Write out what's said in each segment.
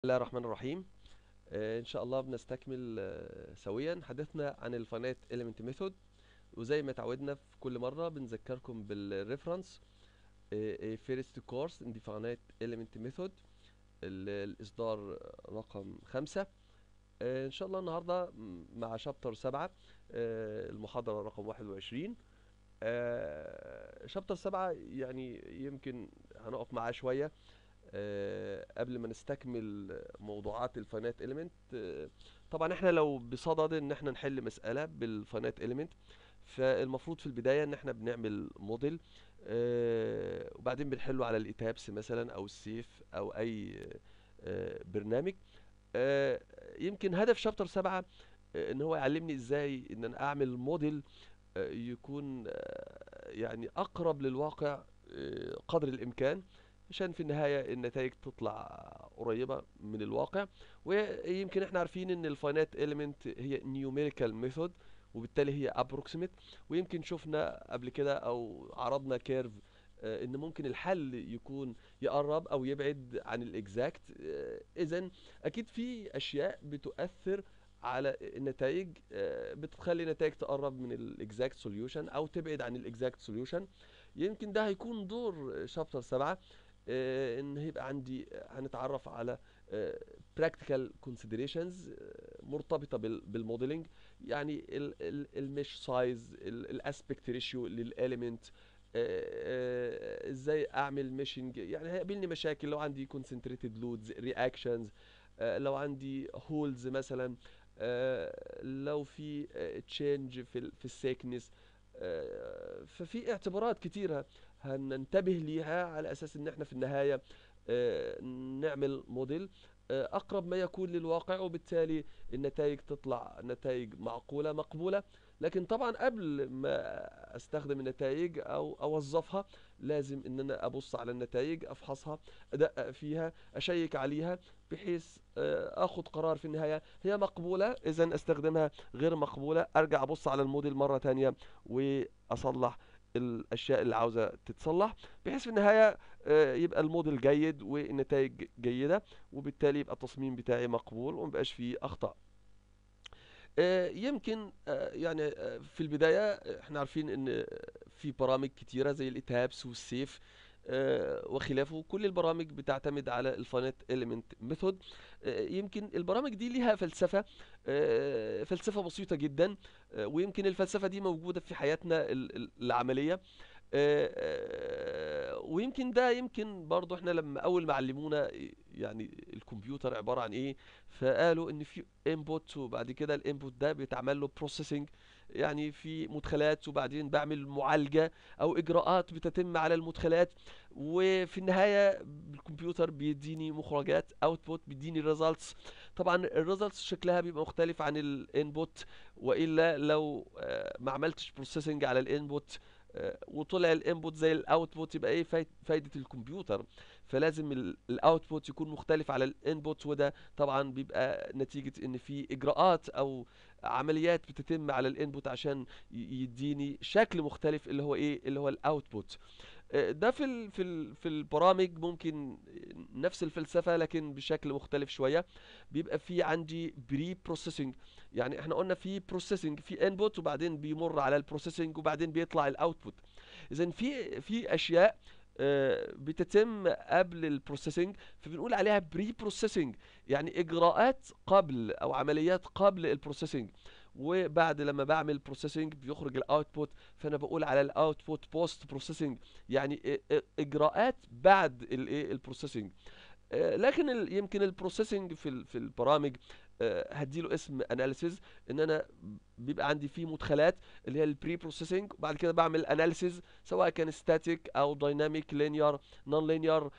الله الرحمن الرحيم آه، ان شاء الله بنستكمل آه، سويا حديثنا عن الفاينايت element ميثود وزي ما اتعودنا في كل مره بنذكركم بالريفرنس فيرست كورس ان فاينايت element ميثود الاصدار رقم خمسة آه، ان شاء الله النهارده م- مع شابتر سبعة آه، المحاضره رقم واحد وعشرين شابتر سبعة يعني يمكن هنقف معاه شويه آه، قبل ما نستكمل موضوعات الفاينات اليمنت طبعا احنا لو بصدد ان احنا نحل مسألة بالفاينات اليمنت فالمفروض في البداية ان احنا بنعمل موديل آه، وبعدين بنحله على الايتابس مثلا او السيف او اي آه، برنامج آه، يمكن هدف شابتر سبعة آه، ان هو يعلمني ازاي ان انا اعمل موديل آه، يكون آه، يعني اقرب للواقع آه، قدر الامكان عشان في النهاية النتائج تطلع قريبة من الواقع ويمكن احنا عارفين ان الفاينات element هي numerical method وبالتالي هي approximate ويمكن شفنا قبل كده او عرضنا كيرف ان ممكن الحل يكون يقرب او يبعد عن الاكزاكت اذا اكيد في اشياء بتؤثر على النتائج آه، بتخلي النتائج تقرب من الاكزاكت سوليوشن او تبعد عن الاكزاكت سوليوشن يمكن ده هيكون دور شابتر سبعة آه، ان هيبقى عندي هنتعرف على براكتيكال كونسيدريشنز مرتبطه بال- بالموديلنج يعني المش سايز الاسبكت ريشيو للاليمنت ازاي اعمل ميشنج يعني هيقابلني مشاكل لو عندي concentrated لودز رياكشنز لو عندي هولز مثلا آه، لو في تشينج في ال- في السيكنس ففي اعتبارات كتيرة هننتبه ليها على اساس ان احنا في النهاية آه، نعمل موديل آه، اقرب ما يكون للواقع وبالتالي النتائج تطلع نتائج معقولة مقبولة لكن طبعا قبل ما استخدم النتائج او اوظفها لازم ان انا ابص على النتائج افحصها ادقق فيها اشيك عليها بحيث آه، اخد قرار في النهاية هي مقبولة اذا استخدمها غير مقبولة ارجع ابص على الموديل مرة تانية واصلح الاشياء اللي عاوزة تتصلح بحيث في النهاية آه، يبقى الموديل جيد والنتائج جيدة وبالتالي يبقى التصميم بتاعي مقبول ومبقاش فيه اخطاء آه، يمكن آه، يعني آه، في البداية آه، احنا عارفين ان في برامج كتيرة زي الاتابس والسيف آه، وخلافه كل البرامج بتعتمد على الفاينات element ميثود يمكن البرامج دي ليها فلسفة آه، فلسفة بسيطة جدا آه، ويمكن الفلسفة دي موجودة في حياتنا ال- ال- العملية آه، آه، ويمكن ده يمكن برضو احنا لما اول ما علمونا يعني الكمبيوتر عبارة عن ايه فقالوا ان في انبوت وبعد كده الانبوت ده بيتعمل له بروسيسنج يعني في مدخلات وبعدين بعمل معالجة او اجراءات بتتم على المدخلات وفي النهاية الكمبيوتر بيديني مخرجات اوتبوت بيديني ريزلتس طبعا الريزلتس شكلها بيبقى مختلف عن الانبوت والا لو آه، ما عملتش بروسيسنج على الانبوت آه، وطلع الانبوت زي الاوتبوت يبقى ايه فايد- فايدة الكمبيوتر فلازم الاوتبوت يكون مختلف على الانبوت وده طبعا بيبقى نتيجة ان في اجراءات او عمليات بتتم على الانبوت عشان ي- يديني شكل مختلف اللي هو ايه اللي هو الاوتبوت ده في ال في ال في البرامج ممكن نفس الفلسفة لكن بشكل مختلف شوية بيبقى في عندي بري بروسيسنج يعني احنا قلنا في بروسيسنج في انبوت وبعدين بيمر على البروسيسنج وبعدين بيطلع الاوتبوت اذا في في اشياء آه، بتتم قبل البروسيسنج فبنقول عليها بري بروسيسنج يعني اجراءات قبل او عمليات قبل البروسيسنج وبعد لما بعمل بروسيسنج بيخرج الاوتبوت فانا بقول على الاوتبوت بوست بروسيسنج يعني إ- إ- اجراءات بعد الايه البروسيسنج آه، لكن ال- يمكن البروسيسنج في ال- في البرامج آه، هديله اسم اناليسيز ان انا بيبقى عندي فيه مدخلات اللي هي البري بروسيسنج وبعد كده بعمل اناليسيز سواء كان ستاتيك او دايناميك لينير نون لينير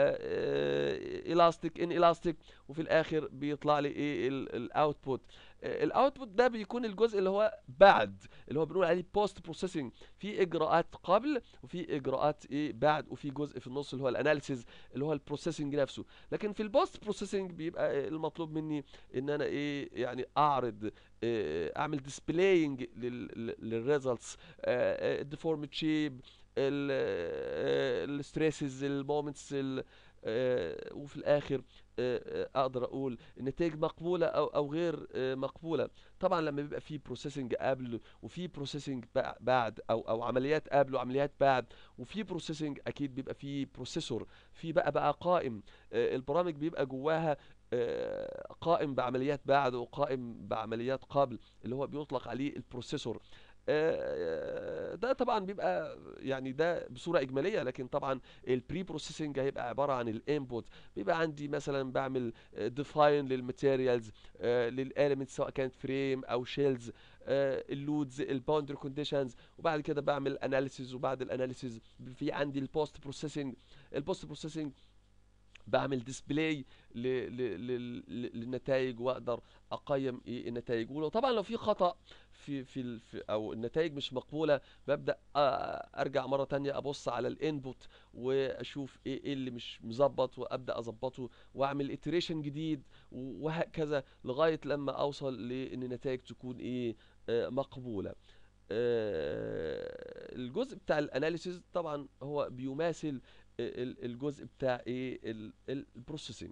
الاستيك ان الاستيك وفي الاخر بيطلع لي ايه الاوتبوت الاوتبوت ده بيكون الجزء اللي هو بعد اللي هو بنقول عليه بوست بروسيسنج في اجراءات قبل وفي اجراءات ايه بعد وفي جزء في النص اللي هو الاناليسيز اللي هو البروسيسنج نفسه لكن في البوست بروسيسنج بيبقى المطلوب مني ان انا ايه يعني اعرض آه، اعمل ديسبلاينج للريزلتس الديفورمد شيب الستريسز المومنتس وفي الاخر آه، آه، اقدر اقول النتائج مقبوله او او غير آه، مقبوله طبعا لما بيبقى في بروسيسنج قبل وفي بروسيسنج بعد او او عمليات قبل وعمليات بعد وفي بروسيسنج اكيد بيبقى في بروسيسور في بقى بقى قائم آه، البرامج بيبقى جواها آه، قائم بعمليات بعد وقائم بعمليات قبل اللي هو بيطلق عليه البروسيسور آه، ده طبعا بيبقى يعني ده بصورة إجمالية لكن طبعا البري بروسيسنج هيبقى عبارة عن الانبوت بيبقى عندي مثلا بعمل ديفاين للماتيريالز للاليمنتس سواء كانت فريم او شيلز اللودز الباوندري كونديشنز وبعد كده بعمل اناليسيز وبعد الاناليسيز في عندي البوست بروسيسنج البوست بروسيسنج بعمل ديسبلاي للنتائج واقدر اقيم ايه النتائج ولو طبعا لو في خطأ في في, ال- في او النتائج مش مقبولة ببدأ آه، ارجع مرة تانية ابص على الانبوت واشوف ايه إيه اللي مش مظبط وابدأ اظبطه واعمل iteration جديد وهكذا لغاية لما اوصل لان النتائج تكون ايه آه، مقبولة آه، الجزء بتاع الاناليسيز طبعا هو بيماثل ال- الجزء بتاع ايه البروسيسنج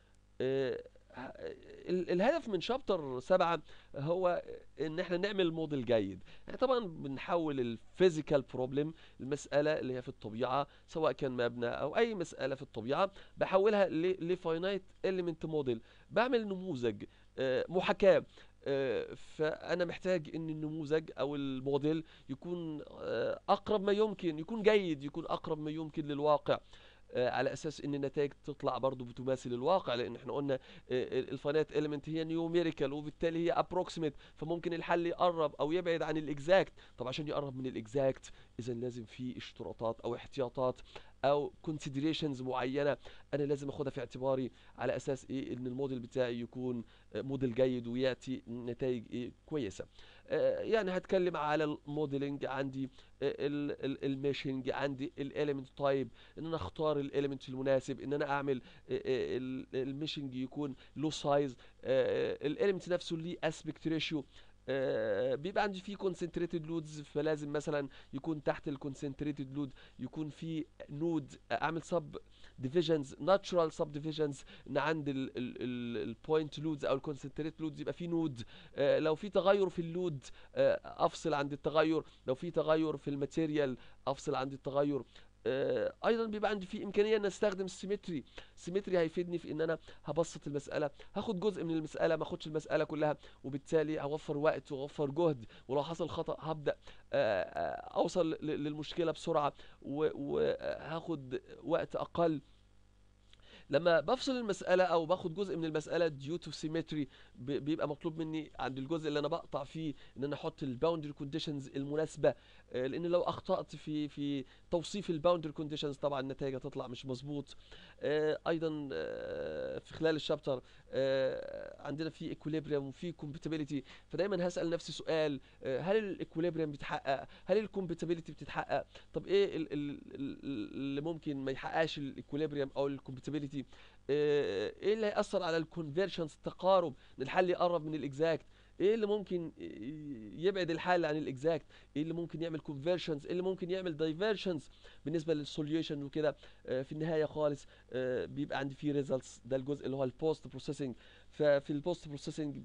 الهدف من شابتر سبعة هو ان احنا نعمل موديل جيد احنا طبعا بنحول الفيزيكال بروبلم المسألة اللي هي في الطبيعة سواء كان مبنى او اي مسألة في الطبيعة بحولها لفاينايت اليمنت موديل بعمل نموذج آه، محاكاة آه، فانا محتاج ان النموذج او الموديل يكون آه، اقرب ما يمكن يكون جيد يكون اقرب ما يمكن للواقع آه، على اساس ان النتائج تطلع برضو بتماثل الواقع لان احنا قلنا الفاينات اليمنت هي نيوميريكال وبالتالي هي ابروكسيميت فممكن الحل يقرب او يبعد عن الاكزاكت طب عشان يقرب من الاكزاكت اذا لازم في اشتراطات او احتياطات او considerations معينه انا لازم اخدها في اعتباري على اساس ايه ان الموديل بتاعي يكون آه، موديل جيد وياتي نتائج ايه كويسه آه، يعني هتكلم على الموديلنج عندي الميشنج عندي الاليمنت تايب ان انا اختار الاليمنت المناسب ان انا اعمل الميشنج يكون له سايز الاليمنت نفسه ليه اسبكت ريشيو بيبقى عندي فيه concentrated لودز فلازم مثلا يكون تحت الكونسنتريتد لود يكون في نود اعمل سب ديفيجنز ناتشرال سب ديفيجنز ان عند البوينت لودز او الكونسنتريت لودز يبقى في نود آه، لو في تغير في اللود آه، افصل عند التغير لو في تغير في الماتيريال افصل عند التغير آه، ايضا بيبقى عندي في امكانيه ان استخدم السيمتري السيمتري هيفيدني في ان انا هبسط المساله هاخد جزء من المساله ما اخدش المساله كلها وبالتالي هوفر وقت واوفر جهد ولو حصل خطا هبدا آه، آه، اوصل ل- للمشكله بسرعه وهاخد وقت اقل لما بفصل المسألة أو باخد جزء من المسألة due to symmetry ب- بيبقى مطلوب مني عند الجزء اللي أنا بقطع فيه إن أنا أحط الباوندري كونديشنز المناسبة آه، لأن لو أخطأت في في توصيف الباوندري كونديشنز طبعا النتائج هتطلع مش مظبوط آه، أيضا آه، في خلال الشابتر آه، عندنا في equilibrium وفي compatibility فدايما هسأل نفسي سؤال آه، هل الايكوليبريم بيتحقق هل الكومباتيبيليتي بتتحقق طب ايه ال- ال- ال- اللي ممكن ما يحققش الايكوليبريم او الكومباتيبيليتي ايه اللي هيأثر على الكونفرجنس التقارب ان الحل يقرب من الاكزاكت ايه اللي ممكن ي- يبعد الحل عن الاكزاكت ايه اللي ممكن يعمل كونفرجنس ايه اللي ممكن يعمل دايفرجنس بالنسبه للسوليوشن وكده آه، في النهايه خالص آه، بيبقى عندي فيه ريزلتس ده الجزء اللي هو البوست بروسيسنج ففي البوست بروسيسنج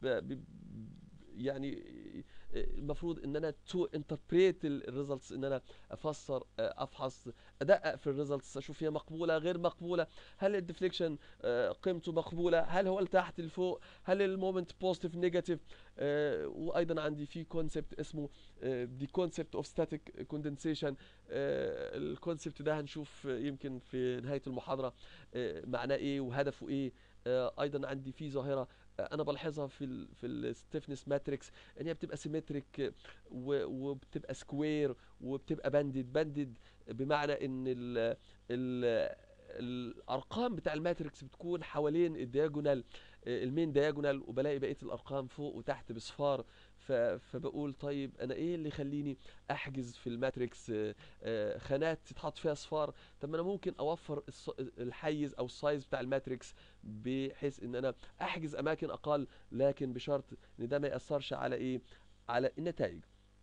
يعني المفروض ان انا تو انتربريت الريزلتس ان انا افسر آه، افحص ادقق في الريزلتس اشوف هي مقبوله غير مقبوله هل الديفليكشن قيمته مقبوله هل هو لتحت لفوق هل المومنت بوزيتيف نيجاتيف وايضا عندي في كونسبت اسمه دي كونسبت اوف ستاتيك كوندنسيشن الكونسبت ده هنشوف آه، يمكن في نهايه المحاضره آه، معناه ايه وهدفه ايه آه، ايضا عندي في ظاهره آه، انا بلاحظها في ال في الستيفنس ماتريكس ان هي بتبقى سيمتريك وبتبقى سكوير وبتبقى باندد باندد بمعنى ان ال ال الارقام بتاع الماتريكس بتكون حوالين الدياجونال آه، المين دياجونال وبلاقي بقيه الارقام فوق وتحت بصفار ف- فبقول طيب انا ايه اللي يخليني احجز في الماتريكس آه، آه، خانات تتحط فيها اصفار طب ما انا ممكن اوفر الص- الحيز او السايز بتاع الماتريكس بحيث ان انا احجز اماكن اقل لكن بشرط ان ده ما ياثرش على ايه على النتائج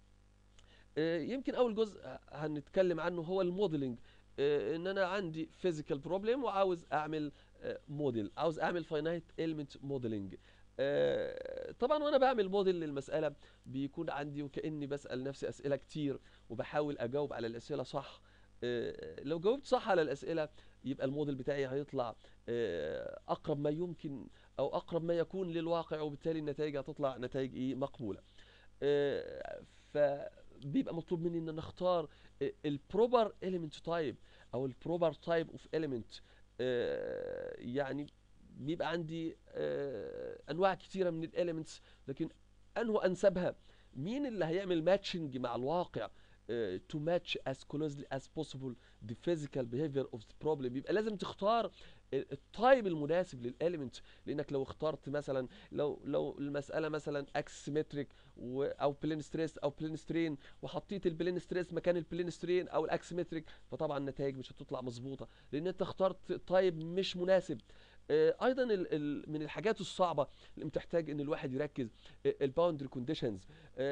آه، يمكن اول جزء هنتكلم عنه هو الموديلنج آه، ان انا عندي فيزيكال بروبلم وعاوز اعمل موديل عاوز اعمل فاينايت element موديلنج طبعا وانا بعمل موديل للمساله بيكون عندي وكاني بسال نفسي اسئله كتير وبحاول اجاوب على الاسئله صح آه، لو جاوبت صح على الاسئله يبقى الموديل بتاعي هيطلع آه، اقرب ما يمكن او اقرب ما يكون للواقع وبالتالي النتائج هتطلع نتائج ايه مقبوله آه، فبيبقى مطلوب مني ان انا اختار البروبر element تايب او البروبر تايب اوف element يعني بيبقى عندي آه، انواع كتيره من الاليمنتس لكن انه انسبها مين اللي هيعمل ماتشنج مع الواقع to match as closely as possible the physical behavior of the problem يبقى لازم تختار التايب المناسب للاليمنت لانك لو اخترت مثلا لو لو المساله مثلا اكسيمتريك او بلين ستريس او بلين سترين وحطيت البلين ستريس مكان البلين سترين او الاكسيمتريك فطبعا النتائج مش هتطلع مظبوطه لان انت اخترت تايب مش مناسب آه، ايضا من الحاجات الصعبه اللي بتحتاج ان الواحد يركز الباوندري كونديشنز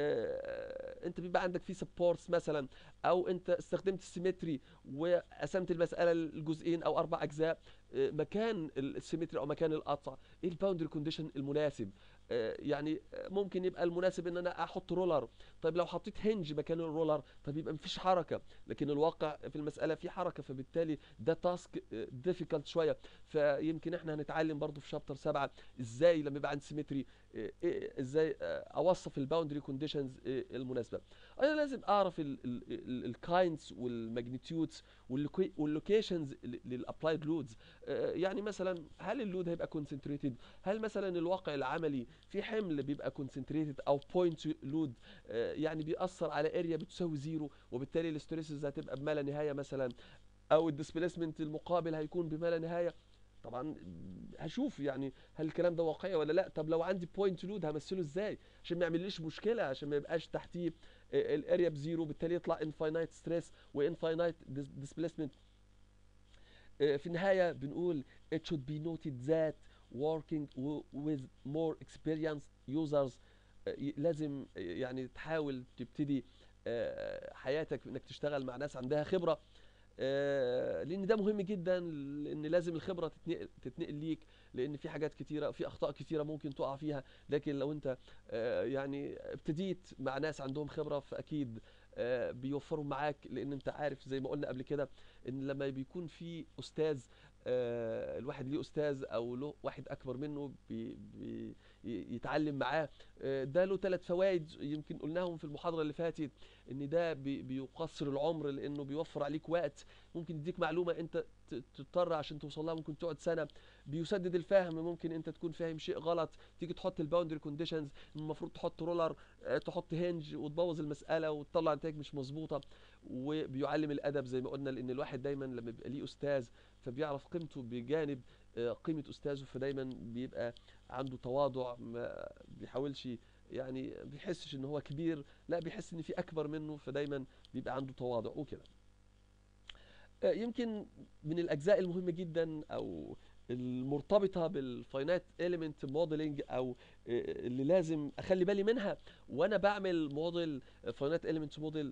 انت بيبقى عندك في سبورتس مثلا او انت استخدمت السيمتري وقسمت المساله لجزئين او اربع اجزاء آه، مكان السيمتري او مكان القطع ايه الباوندري كونديشن المناسب آه، يعني ممكن يبقى المناسب ان انا احط رولر طيب لو حطيت هنج مكان الرولر طب يبقى مفيش حركه لكن الواقع في المساله في حركه فبالتالي ده تاسك ديفيكالت شويه فيمكن احنا هنتعلم برضو في شابتر 7 ازاي لما يبقى عندي سيمتري إيه ازاي آه، اوصف الباوندري كونديشنز المناسبه انا لازم اعرف الكاينز والماجنتيودز واللوكيشنز للابلايد لودز يعني مثلا هل اللود هيبقى كونسنتريتد هل مثلا الواقع العملي في حمل بيبقى كونسنتريتد او بوينت لود يعني بيأثر على اريا بتساوي زيرو وبالتالي الاستريسز هتبقى بما لا نهايه مثلا او الديسبيسمنت المقابل هيكون بما لا نهايه طبعا هشوف يعني هل الكلام ده واقعي ولا لا طب لو عندي بوينت لود همثله ازاي عشان ما يعمليش مشكله عشان ما يبقاش تحتيه الاريا بزيرو بالتالي يطلع انفاينايت ستريس وانفاينايت ديسبيسمنت في النهايه بنقول it should be noted that working with more experienced users لازم يعني تحاول تبتدي حياتك انك تشتغل مع ناس عندها خبره آه، لان ده مهم جدا لان لازم الخبره تتنقل, تتنقل ليك لان في حاجات كتيره في اخطاء كتيره ممكن تقع فيها لكن لو انت آه، يعني ابتديت مع ناس عندهم خبره فاكيد آه، بيوفروا معاك لان انت عارف زي ما قلنا قبل كده ان لما بيكون في استاذ الواحد ليه استاذ او له واحد اكبر منه بي بي يتعلم معاه ده له ثلاث فوائد يمكن قلناهم في المحاضره اللي فاتت ان ده بيقصر العمر لانه بيوفر عليك وقت ممكن يديك معلومه انت تضطر عشان توصل لها ممكن تقعد سنه بيسدد الفهم ممكن انت تكون فاهم شيء غلط تيجي تحط الباوندري كونديشنز المفروض تحط رولر آه، تحط هنج وتبوظ المساله وتطلع نتائج مش مظبوطه وبيعلم الادب زي ما قلنا لان الواحد دايما لما بيبقى ليه استاذ فبيعرف قيمته بجانب آه، قيمه استاذه فدايما بيبقى عنده تواضع ما بيحاولش يعني بيحسش ان هو كبير لا بيحس ان في اكبر منه فدايما بيبقى عنده تواضع وكده آه، يمكن من الاجزاء المهمه جدا او المرتبطه بالفاينات اليمنت موديلنج او آه، اللي لازم اخلي بالي منها وانا بعمل موديل فاينات اليمنت موديل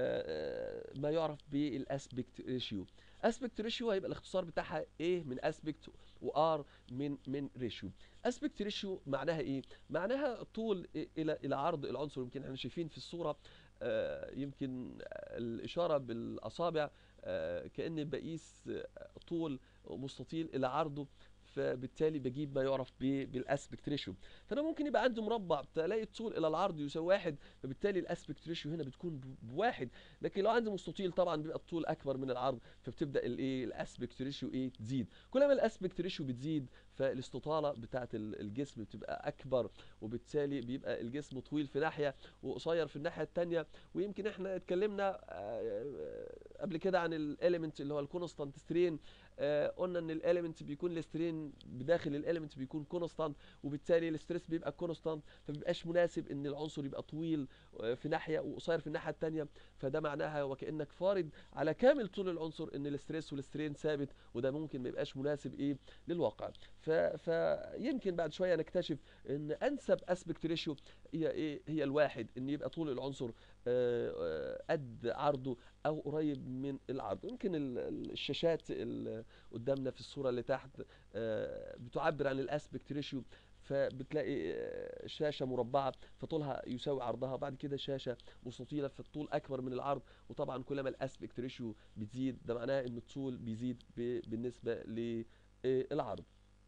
ما يعرف بالاسبكت ريشيو اسبكت ريشيو هيبقى الاختصار بتاعها ايه من اسبكت وار من من ريشيو اسبكت ريشيو معناها ايه معناها طول الى الى عرض العنصر يمكن احنا شايفين في الصوره آه يمكن الاشاره بالاصابع آه كاني بقيس طول مستطيل الى عرضه فبالتالي بجيب ما يعرف بالاسبكت ريشيو فانا ممكن يبقى عندي مربع تلاقي الطول الى العرض يساوي واحد فبالتالي الاسبكت ريشيو هنا بتكون بواحد لكن لو عندي مستطيل طبعا بيبقى الطول اكبر من العرض فبتبدا الايه الاسبكت ريشيو ايه تزيد كل ما الاسبكت ريشيو بتزيد فالاستطاله بتاعه الجسم بتبقى اكبر وبالتالي بيبقى الجسم طويل في ناحيه وقصير في الناحيه الثانيه ويمكن احنا اتكلمنا آه، قبل كده عن الاليمنت اللي هو الكونستانت سترين آه قلنا ان الاليمنت بيكون السترين بداخل الاليمنت بيكون كونستانت وبالتالي الاستريس بيبقى كونستانت فبيبقاش مناسب ان العنصر يبقى طويل آه في ناحيه وقصير في الناحيه الثانيه فده معناها وكانك فارض على كامل طول العنصر ان الاستريس والسترين ثابت وده ممكن ما يبقاش مناسب ايه للواقع ف... فيمكن بعد شويه نكتشف ان انسب اسبكت ريشيو هي ايه هي الواحد ان يبقى طول العنصر آه، آه، قد عرضه او قريب من العرض يمكن ال- ال- الشاشات اللي قدامنا في الصوره اللي تحت آه، بتعبر عن الاسبكت ريشيو فبتلاقي آه، شاشه مربعه فطولها يساوي عرضها بعد كده شاشه مستطيله فالطول اكبر من العرض وطبعا كلما الاسبكت ريشيو بتزيد ده معناه ان الطول بيزيد ب- بالنسبه للعرض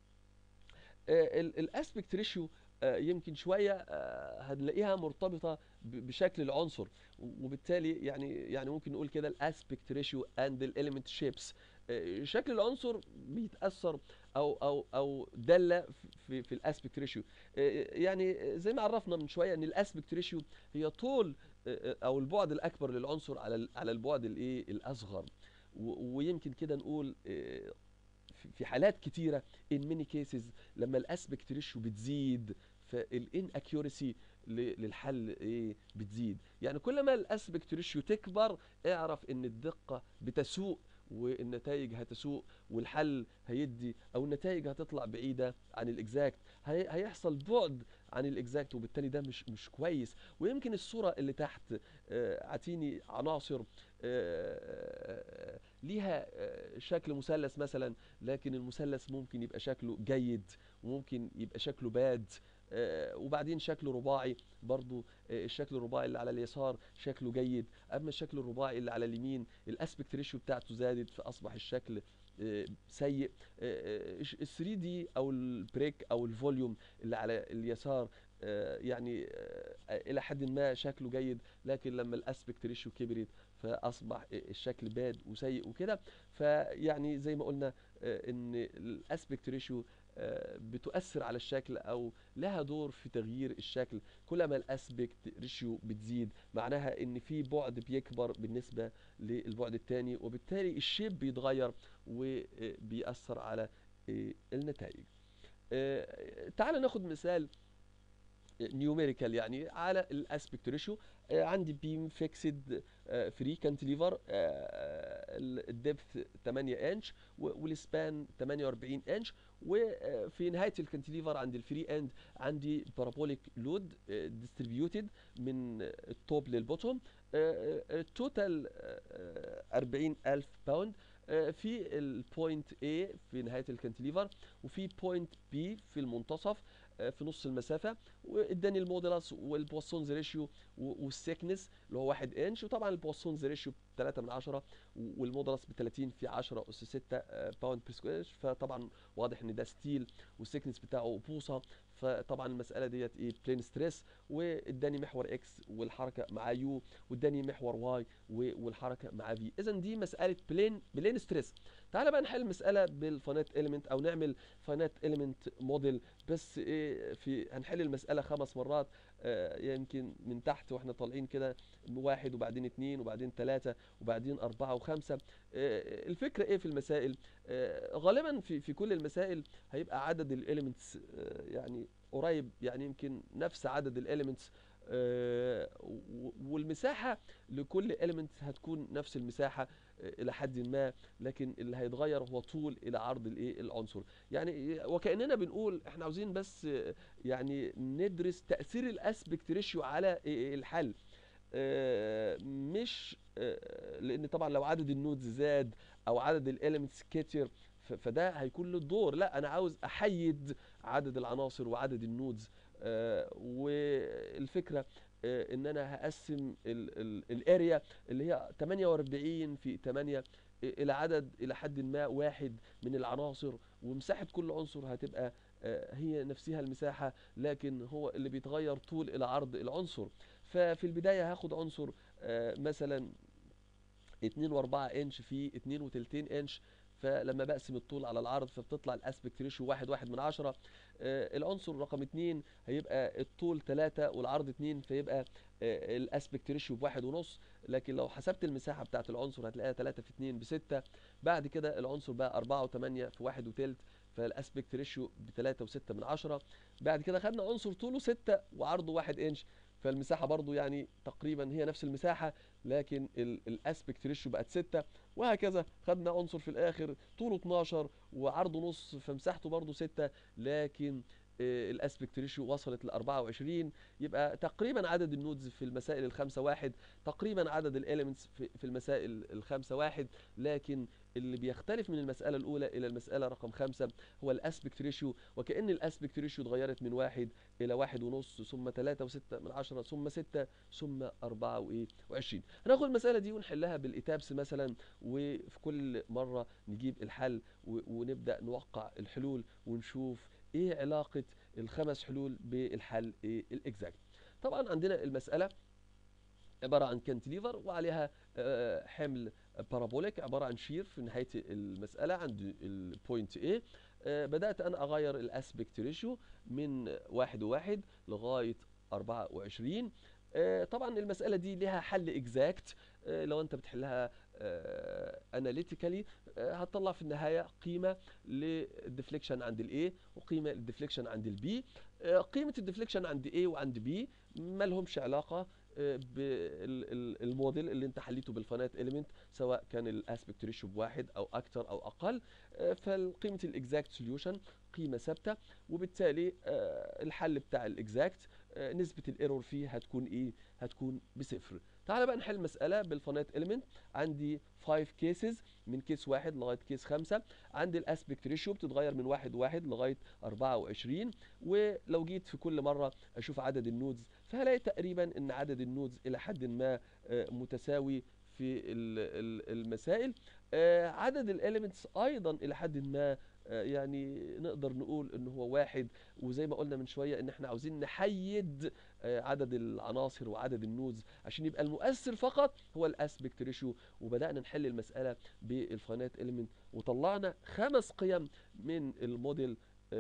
الاسبكت ريشيو يمكن شويه آه، هنلاقيها مرتبطه ب- بشكل العنصر وبالتالي يعني يعني ممكن نقول كده الاسبكت ريشيو اند الاليمنت شيبس شكل العنصر بيتاثر او او او داله في في الاسبكت ريشيو يعني زي ما عرفنا من شويه ان الاسبكت ريشيو هي طول آه، او البعد الاكبر للعنصر على ال- على البعد الايه الاصغر و- ويمكن كده نقول آه، في في حالات كتيره in many cases لما الاسبكت ريشيو بتزيد فالان اكيورسي للحل ايه بتزيد يعني كل ما الاسبكت ريشيو تكبر اعرف ان الدقه بتسوء والنتائج هتسوء والحل هيدي او النتائج هتطلع بعيده عن الاكزاكت هي هيحصل بعد عن الاكزاكت وبالتالي ده مش مش كويس ويمكن الصوره اللي تحت آه، عتيني عناصر آه، ليها آه، شكل مثلث مثلا لكن المثلث ممكن يبقى شكله جيد وممكن يبقى شكله باد آه، وبعدين شكله رباعي برضو آه، الشكل الرباعي اللي على اليسار شكله جيد اما الشكل الرباعي اللي على اليمين الاسبكت ريشيو بتاعته زادت فاصبح الشكل آه، سيء ال 3 دي او البريك او الفوليوم اللي على اليسار آه، يعني آه، الى حد ما شكله جيد لكن لما الاسبكت ريشيو كبرت فاصبح الشكل باد وسيء وكده فيعني زي ما قلنا آه، ان الاسبكت ريشيو بتؤثر على الشكل او لها دور في تغيير الشكل كلما الاسبكت ريشيو بتزيد معناها ان في بعد بيكبر بالنسبه للبعد الثاني وبالتالي الشيب بيتغير وبيأثر على آه، النتائج آه، تعال ناخد مثال نيوميريكال يعني على الاسبكت ريشيو عندي بيم فيكسد فري كانتليفر الدبث 8 انش والسبان 48 انش وفي نهايه الكانتليفر عند الفري اند عندي بارابوليك لود ديستريبيوتد من التوب للبوتوم التوتال 40000 باوند في البوينت A في نهايه الكانتليفر وفي بوينت B في المنتصف آه، في نص المسافه واداني الموديلاس والبواسونز ريشيو والسيكنس اللي هو 1 انش وطبعا البواسونز ريشيو 3 من 10 والموديلاس ب 30 في 10 اس 6 باوند بير سكوير فطبعا واضح ان ده ستيل والسيكنس بتاعه بوصه فطبعا المساله ديت ايه بلين ستريس واداني محور اكس والحركه مع يو واداني محور واي والحركه مع في اذا دي مساله بلين بلين ستريس تعال بقى نحل المساله بالفاينات اليمنت او نعمل فاينات اليمنت موديل بس ايه في هنحل المساله خمس مرات آه، يمكن من تحت واحنا طالعين كده واحد وبعدين اتنين وبعدين تلاتة وبعدين أربعة وخمسة آه، الفكرة ايه في المسائل آه، غالبا في في كل المسائل هيبقى عدد الاليمنتس يعني قريب يعني يمكن نفس عدد الاليمنتس والمساحة لكل element هتكون نفس المساحة آه، إلى حد ما لكن اللي هيتغير هو طول إلى عرض الإيه العنصر يعني وكأننا بنقول إحنا عاوزين بس آه، يعني ندرس تأثير الأسبكت ريشيو على آه، الحل آه، مش آه، لان طبعا لو عدد النودز زاد او عدد الاليمنتس كتر ف- فده هيكون له دور لا انا عاوز احيد عدد العناصر وعدد النودز آه، والفكره آه، ان انا هقسم الاريا اللي هي 48 في 8 الى عدد الى حد ما واحد من العناصر ومساحه كل عنصر هتبقى آه، هي نفسها المساحه لكن هو اللي بيتغير طول الى عرض العنصر ففي البدايه هاخد عنصر آه، مثلا 2 و4 انش في 2 وتلتين انش فلما بقسم الطول على العرض فبتطلع الاسبكت ريشيو واحد واحد من عشرة آه، العنصر رقم اتنين هيبقى الطول تلاتة والعرض اتنين فيبقى آه، الاسبكت ريشيو بواحد ونص لكن لو حسبت المساحة بتاعت العنصر هتلاقيها تلاتة في اتنين بستة بعد كده العنصر بقى أربعة وتمانية في واحد وتلت فالاسبكت ريشيو بتلاتة وستة من عشرة بعد كده خدنا عنصر طوله ستة وعرضه واحد انش فالمساحه برضو يعني تقريبا هي نفس المساحه لكن الاسبكت ريشيو بقت 6 وهكذا خدنا عنصر في الاخر طوله 12 وعرضه نص فمساحته برضو 6 لكن الاسبكت ريشيو وصلت ل 24 يبقى تقريبا عدد النودز في المسائل الخمسه واحد تقريبا عدد الاليمنتس في في المسائل الخمسه واحد لكن اللي بيختلف من المسألة الأولى إلى المسألة رقم خمسة هو الأسبكت ريشيو وكأن الأسبكت ريشيو اتغيرت من واحد إلى واحد ونص ثم ثلاثة وستة من عشرة ثم ستة ثم أربعة وإيه وعشرين هناخد المسألة دي ونحلها بالإتابس مثلا وفي كل مرة نجيب الحل و- ونبدأ نوقع الحلول ونشوف إيه علاقة الخمس حلول بالحل إيه الإكزاكت طبعا عندنا المسألة عبارة عن كانتليفر وعليها آه، حمل بارابوليك عبارة عن شير في نهاية المسألة عند البوينت A آه، بدأت أنا أغير الأسبكت ريشيو من واحد وواحد لغاية 24 آه، طبعا المسألة دي لها حل اكزاكت لو انت بتحلها اناليتيكالي هتطلع في النهاية قيمة للديفليكشن عند الاي وقيمة للديفليكشن عند البي قيمة الديفليكشن عند A وعند B ما لهمش علاقة بالموديل اللي انت حليته بالفانات اليمنت سواء كان الاسبكت ريشيو بواحد او اكتر او اقل آه، فالقيمه الاكزاكت سوليوشن قيمه ثابته وبالتالي آه، الحل بتاع الاكزاكت آه، نسبه الايرور فيه هتكون ايه هتكون بصفر تعال بقى نحل مساله بالفانات اليمنت عندي 5 كيسز من كيس واحد لغايه كيس خمسة عندي الاسبكت ريشيو بتتغير من واحد واحد لغايه 24 ولو جيت في كل مره اشوف عدد النودز فهلاقي تقريبا ان عدد النودز الى حد ما آه، متساوي في ال- ال- المسائل آه، عدد الاليمنتس ايضا الى حد ما آه، يعني نقدر نقول ان هو واحد وزي ما قلنا من شويه ان احنا عاوزين نحيد آه، عدد العناصر وعدد النودز عشان يبقى المؤثر فقط هو الاسبكت ريشيو وبدانا نحل المساله بالفاينات اليمنت وطلعنا خمس قيم من الموديل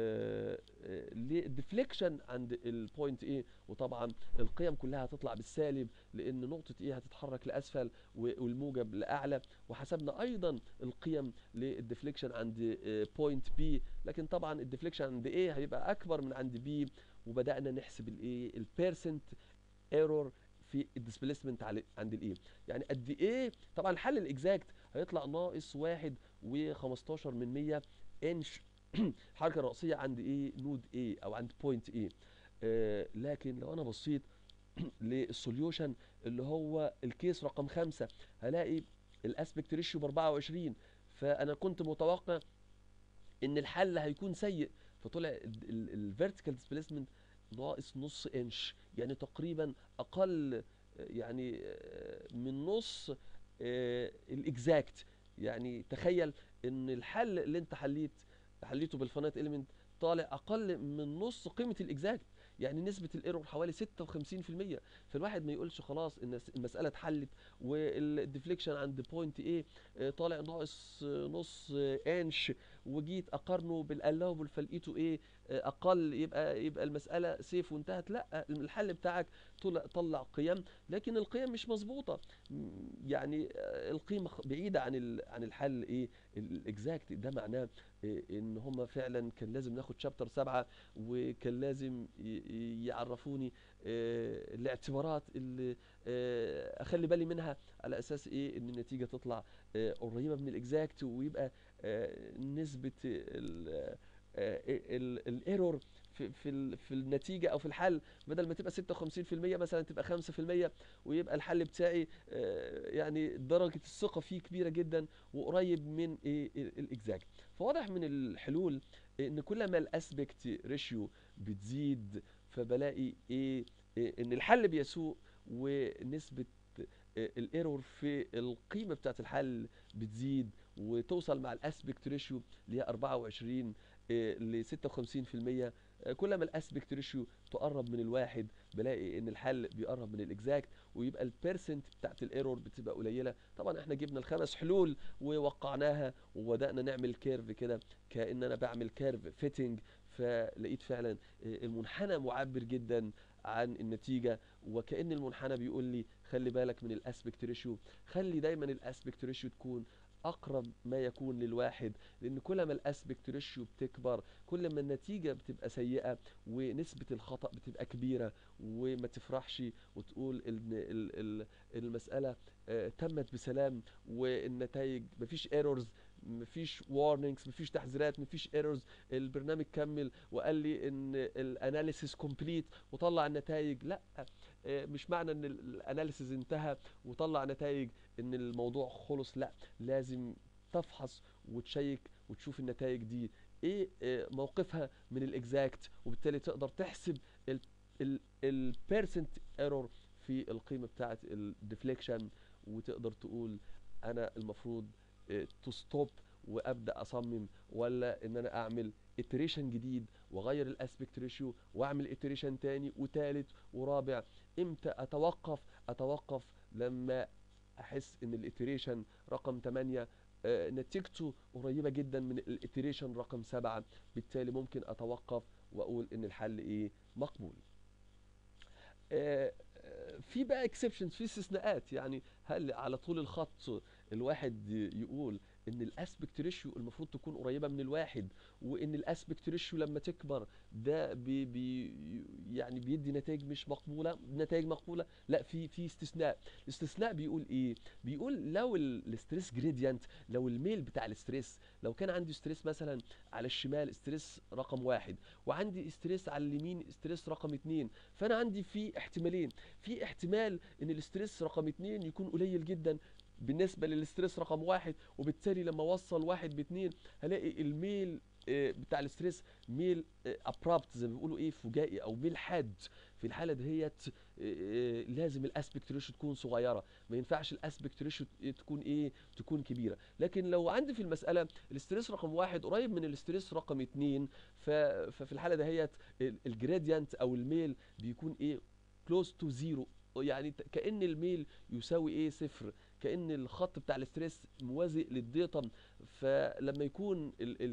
للديفليكشن عند البوينت A وطبعا القيم كلها هتطلع بالسالب لان نقطه A هتتحرك لاسفل و- والموجب لاعلى وحسبنا ايضا القيم للديفليكشن عند بوينت B لكن طبعا الديفليكشن عند A هيبقى اكبر من عند B وبدانا نحسب الايه البيرسنت ايرور في الديسبيسمنت عند الايه يعني قد ايه طبعا الحل الاكزاكت هيطلع ناقص واحد و15 من 100 انش الحركه الرئيسيه عند ايه نود A او عند بوينت A آه لكن لو انا بصيت للسوليوشن اللي هو الكيس رقم خمسة هلاقي الاسبكت ريشيو ب 24 فانا كنت متوقع ان الحل هيكون سيء فطلع الفيرتيكال ديسبيسمنت ناقص نص انش يعني تقريبا اقل آه، يعني آه، من نص الاكزاكت يعني تخيل ان الحل اللي انت حليت حليته بالفانات اليمنت طالع اقل من نص قيمه الاكزاكت يعني نسبه الايرور حوالي 56% فالواحد ما يقولش خلاص ان الس- المساله اتحلت والديفليكشن عند بوينت ايه طالع ناقص آه، نص آه، انش وجيت اقارنه بالالوبل فلقيته ايه آه، اقل يبقى يبقى المساله سيف وانتهت لا الحل بتاعك طلع طلع قيم لكن القيم مش مظبوطه م، يعني آه، القيمه خ- بعيده عن ال- عن الحل ايه الاكزاكت ده معناه إيه ان هم فعلا كان لازم ناخد شابتر سبعة وكان لازم ي- ي- يعرفوني آه، الاعتبارات اللي آه، اخلي بالي منها على اساس ايه ان النتيجه تطلع آه، قريبه من الاكزاكت ويبقى آه، نسبه الايرور في في ال- في النتيجه او في الحل بدل ما تبقى 56% مثلا تبقى 5% ويبقى الحل بتاعي آه، يعني درجه الثقه فيه كبيره جدا وقريب من ايه الاكزاكت فواضح من الحلول ان كل ما الاسبكت ريشيو بتزيد فبلاقي ايه, إيه ان الحل بيسوء ونسبه الايرور في القيمه بتاعت الحل بتزيد وتوصل مع الاسبكت ريشيو اللي هي 24 ل 56% آه، كل ما الاسبكت ريشيو تقرب من الواحد بلاقي ان الحل بيقرب من الاكزاكت ويبقى البيرسنت بتاعت الايرور بتبقى قليله طبعا احنا جبنا الخمس حلول ووقعناها وبدانا نعمل كيرف كده كان انا بعمل كيرف فيتنج فلقيت فعلا آه، المنحنى معبر جدا عن النتيجه وكان المنحنى بيقول لي خلي بالك من الاسبكت ريشيو خلي دايما الاسبكت ريشيو تكون اقرب ما يكون للواحد لان كل ما الاسبكت ريشيو بتكبر كل ما النتيجه بتبقى سيئه ونسبه الخطا بتبقى كبيره وما تفرحش وتقول ان ال- ال- المساله آه، تمت بسلام والنتائج مفيش ايرورز مفيش وارنينجز مفيش تحذيرات مفيش ايرورز البرنامج كمل وقال لي ان الاناليسيس كومبليت وطلع النتائج لا آه، مش معنى ان الاناليسيس انتهى وطلع نتائج ان الموضوع خلص لا لازم تفحص وتشيك وتشوف النتائج دي ايه آه، موقفها من الاكزاكت وبالتالي تقدر تحسب البيرسنت ايرور في القيمه بتاعه الديفليكشن وتقدر تقول انا المفروض تو ستوب وابدا اصمم ولا ان انا اعمل iteration جديد واغير الاسبكت ريشيو واعمل iteration تاني وتالت ورابع امتى اتوقف اتوقف لما احس ان الاتريشن رقم 8 آه، نتيجته قريبة جدا من الاتريشن رقم 7 بالتالي ممكن اتوقف واقول ان الحل ايه مقبول آه، آه، في بقى اكسبشنز في استثناءات يعني هل على طول الخط الواحد ي- يقول ان الاسبكت ريشيو المفروض تكون قريبه من الواحد وان الاسبكت ريشيو لما تكبر ده بي بي يعني بيدي نتائج مش مقبوله نتائج مقبوله لا في في استثناء الاستثناء بيقول ايه بيقول لو الستريس جريدينت لو الميل بتاع الستريس لو كان عندي ستريس مثلا على الشمال ستريس رقم واحد وعندي ستريس على اليمين ستريس رقم اتنين فانا عندي في احتمالين في احتمال ان الستريس رقم اتنين يكون قليل جدا بالنسبة للستريس رقم واحد وبالتالي لما اوصل واحد باتنين هلاقي الميل آه، بتاع الستريس ميل ابرابت زي ما بيقولوا ايه فجائي او ميل حاد في الحاله دهيت آه، آه، لازم الاسبكت ريشيو تكون صغيره ما ينفعش الاسبكت ريشيو تكون ايه تكون كبيره لكن لو عندي في المساله الستريس رقم واحد قريب من الستريس رقم اتنين ف- ففي الحاله دهيت الجراديانت او الميل بيكون ايه كلوز تو زيرو يعني ت- كان الميل يساوي ايه صفر كان الخط بتاع الاستريس موازي للديتم فلما يكون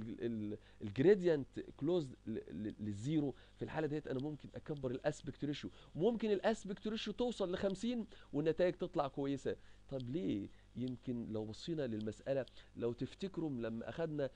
الجريدينت كلوز للزيرو في الحاله ديت انا ممكن اكبر الاسبكت ريشيو وممكن الاسبكت ريشيو توصل ل 50 والنتائج تطلع كويسه طب ليه يمكن لو بصينا للمساله لو تفتكروا لما اخدنا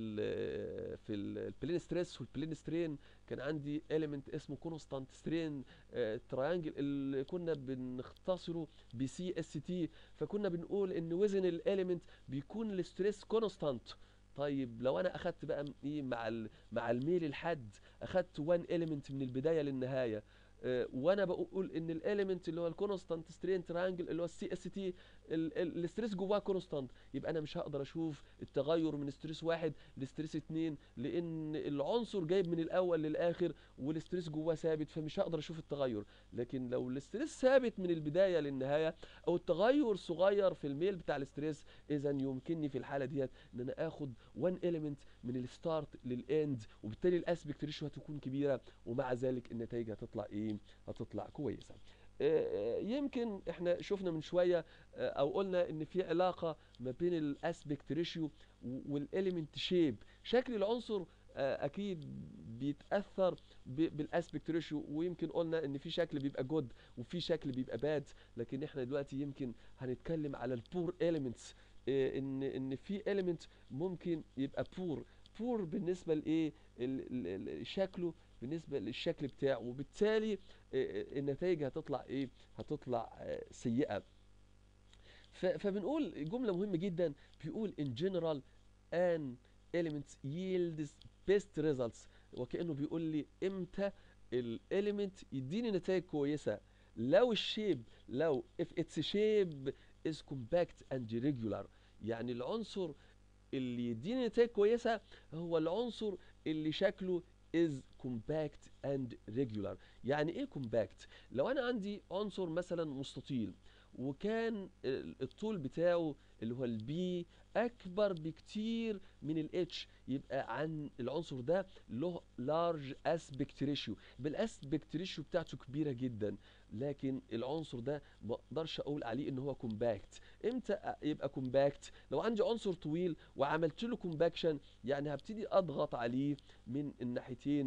ال- في البلين ستريس والبلين سترين كان عندي اليمنت اسمه كونستانت سترين تراينجل اللي كنا بنختصره بسي اس تي فكنا بنقول ان وزن الاليمنت بيكون الستريس كونستانت طيب لو انا اخدت بقى م- ايه مع ال مع الميل الحد اخدت 1 اليمنت من البدايه للنهايه آه، وانا بقول ان الاليمنت اللي هو الكونستانت سترين ترانجل اللي هو السي اس تي الستريس جواه كونستانت يبقى انا مش هقدر اشوف التغير من ستريس واحد لستريس اتنين لان العنصر جايب من الاول للاخر والستريس جواه ثابت فمش هقدر اشوف التغير لكن لو الستريس ثابت من البدايه للنهايه او التغير صغير في الميل بتاع الستريس اذا يمكنني في الحاله ديت ان انا اخد 1 اليمنت من الستارت للاند وبالتالي الاسبكت ريشيو هتكون كبيره ومع ذلك النتائج هتطلع ايه هتطلع كويسه آه، يمكن احنا شفنا من شويه آه، او قلنا ان في علاقه ما بين الاسبكت ريشيو والاليمنت شيب شكل العنصر آه، اكيد بيتاثر ب- بالاسبكت ريشيو ويمكن قلنا ان في شكل بيبقى جود وفي شكل بيبقى باد لكن احنا دلوقتي يمكن هنتكلم على البور اليمنتس ان ان في اليمنت ممكن يبقى بور بور بالنسبه لايه ال- ال- ال- شكله بالنسبه للشكل بتاعه وبالتالي آه، النتائج هتطلع ايه هتطلع آه، سيئه ف- فبنقول جمله مهمه جدا بيقول in general an element yields best results وكانه بيقول لي امتى الاليمنت يديني نتائج كويسه لو الشيب لو if its shape is compact and regular يعني العنصر اللي يديني نتائج كويسه هو العنصر اللي شكله is compact and regular يعني ايه compact لو انا عندي عنصر مثلا مستطيل وكان ال- الطول بتاعه اللي هو البي اكبر بكتير من الاتش يبقى عن العنصر ده له لارج اسبكت ريشيو بالاسبكت ريشيو بتاعته كبيره جدا لكن العنصر ده ما اقدرش اقول عليه ان هو كومباكت امتى أ- يبقى كومباكت لو عندي عنصر طويل وعملت له كومباكشن يعني هبتدي اضغط عليه من الناحيتين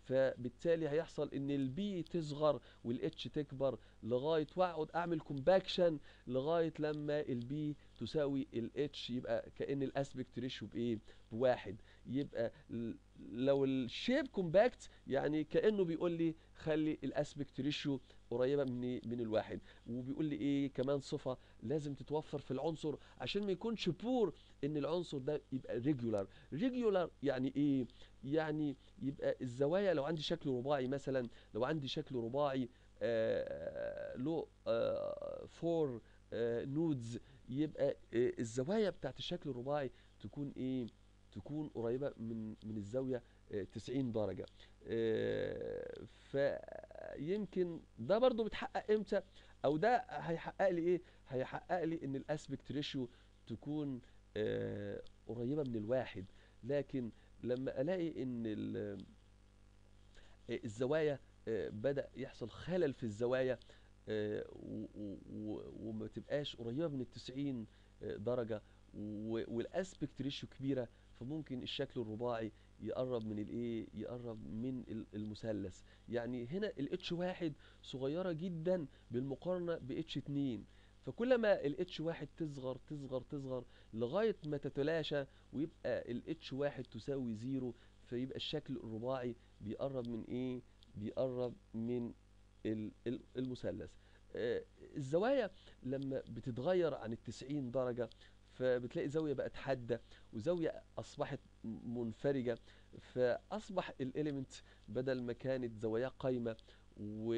فبالتالي هيحصل ان البي تصغر والاتش تكبر لغايه واقعد اعمل كومباكشن لغايه لما البي تساوي الاتش يبقى كان الاسبكت ريشيو بايه بواحد يبقى ل- لو الشيب كومباكت يعني كانه بيقول لي خلي الاسبكت ريشيو قريبه من من الواحد وبيقول لي ايه كمان صفه لازم تتوفر في العنصر عشان ما يكونش بور ان العنصر ده يبقى ريجولار ريجولار يعني ايه يعني يبقى الزوايا لو عندي شكل رباعي مثلا لو عندي شكل رباعي آه له آه فور آه نودز يبقى آه الزوايا بتاعت الشكل الرباعي تكون ايه تكون قريبة من من الزاوية آه 90 درجة آه فيمكن ده برضو بيتحقق امتى او ده هيحقق لي ايه هيحقق لي ان الاسبكت ريشيو تكون آه قريبة من الواحد لكن لما الاقي ان ال- آه، الزوايا آه، بدأ يحصل خلل في الزوايا آه، و- و- و- وما تبقاش قريبة من التسعين آه، درجة و- والاسبكت ريشيو كبيرة فممكن الشكل الرباعي يقرب من الايه يقرب من ال- المثلث يعني هنا الاتش واحد صغيرة جدا بالمقارنة باتش اتنين فكل ما الاتش واحد تصغر تصغر تصغر لغاية ما تتلاشى ويبقى الاتش واحد تساوي زيرو فيبقى الشكل الرباعي بيقرب من ايه بيقرب من ال- ال- المثلث آه، الزوايا لما بتتغير عن التسعين درجة فبتلاقي زاوية بقت حادة وزاوية أصبحت م- منفرجة فأصبح الإليمنت بدل ما كانت زوايا قايمة و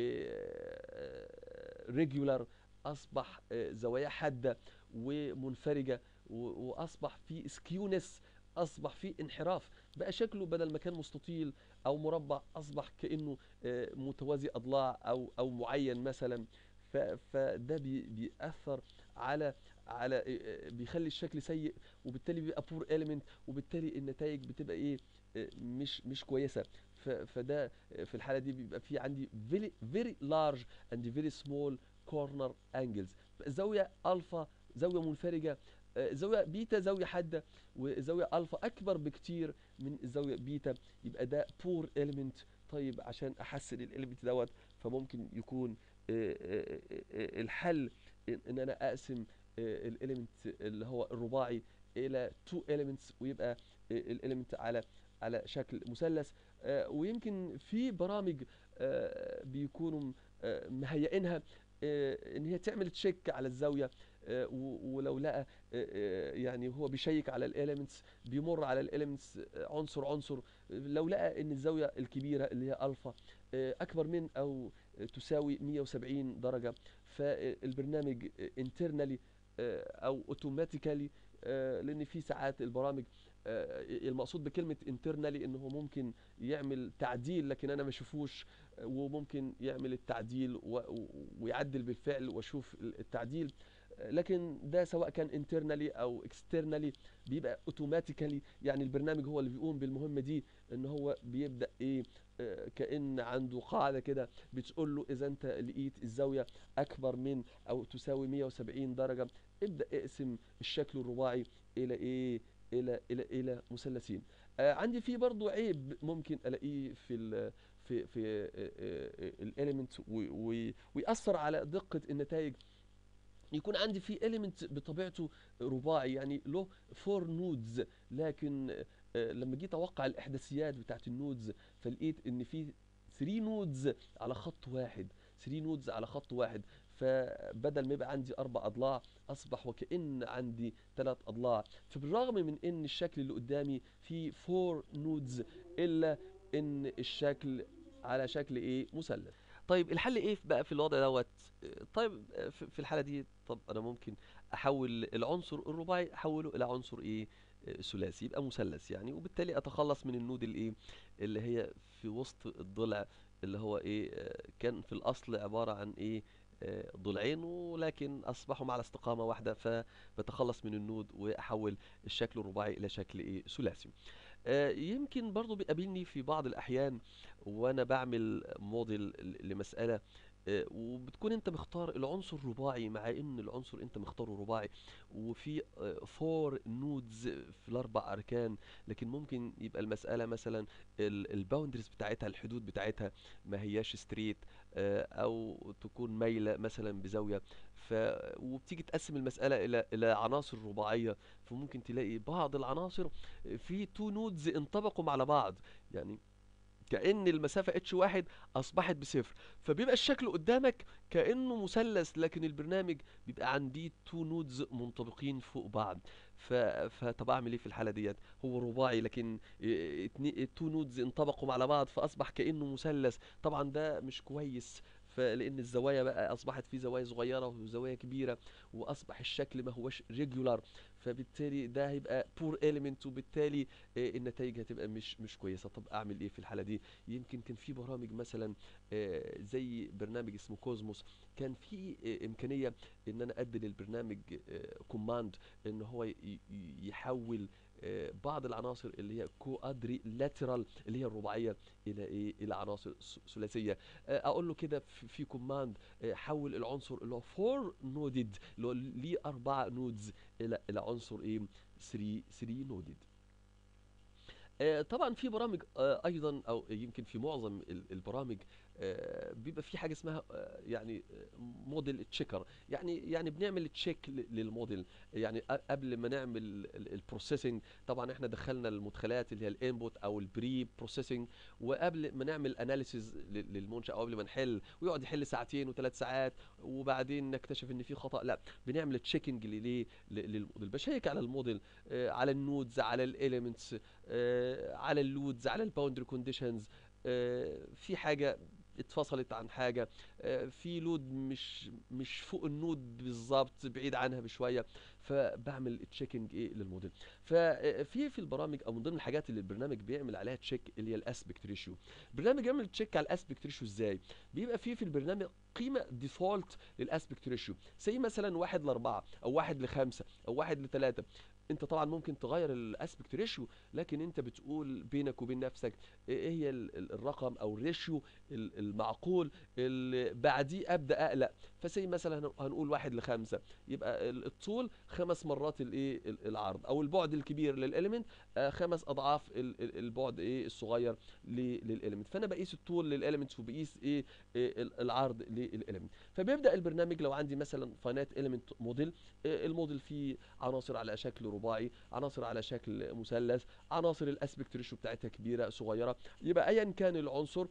ريجولار أصبح آه، زوايا حادة ومنفرجة و- وأصبح في سكيونس أصبح في انحراف بقى شكله بدل ما كان مستطيل أو مربع أصبح كأنه آه، متوازي أضلاع أو أو معين مثلا ف- فده بي- بيأثر على على آه، آه، بيخلي الشكل سيء وبالتالي بيبقى بور element وبالتالي النتائج بتبقى ايه آه، مش مش كويسه ف- فده آه، في الحاله دي بيبقى في عندي very very large and very small corner angles زاويه الفا زاويه منفرجه آه، زاويه بيتا زاويه حاده وزاويه الفا اكبر بكتير من الزاويه بيتا يبقى ده بور element طيب عشان احسن الاليمنت دوت فممكن يكون آه، آه، آه، آه، الحل ان إن انا اقسم الاليمنت اللي هو الرباعي الى تو elements ويبقى الاليمنت على على شكل مثلث آه، ويمكن في برامج آه، بيكونوا آه، مهيئينها آه، ان هي تعمل تشيك على الزاويه آه، و- ولو لقى آه، آه، يعني هو بيشيك على الاليمنتس بيمر على الاليمنتس عنصر عنصر لو لقى ان الزاويه الكبيره اللي هي الفا آه، اكبر من او تساوي 170 درجه فالبرنامج انترنالي او اوتوماتيكالي لان في ساعات البرامج آه، المقصود بكلمه انترنالي ان هو ممكن يعمل تعديل لكن انا ما اشوفوش آه، وممكن يعمل التعديل و- و- ويعدل بالفعل واشوف التعديل آه، لكن ده سواء كان انترنالي او اكسترنالي بيبقى اوتوماتيكالي يعني البرنامج هو اللي بيقوم بالمهمه دي ان هو بيبدا ايه آه، كان عنده قاعده كده بتقول له اذا انت لقيت الزاويه اكبر من او تساوي 170 درجه ابدا اقسم الشكل الرباعي الى ايه الى الى الى مثلثين آه عندي في برضو عيب ممكن الاقيه في ال في في الاليمنت ويأثر على دقة النتائج يكون عندي في element بطبيعته رباعي يعني له فور نودز لكن آه، لما جيت اوقع الاحداثيات بتاعت النودز فلقيت ان في 3 نودز على خط واحد 3 نودز على خط واحد فبدل ما يبقى عندي اربع اضلاع اصبح وكأن عندي ثلاث اضلاع فبالرغم من ان الشكل اللي قدامي فيه 4 نودز الا ان الشكل على شكل ايه مثلث طيب الحل ايه بقى في الوضع دوت آه، طيب آه، في في الحاله دي طب انا ممكن احول العنصر الرباعي احوله الى عنصر ايه آه، ثلاثي يبقى مثلث يعني وبالتالي اتخلص من النود الايه اللي هي في وسط الضلع اللي هو ايه آه، كان في الاصل عباره عن ايه آه، ضلعين ولكن اصبحوا على استقامه واحده فبتخلص من النود واحول الشكل الرباعي الى شكل ايه ثلاثي آه، يمكن برضو بيقابلني في بعض الأحيان وأنا بعمل موديل ل- لمسألة آه، وبتكون انت مختار العنصر رباعي مع ان العنصر انت مختاره رباعي وفي فور نودز في الاربع اركان لكن ممكن يبقى المسألة مثلا الباوندرز بتاعتها الحدود بتاعتها ما هياش ستريت او تكون مايلة مثلا بزاوية ف وبتيجي تقسم المسألة إلى إلى عناصر رباعية فممكن تلاقي بعض العناصر في تو نودز انطبقوا على بعض يعني كأن المسافة اتش واحد أصبحت بصفر فبيبقى الشكل قدامك كأنه مثلث لكن البرنامج بيبقى عندي تو نودز منطبقين فوق بعض ف... فطب أعمل إيه في الحالة ديت هو رباعي لكن تو نودز انطبقوا على بعض فأصبح كأنه مثلث طبعا ده مش كويس فلان الزوايا بقى اصبحت في زوايا صغيره وزوايا كبيره واصبح الشكل ما هوش ريجولار فبالتالي ده هيبقى بور اليمنت وبالتالي آه، النتائج هتبقى مش مش كويسه طب اعمل ايه في الحاله دي يمكن كان في برامج مثلا آه، زي برنامج اسمه كوزموس كان في آه، امكانيه ان انا ادي للبرنامج كوماند ان هو يحول بعض العناصر اللي هي كوادري لاترال اللي هي الرباعيه الى ايه الى عناصر ثلاثيه اقول له كده في كوماند حول العنصر اللي هو فور نودد اللي هو ليه اربع نودز الى الى عنصر ايه 3 3 نودد طبعا في برامج ايضا او يمكن في معظم البرامج آه، بيبقى في حاجه اسمها آه، يعني موديل تشيكر يعني يعني بنعمل تشيك للموديل يعني قبل ما نعمل البروسيسنج طبعا احنا دخلنا المدخلات اللي هي الانبوت او البري بروسيسنج وقبل ما نعمل اناليسيز للمنشا او قبل ما نحل ويقعد يحل ساعتين وثلاث ساعات وبعدين نكتشف ان في خطا لا بنعمل تشيكنج ليه للموديل بشيك على الموديل آه، على النودز على الاليمنتس على اللودز على الباوندري كونديشنز في حاجه اتفصلت عن حاجه آه، في لود مش مش فوق النود بالظبط بعيد عنها بشويه فبعمل تشيكنج ايه للموديل ففي في البرامج او من ضمن الحاجات اللي البرنامج بيعمل عليها تشيك اللي هي الاسبكت ريشيو البرنامج يعمل تشيك على الاسبكت ريشيو ازاي بيبقى في في البرنامج قيمه ديفولت للاسبكت ريشيو زي مثلا واحد لاربعه او واحد لخمسه او واحد لثلاثه انت طبعا ممكن تغير الاسبكت ريشيو لكن انت بتقول بينك وبين نفسك ايه هي الرقم او الريشيو المعقول اللي بعديه ابدا اقلق فسي مثلا هنقول واحد لخمسة يبقى الطول خمس مرات الايه العرض او البعد الكبير للاليمنت آه، خمس اضعاف البعد ايه الصغير للاليمنت فانا بقيس الطول للاليمنت وبقيس ايه العرض للاليمنت فبيبدا البرنامج لو عندي مثلا فاينات اليمنت موديل الموديل فيه عناصر على شكل رباعي عناصر على شكل مثلث عناصر الاسبكت ريشيو بتاعتها كبيره صغيره يبقى ايا كان العنصر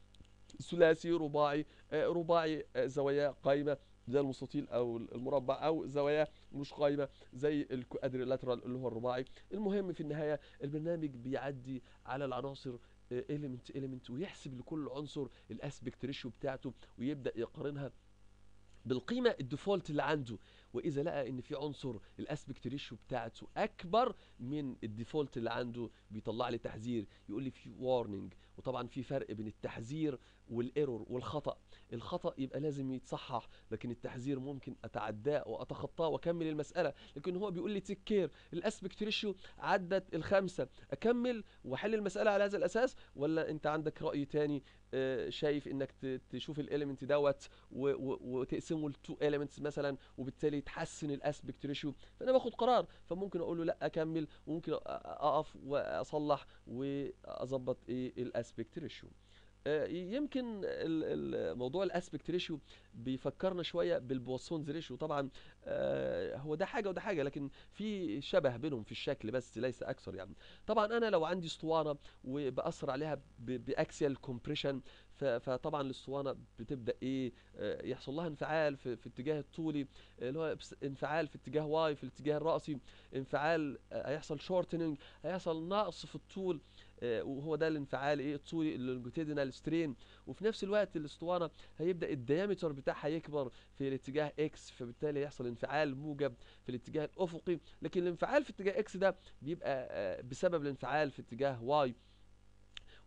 ثلاثي رباعي آه، رباعي آه، زوايا قايمه زي المستطيل او المربع او زوايا مش قايمه زي الكوادريلاترال اللي هو الرباعي المهم في النهايه البرنامج بيعدي على العناصر اليمنت آه، اليمنت ويحسب لكل عنصر الاسبكت ريشيو بتاعته ويبدا يقارنها بالقيمه الديفولت اللي عنده واذا لقى ان في عنصر الاسبكت ريشيو بتاعته اكبر من الديفولت اللي عنده بيطلع لي تحذير يقول لي في وارنينج وطبعا في فرق بين التحذير والايرور والخطا الخطا يبقى لازم يتصحح لكن التحذير ممكن اتعداه واتخطاه واكمل المساله لكن هو بيقول لي تيك كير الاسبكت ريشيو عدت الخمسه اكمل واحل المساله على هذا الاساس ولا انت عندك راي تاني آه، شايف انك تشوف الاليمنت دوت وتقسمه لتو اليمنتس مثلا وبالتالي تحسن الاسبكت ريشيو فانا باخد قرار فممكن اقول له لا اكمل وممكن اقف واصلح واظبط ايه الاسبكت ريشيو آه، يمكن موضوع الاسبكت ريشيو بيفكرنا شويه بالبواسونز ريشيو طبعا آه، هو ده حاجه وده حاجه لكن في شبه بينهم في الشكل بس ليس اكثر يعني طبعا انا لو عندي اسطوانه وباثر عليها باكسيال كومبريشن فطبعا الاسطوانه بتبدا ايه آه، يحصل لها انفعال في, في اتجاه الطولي اللي هو انفعال في اتجاه واي في الاتجاه الراسي انفعال هيحصل شورتنج هيحصل نقص في الطول آه، وهو ده الانفعال ايه الطولي اللونجيتيدنال سترين وفي نفس الوقت الاسطوانه هيبدا الديامتر بتاعها يكبر في الاتجاه اكس فبالتالي يحصل انفعال موجب في الاتجاه الافقي لكن الانفعال في اتجاه اكس ده بيبقى آه، بسبب الانفعال في اتجاه واي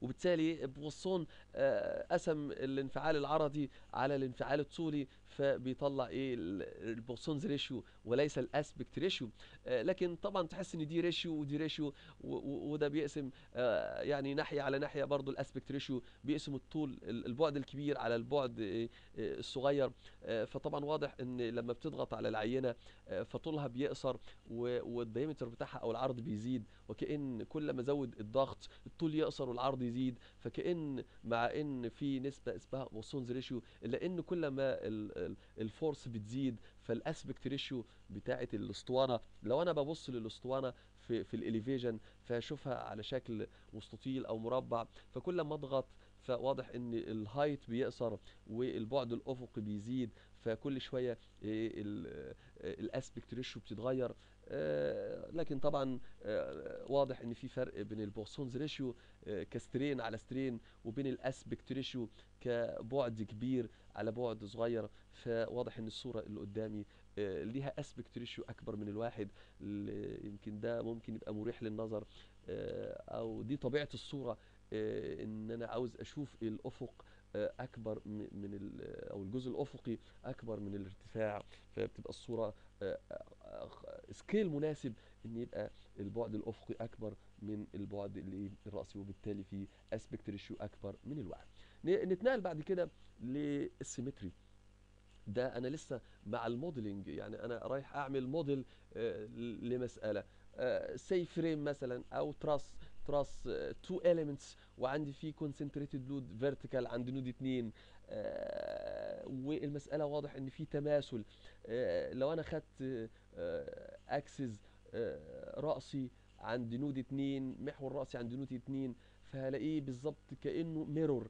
وبالتالي بوصون آه، قسم الانفعال العرضي على الانفعال الطولي فبيطلع ايه ال- البوسونز ريشيو وليس الاسبكت ريشيو آه، لكن طبعا تحس ان دي ريشيو ودي ريشيو و- و- وده بيقسم آه، يعني ناحيه على ناحيه برضو الاسبكت ريشيو بيقسم الطول ال- البعد الكبير على البعد آه، آه، الصغير آه، فطبعا واضح ان لما بتضغط على العينه آه، فطولها بيقصر و- والدايمتر بتاعها او العرض بيزيد وكأن كل ما ازود الضغط الطول يقصر والعرض يزيد فكأن مع ان في نسبه اسمها بوسونز ريشيو الا ان كل ما ال- ال- الفورس بتزيد فالاسبكت ريشيو بتاعه الاسطوانه لو انا ببص للاسطوانه في في الاليفيجن فاشوفها على شكل مستطيل او مربع فكل ما اضغط فواضح ان الهايت بيقصر والبعد الافقي بيزيد فكل شويه الاسبكت ريشيو بتتغير آه، لكن طبعا آه، واضح ان في فرق بين البوسونز ريشيو آه، كسترين على سترين وبين الاسبكت ريشيو كبعد كبير على بعد صغير فواضح ان الصوره اللي قدامي آه، ليها اسبكت ريشيو اكبر من الواحد ل- يمكن ده ممكن يبقى مريح للنظر آه، او دي طبيعه الصوره آه، ان انا عاوز اشوف الافق آه، اكبر م- من ال- او الجزء الافقي اكبر من الارتفاع فبتبقى الصوره آه، آه، سكيل مناسب ان يبقى البعد الافقي اكبر من البعد اللي الراسي وبالتالي في اسبكت ريشيو اكبر من الواحد ن- نتنقل بعد كده للسيمتري ده انا لسه مع الموديلنج يعني انا رايح اعمل موديل آه، لمساله سي فريم مثلا او تراس تراس تو اليمنتس وعندي فيه كونسنتريتد لود فيرتيكال عند نود اتنين آه، والمساله واضح ان في تماثل آه، لو انا خدت اكسس راسي عند نود اتنين محور راسي عند نود اتنين فهلاقيه بالظبط كانه ميرور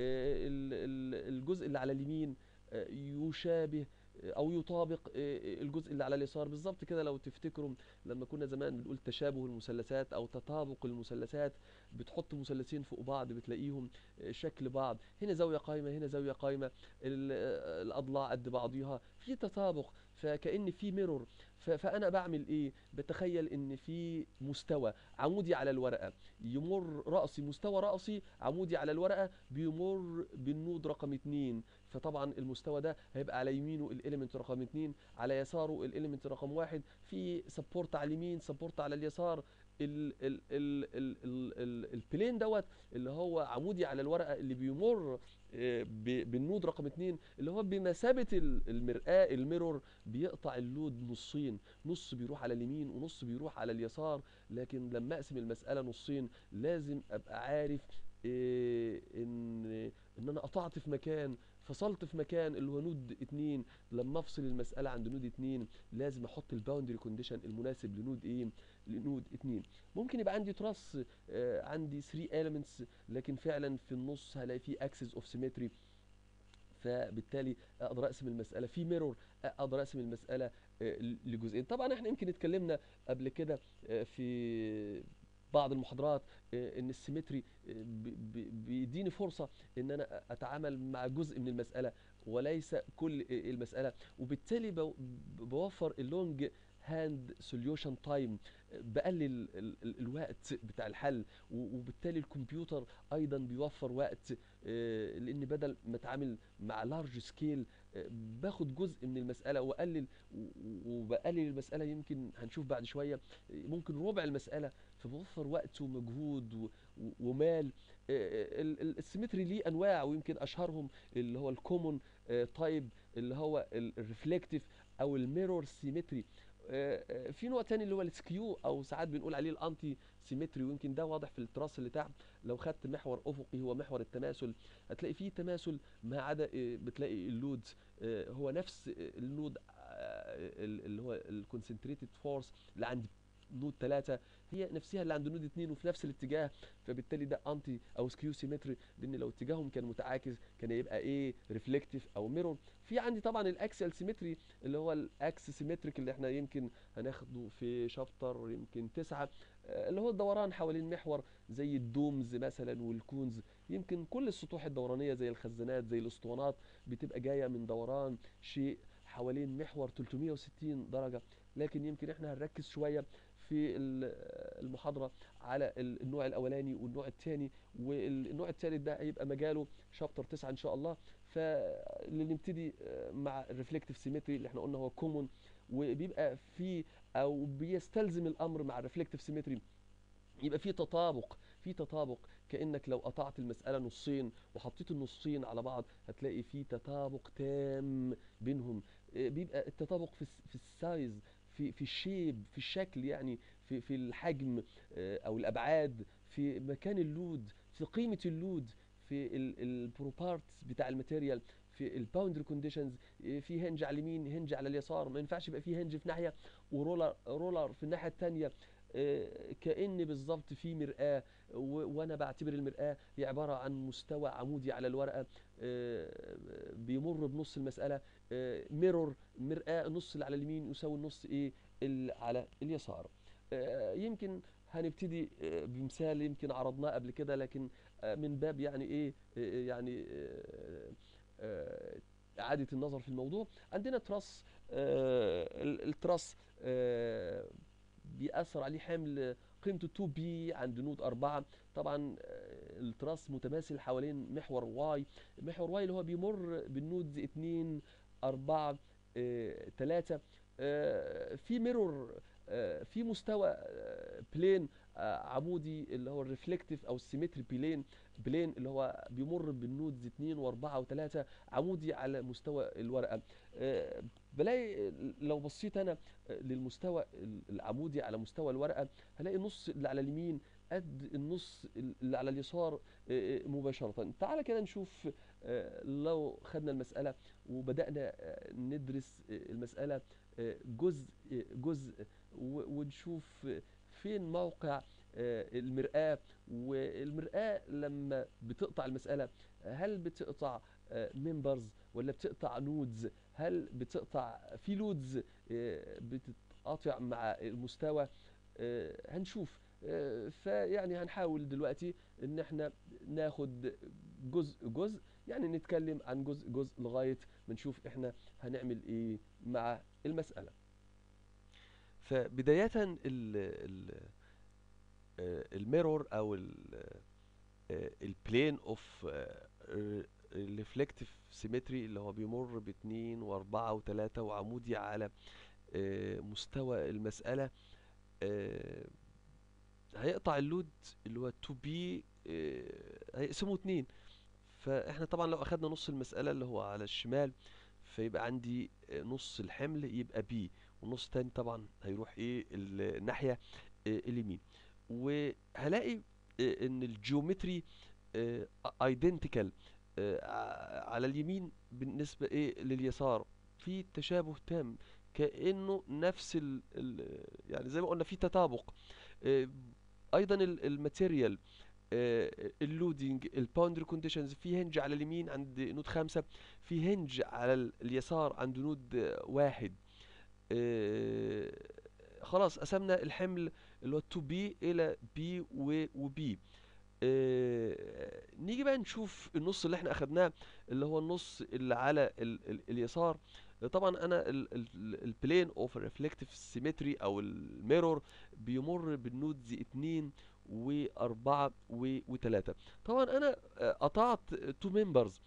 الجزء اللي على اليمين آه، يشابه آه، او يطابق آه، الجزء اللي على اليسار بالظبط كده لو تفتكروا لما كنا زمان بنقول تشابه المثلثات او تطابق المثلثات بتحط مثلثين فوق بعض بتلاقيهم آه، شكل بعض هنا زاويه قايمه هنا زاويه قايمه ال- آه، الاضلاع قد بعضيها في تطابق فكأن في ميرور ف- فانا بعمل ايه بتخيل ان في مستوى عمودي على الورقه يمر راسي مستوى راسي عمودي على الورقه بيمر بالنود رقم اتنين فطبعا المستوى ده هيبقى على يمينه الاليمنت رقم اتنين على يساره الاليمنت رقم واحد في سبورت على اليمين سبورت على اليسار ال ال ال ال ال ال البلين دوت اللي هو عمودي على الورقه اللي بيمر آه، ب- بالنود رقم اتنين اللي هو بمثابه ال- المرآة الميرور بيقطع اللود نصين نص بيروح على اليمين ونص بيروح على اليسار لكن لما اقسم المساله نصين لازم ابقى عارف إيه ان ان انا قطعت في مكان فصلت في مكان اللي هو نود اتنين لما افصل المساله عند نود اتنين لازم احط الباوندري كونديشن المناسب لنود ايه لنود اتنين ممكن يبقى عندي تراس آه عندي 3 elements لكن فعلا في النص هلاقي فيه axis of symmetry فبالتالي اقدر اقسم المساله في ميرور اقدر اقسم المساله آه، لجزئين طبعا احنا يمكن اتكلمنا قبل كده آه، في بعض المحاضرات آه، ان السيمتري آه، ب- ب- بيديني فرصه ان انا اتعامل مع جزء من المساله وليس كل آه، المساله وبالتالي بو- بوفر اللونج هاند سوليوشن تايم بقلل ال- ال- الوقت بتاع الحل و- وبالتالي الكمبيوتر ايضا بيوفر وقت آه، لان بدل ما اتعامل مع لارج سكيل باخد جزء من المساله واقلل و- و- وبقلل المساله يمكن هنشوف بعد شويه آه، ممكن ربع المساله فبوفر وقت ومجهود و- و- ومال آه، ال- ال- السيمتري ليه انواع ويمكن اشهرهم اللي هو الكومون تايب اللي هو الريفلكتيف او الميرور سيمتري في نوع تاني اللي هو السكيو او ساعات بنقول عليه الانتي سيمتري ويمكن ده واضح في التراس اللي تحت لو خدت محور افقي هو محور التماثل هتلاقي فيه تماثل ما عدا آه، بتلاقي اللود آه، هو نفس آه، اللود آه، ال- اللي هو الكونسنتريتد فورس اللي عند نود 3 هي نفسها اللي عند نود 2 وفي نفس الاتجاه فبالتالي ده انتي او سكيو سيمتري لان لو اتجاههم كان متعاكس كان يبقى ايه ريفلكتيف او ميرور في عندي طبعا الاكسل سيمتري اللي هو الاكس سيمتريك اللي احنا يمكن هناخده في شابتر يمكن تسعة آه، اللي هو الدوران حوالين محور زي الدومز مثلا والكونز يمكن كل السطوح الدورانيه زي الخزانات زي الاسطوانات بتبقى جايه من دوران شيء حوالين محور 360 درجه لكن يمكن احنا هنركز شويه في ال- المحاضره على ال- النوع الاولاني والنوع الثاني والنوع الثالث ده هيبقى مجاله شابتر 9 ان شاء الله فنبتدي مع الريفلكتيف سيمتري اللي احنا قلنا هو كومون وبيبقى في او بيستلزم الامر مع الريفلكتيف سيمتري يبقى في تطابق في تطابق كانك لو قطعت المساله نصين وحطيت النصين على بعض هتلاقي في تطابق تام بينهم آه، بيبقى التطابق في الس- في السايز في في الشيب في الشكل يعني في في الحجم آه، او الابعاد في مكان اللود في قيمه اللود في البروبارتس بتاع الماتيريال في الباوندري كونديشنز في هنج على اليمين هنج على اليسار ما ينفعش يبقى في هنج في ناحيه ورولر رولر في الناحيه الثانيه كأن بالظبط في مرآة و- وانا بعتبر المرآة هي عبارة عن مستوى عمودي على الورقة آه، بيمر بنص المسألة ميرور مرآة النص اللي على اليمين يساوي النص ايه اللي على اليسار آه، يمكن هنبتدي آه، بمثال يمكن عرضناه قبل كده لكن آه، من باب يعني ايه آه، يعني آه، آه، إعادة النظر في الموضوع عندنا تراس آه، ال- التراس آه، بيأثر عليه حمل قيمته 2 بي عند نود 4 طبعا آه، التراس متماثل حوالين محور واي محور واي اللي هو بيمر بالنودز 2 4 3 في ميرور آه، في مستوى بلين عمودي اللي هو الريفلكتيف او السيمتري بلين بلين اللي هو بيمر بالنودز 2 و4 و3 عمودي على مستوى الورقه آه، بلاقي لو بصيت انا للمستوى العمودي على مستوى الورقه هلاقي النص اللي على اليمين قد النص اللي على اليسار آه، آه، مباشره تعالى كده نشوف آه، لو خدنا المساله وبدانا آه، ندرس آه، المساله آه، جزء آه، جزء و- ونشوف آه، فين موقع آه، المرآة والمرآة لما بتقطع المسألة هل بتقطع ممبرز ولا بتقطع نودز هل بتقطع في لودز آه، بتتقاطع مع المستوى آه، هنشوف آه، فيعني هنحاول دلوقتي ان احنا ناخد جزء جزء يعني نتكلم عن جزء جزء لغاية ما نشوف احنا هنعمل ايه مع المسألة فبداية ال ال الميرور او البلين اوف ريفلكتيف سيمتري اللي هو بيمر باتنين واربعة وتلاتة وعمودي على آه، مستوى المسألة آه، هيقطع اللود اللي هو 2 بي هيقسمه اتنين فاحنا طبعا لو اخدنا نص المسألة اللي هو على الشمال فيبقى عندي آه، نص الحمل يبقى بي والنص التاني طبعا هيروح ايه ال- الناحية آه، اليمين وهلاقي آه، ان الجيومتري ايدنتيكال على اليمين بالنسبة ايه لليسار في تشابه تام كأنه نفس ال ال يعني زي ما قلنا في تطابق آه، ايضا ال- الماتيريال آه، اللودينج الباوندري كونديشنز في هنج على اليمين عند نود خمسة في هنج على ال- اليسار عند نود آه، واحد آه، خلاص قسمنا الحمل اللي هو 2 بي الى بي وبي نيجي بقى نشوف النص اللي احنا اخدناه اللي هو النص اللي على ال ال اليسار طبعا انا البلين اوف ريفلكتيف سيمتري او الميرور بيمر بالنودز 2 و4 و3 طبعا انا آه، قطعت تو ممبرز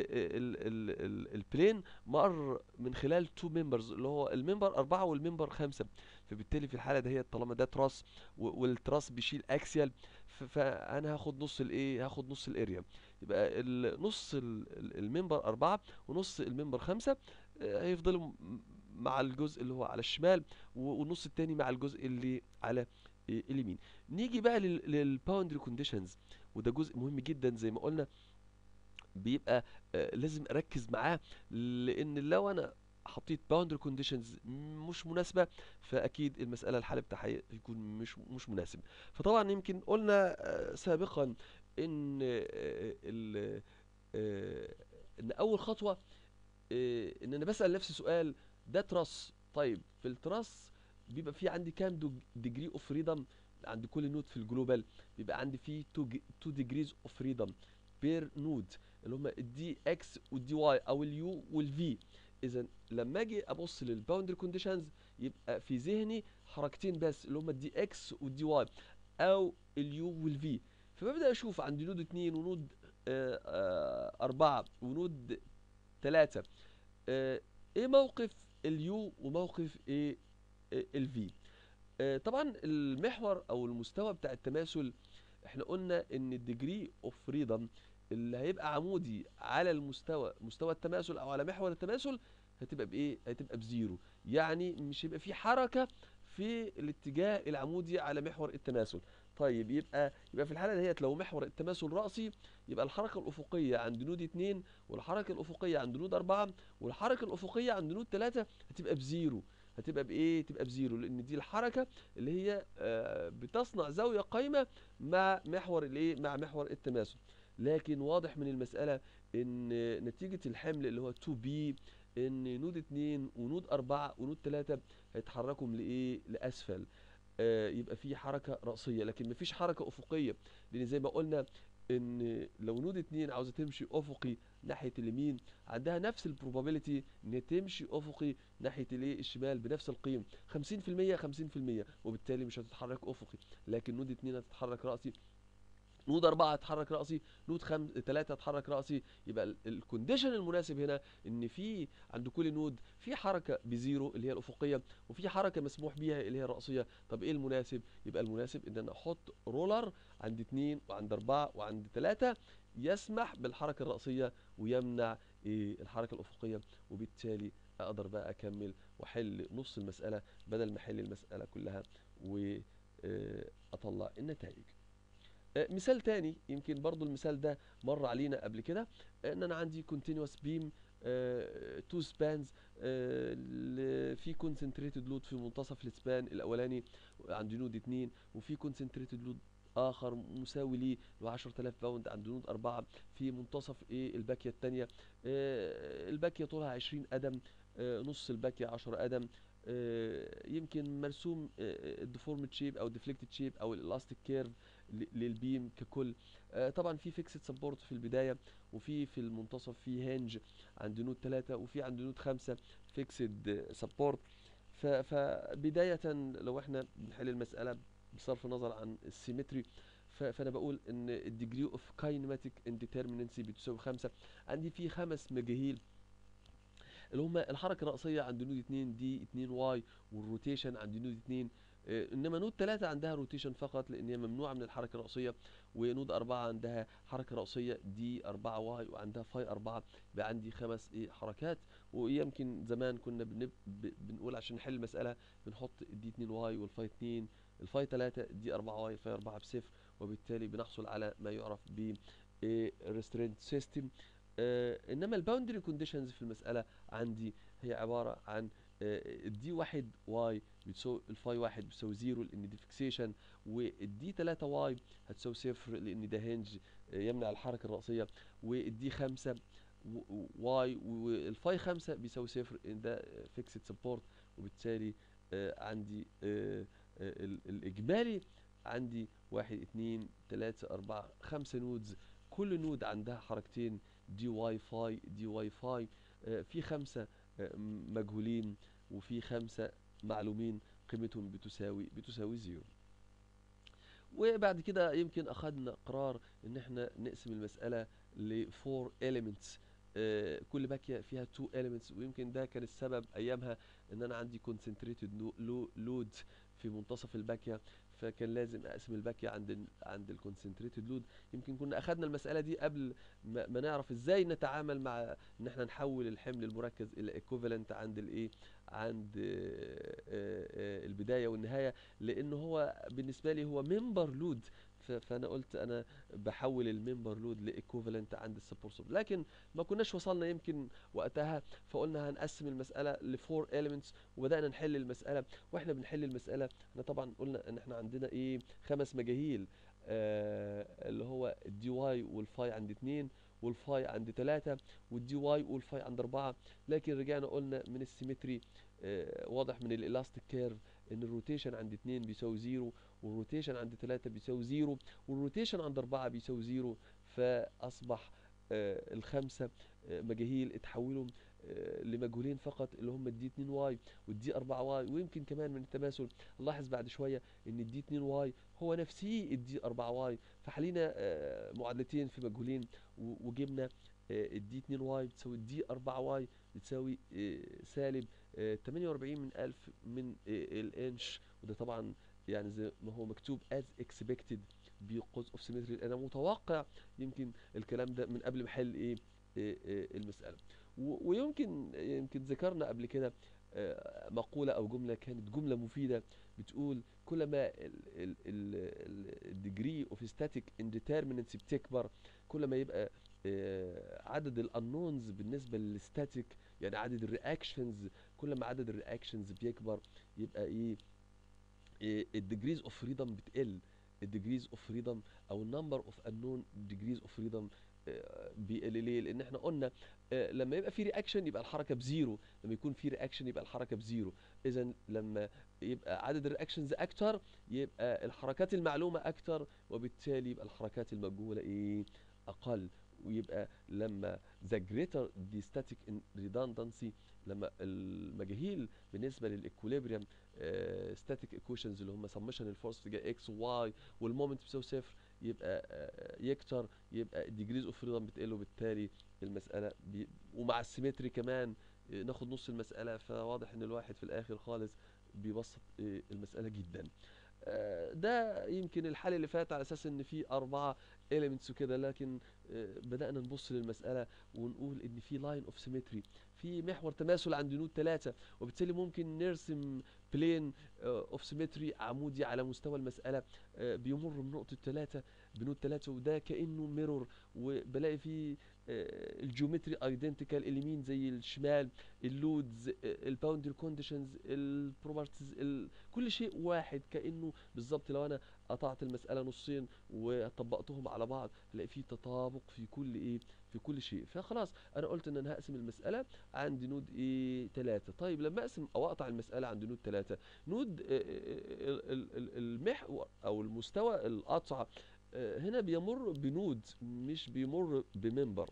البلين مر من خلال تو ممبرز اللي هو الممبر أربعة والممبر خمسة فبالتالي في الحالة دهيت طالما ده تراس و- والتراس بيشيل اكسيال ف- فانا هاخد نص الايه هاخد نص الاريا يبقى ال- نص ال- ال- الممبر أربعة ونص الممبر خمسة آه، هيفضلوا م- مع الجزء اللي هو على الشمال و- والنص التاني مع الجزء اللي على آه، اليمين نيجي بقى للباوندري كونديشنز وده جزء مهم جدا زي ما قلنا بيبقى آه، لازم اركز معاه لان لو انا حطيت باوندري كونديشنز مش مناسبه فاكيد المساله الحل بتاعها هيكون مش مش مناسب فطبعا يمكن قلنا آه، سابقا ان آه، ال- آه، ان اول خطوه آه، ان انا بسال نفسي سؤال ده تراس طيب في التراس بيبقى في عندي كام ديجري اوف فريدم عند كل نود في الجلوبال بيبقى عندي فيه 2 ديجريز اوف فريدم بير نود اللي هم الدي اكس والدي واي او اليو والفي اذا لما اجي ابص للباوندري كونديشنز يبقى في ذهني حركتين بس اللي هما الدي اكس والدي واي او اليو والفي فببدا اشوف عند نود 2 ونود 4 ونود 3 ايه موقف اليو وموقف ايه الفي طبعا المحور او المستوى بتاع التماثل احنا قلنا ان الديجري اوف فريدم اللي هيبقى عمودي على المستوى مستوى التماثل او على محور التماثل هتبقى بايه هتبقى بزيرو يعني مش هيبقى في حركه في الاتجاه العمودي على محور التماثل طيب يبقى يبقى في الحاله ديت لو محور التماثل راسي يبقى الحركه الافقيه عند نود 2 والحركه الافقيه عند نود 4 والحركه الافقيه عند نود 3 هتبقى بزيرو هتبقى بايه تبقى بزيرو لان دي الحركه اللي هي آه بتصنع زاويه قايمه مع محور الايه مع محور التماثل لكن واضح من المساله ان نتيجه الحمل اللي هو 2 بي ان نود 2 ونود 4 ونود 3 هيتحركوا لايه لاسفل آه يبقى في حركه راسيه لكن مفيش حركه افقيه لان زي ما قلنا ان لو نود 2 عاوزه تمشي افقي ناحيه اليمين عندها نفس البروبابيلتي ان تمشي افقي ناحيه الايه الشمال بنفس القيم 50% 50% وبالتالي مش هتتحرك افقي لكن نود 2 هتتحرك راسي نود أربعة هتحرك رأسي نود خم... تلاتة هتحرك رأسي يبقى الكونديشن المناسب هنا إن في عند كل نود في حركة بزيرو اللي هي الأفقية وفي حركة مسموح بيها اللي هي الرأسية طب إيه المناسب؟ يبقى المناسب إن أنا أحط رولر عند اتنين وعند أربعة وعند تلاتة يسمح بالحركة الرأسية ويمنع إيه الحركة الأفقية وبالتالي أقدر بقى أكمل وأحل نص المسألة بدل ما أحل المسألة كلها وأطلع النتائج. مثال تاني يمكن برضو المثال ده مر علينا قبل كده ان انا عندي continuous beam تو سبانز في concentrated لود في منتصف السبان الاولاني عند نود 2 وفي concentrated لود اخر مساوي ليه ل 10000 باوند عند نود 4 في منتصف ايه الباكيه الثانيه الباكيه طولها 20 قدم نص الباكيه 10 قدم يمكن مرسوم الديفورمد شيب او ديفليكتد شيب او الالاستيك كيرف للبيم ككل طبعا في فيكسد سبورت في البدايه وفي في المنتصف في هنج عند نود 3 وفي عند نود 5 فيكسد سبورت فبدايه لو احنا بنحل المساله بصرف النظر عن السيمتري فانا بقول ان الديجري اوف كاينماتيك انديترميننسي بتساوي 5 عندي في خمس مجاهيل اللي هم الحركه الرأسيه عند نود 2 دي 2 واي والروتيشن عند نود 2 انما نود 3 عندها روتيشن فقط لان هي ممنوعه من الحركه الرأسيه ونود 4 عندها حركه رأسيه دي 4 واي وعندها فاي 4 بقى عندي خمس ايه حركات ويمكن زمان كنا بنب... بنقول عشان نحل المساله بنحط دي 2 واي والفاي 2 الفاي 3 دي 4 واي الفاي 4 بصفر وبالتالي بنحصل على ما يعرف ب ريسترينت سيستم آه انما الباوندري كونديشنز في المساله عندي هي عباره عن الدي واحد واي بتساوي الفاي واحد بتساوي زيرو لان دي فيكسيشن والدي 3 واي هتساوي صفر لان ده هنج يمنع الحركه الرأسيه والدي 5 واي والفاي 5 بيساوي صفر ان ده فيكسد سبورت وبالتالي آه عندي آه الاجمالي عندي واحد اتنين تلاتة أربعة خمسة نودز كل نود عندها حركتين دي واي فاي دي واي فاي آه في خمسة آه مجهولين وفي خمسة معلومين قيمتهم بتساوي بتساوي زيرو وبعد كده يمكن أخدنا قرار إن احنا نقسم المسألة ل 4 elements آه كل باكية فيها 2 elements ويمكن ده كان السبب أيامها إن أنا عندي concentrated load في منتصف الباكية فكان لازم اقسم الباكية عند ال عند الكونسنتريتد لود يمكن كنا اخدنا المسألة دي قبل ما, ما نعرف ازاي نتعامل مع ان احنا نحول الحمل المركز الى ايكوفالنت عند الايه عند البداية والنهاية لان هو بالنسبة لي هو ممبر لود فانا قلت انا بحول الممبر لود لايكوفالنت عند السبورت لكن ما كناش وصلنا يمكن وقتها فقلنا هنقسم المساله لفور elements وبدانا نحل المساله واحنا بنحل المساله احنا طبعا قلنا ان احنا عندنا ايه خمس مجاهيل آه اللي هو الدي واي والفاي عند اتنين والفاي عند تلاتة والدي واي والفاي عند أربعة لكن رجعنا قلنا من السيمتري آه واضح من الالاستيك كيرف ان الروتيشن عند اتنين بيساوي زيرو والروتيشن عند تلاتة بيساوي زيرو والروتيشن عند أربعة بيساوي زيرو فأصبح آه الخمسة آه، مجاهيل اتحولوا آه، لمجهولين فقط اللي هم الدي 2 واي والدي 4 واي ويمكن كمان من التماثل نلاحظ بعد شويه ان الدي 2 واي هو نفسه الدي 4 واي فحلينا آه، معادلتين في مجهولين و- وجبنا الدي 2 واي بتساوي الدي 4 واي بتساوي آه، سالب آه، 48 من 1000 من آه، الانش وده طبعا يعني زي ما هو مكتوب as expected بقوس اوف سيمتري انا متوقع يمكن الكلام ده من قبل ما احل ايه آه، آه، المساله و- ويمكن يمكن ذكرنا قبل كده آه، مقوله او جمله كانت جمله مفيده بتقول كلما الديجري اوف ستاتيك انديترميننسي بتكبر كل ما يبقى آه، عدد الانونز بالنسبه للستاتيك يعني عدد الرياكشنز كل ما عدد الرياكشنز بيكبر يبقى ايه الديجريز اوف فريدم بتقل الديجريز اوف فريدم او النمبر اوف انون ديجريز اوف فريدم بيقل ليه؟ لان احنا قلنا آه، لما يبقى في رياكشن يبقى الحركه بزيرو لما يكون في رياكشن يبقى الحركه بزيرو اذا لما يبقى عدد الرياكشنز اكتر يبقى الحركات المعلومه اكتر وبالتالي يبقى الحركات المجهوله ايه اقل ويبقى لما the greater the static in- redundancy لما المجاهيل بالنسبه للاكوليبريم static equations اللي هم summation الفورس تجاه x و y والمومنت بيساوي صفر يبقى آه، يكتر يبقى الديجريز اوف فريدم بتقل وبالتالي المساله بي ومع السيمتري كمان آه، ناخد نص المساله فواضح ان الواحد في الاخر خالص بيبسط آه، المساله جدا آه، ده يمكن الحل اللي فات على اساس ان في اربعه elements وكده لكن آه، بدانا نبص للمساله ونقول ان في لاين اوف سيمتري في محور تماثل عند نود ثلاثة وبالتالي ممكن نرسم بلين اوف سيمتري عمودي على مستوى المسألة آه، بيمر بنقطة ثلاثة بنود ثلاثة وده كأنه ميرور وبلاقي فيه آه، الجيومتري ايدنتيكال اليمين زي الشمال اللودز الباوندري كونديشنز البروبرتيز كل شيء واحد كأنه بالظبط لو انا قطعت المسألة نصين وطبقتهم على بعض هلاقي فيه تطابق في كل ايه في كل شيء فخلاص انا قلت ان انا هقسم المسألة عند نود ايه ثلاثة طيب لما اقسم او اقطع المسألة عند نود ثلاثة نود آه، آه، ال- ال- ال- المحور او المستوى القطع آه، هنا بيمر بنود مش بيمر بمنبر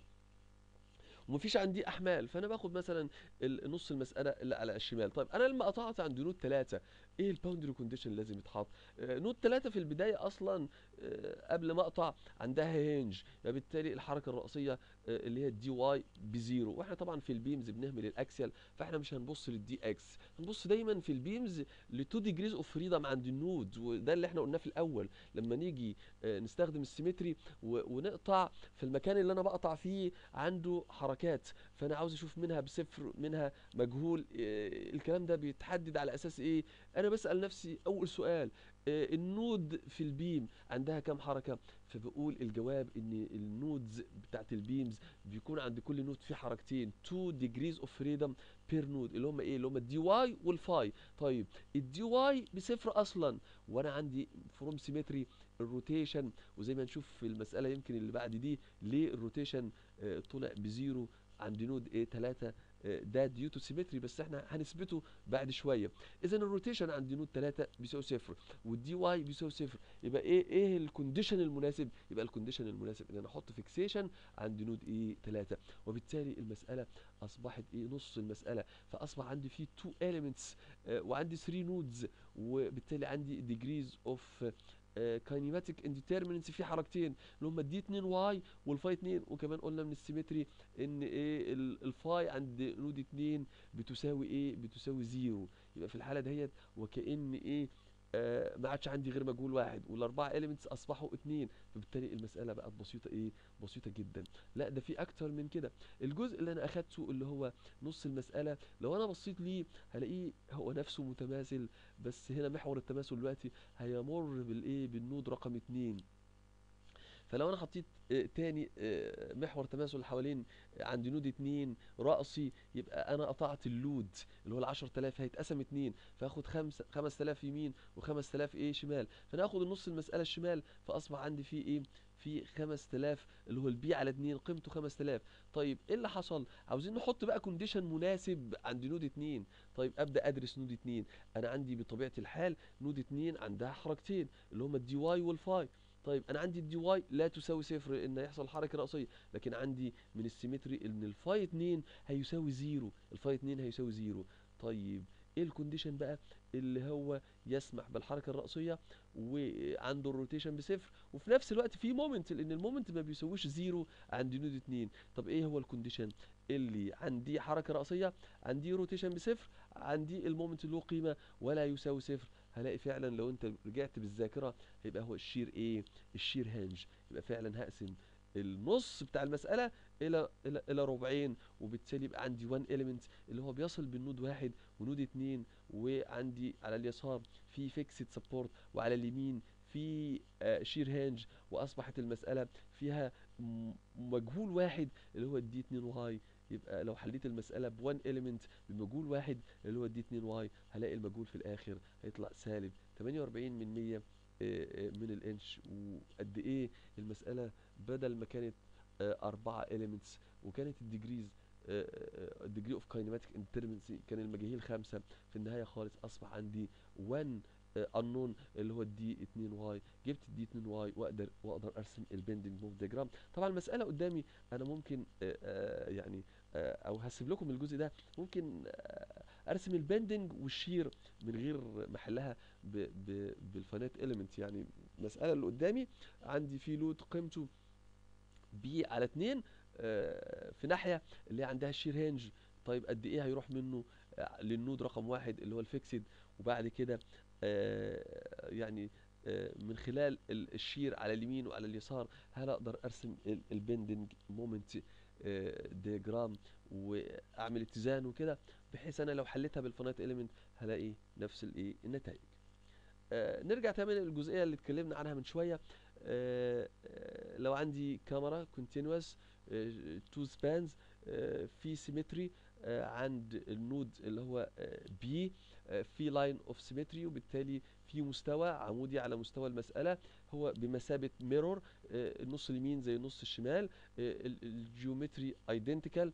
ومفيش عندي احمال فانا باخد مثلا ال- نص المساله اللي على الشمال طيب انا لما قطعت عند نود ثلاثة ايه الباوندري كونديشن لازم يتحط آه، نود ثلاثة في البدايه اصلا آه، قبل ما اقطع عندها هينج فبالتالي الحركه الرئيسيه آه، اللي هي الدي واي بزيرو واحنا طبعا في البيمز بنهمل الاكسيال فاحنا مش هنبص للدي اكس هنبص دايما في البيمز ل 2 ديجريز اوف فريدم عند النود وده اللي احنا قلناه في الاول لما نيجي آه، نستخدم السيمتري و- ونقطع في المكان اللي انا بقطع فيه عنده حركات فانا عاوز اشوف منها بصفر منها مجهول آه، الكلام ده بيتحدد على اساس ايه انا بسال نفسي اول سؤال آه، النود في البيم عندها كام حركه فبقول الجواب ان النودز بتاعت البيمز بيكون عند كل نود في حركتين 2 degrees of freedom بير نود اللي هم ايه اللي هم الدي واي والفاي طيب الدي واي بصفر اصلا وانا عندي فروم سيمتري الروتيشن وزي ما نشوف في المساله يمكن اللي بعد دي ليه الروتيشن آه، طلع بزيرو عند نود ايه 3 ده ديو تو سيمتري بس احنا هنثبته بعد شويه اذا الروتيشن عند نود 3 بيساوي صفر والدي واي بيساوي صفر يبقى ايه ايه الكونديشن المناسب يبقى الكونديشن المناسب ان انا احط فيكسيشن عند نود ايه 3 وبالتالي المساله اصبحت ايه نص المساله فاصبح عندي فيه 2 elements آه، وعندي 3 نودز وبالتالي عندي degrees اوف كاينيماتيك انديترميننسي في حركتين اللي هم الدي 2 واي والفاي 2 وكمان قلنا من السيمتري ان ايه ال- الفاي عند نود 2 بتساوي ايه بتساوي زيرو يبقى في الحاله دهيت وكأن ايه آه ما عادش عندي غير مجهول واحد والاربعه اليمنتس اصبحوا اتنين فبالتالي المساله بقت بسيطه ايه بسيطه جدا لا ده في اكتر من كده الجزء اللي انا اخدته اللي هو نص المساله لو انا بصيت ليه هلاقيه هو نفسه متماثل بس هنا محور التماثل دلوقتي هيمر بالايه بالنود رقم اتنين فلو انا حطيت آه، تاني آه، محور تماثل حوالين آه، عند نود اتنين رأسي يبقى انا قطعت اللود اللي هو ال 10000 هيتقسم اتنين فاخد خمسة 5000 يمين و5000 ايه شمال فانا اخد النص المسألة الشمال فاصبح عندي فيه ايه في 5000 اللي هو البي على 2 قيمته 5000 طيب ايه اللي حصل عاوزين نحط بقى كونديشن مناسب عند نود 2 طيب ابدا ادرس نود 2 انا عندي بطبيعه الحال نود 2 عندها حركتين اللي هما الدي واي والفاي طيب انا عندي الدي واي لا تساوي صفر ان يحصل حركه رأسيه لكن عندي من السيمتري ان الفاي 2 هيساوي زيرو الفاي 2 هيساوي زيرو طيب ايه الكونديشن بقى اللي هو يسمح بالحركه الرأسيه وعنده الروتيشن بصفر وفي نفس الوقت في مومنت لان المومنت ما بيساويش زيرو عند نود 2 طب ايه هو الكونديشن اللي عندي حركه رأسيه عندي روتيشن بصفر عندي المومنت له قيمه ولا يساوي صفر هلاقي فعلا لو انت رجعت بالذاكره هيبقى هو الشير ايه الشير هنج يبقى فعلا هقسم النص بتاع المسألة إلى إلى إلى ربعين وبالتالي يبقى عندي 1 element اللي هو بيصل بين نود واحد ونود اتنين وعندي على اليسار في فيكسد سبورت وعلى اليمين في شير هانج واصبحت المسألة فيها م- مجهول واحد اللي هو الدي 2 واي يبقى لو حليت المسألة ب 1 element بمجهول واحد اللي هو الدي 2 واي هلاقي المجهول في الآخر هيطلع سالب 48 من 100 آه، آه، من الانش وقد ايه المسألة بدل ما كانت آه، أربعة elements وكانت الديجريز الديجري اوف كاينماتيك انترمنسي كان المجاهيل خمسة في النهاية خالص أصبح عندي 1 unknown اللي هو الدي 2 واي جبت الدي 2 واي واقدر واقدر ارسم البندنج موف ديجرام طبعا المساله قدامي انا ممكن آه، آه، يعني آه، او هسيب لكم الجزء ده ممكن آه، ارسم البندنج والشير من غير ما احلها ب- ب- بالفانات اليمنت يعني المساله اللي قدامي عندي في لود قيمته بي على 2 في ناحيه اللي هي عندها الشير هنج طيب قد ايه هيروح منه آه، للنود رقم واحد اللي هو الفيكسد وبعد كده آه، يعني آه، من خلال ال- الشير على اليمين وعلى اليسار هل اقدر ارسم البندنج مومنت ديجرام واعمل اتزان وكده بحيث انا لو حليتها بالفانايت اليمنت هلاقي نفس الايه النتائج آه، نرجع تاني للجزئيه اللي اتكلمنا عنها من شويه آه، آه، لو عندي كاميرا كونتينوس تو سبانز في سيمتري عند النود اللي هو بي في لاين اوف سيمتري وبالتالي في مستوى عمودي على مستوى المسألة هو بمثابة ميرور النص اليمين زي النص الشمال الجيومتري ايدنتيكال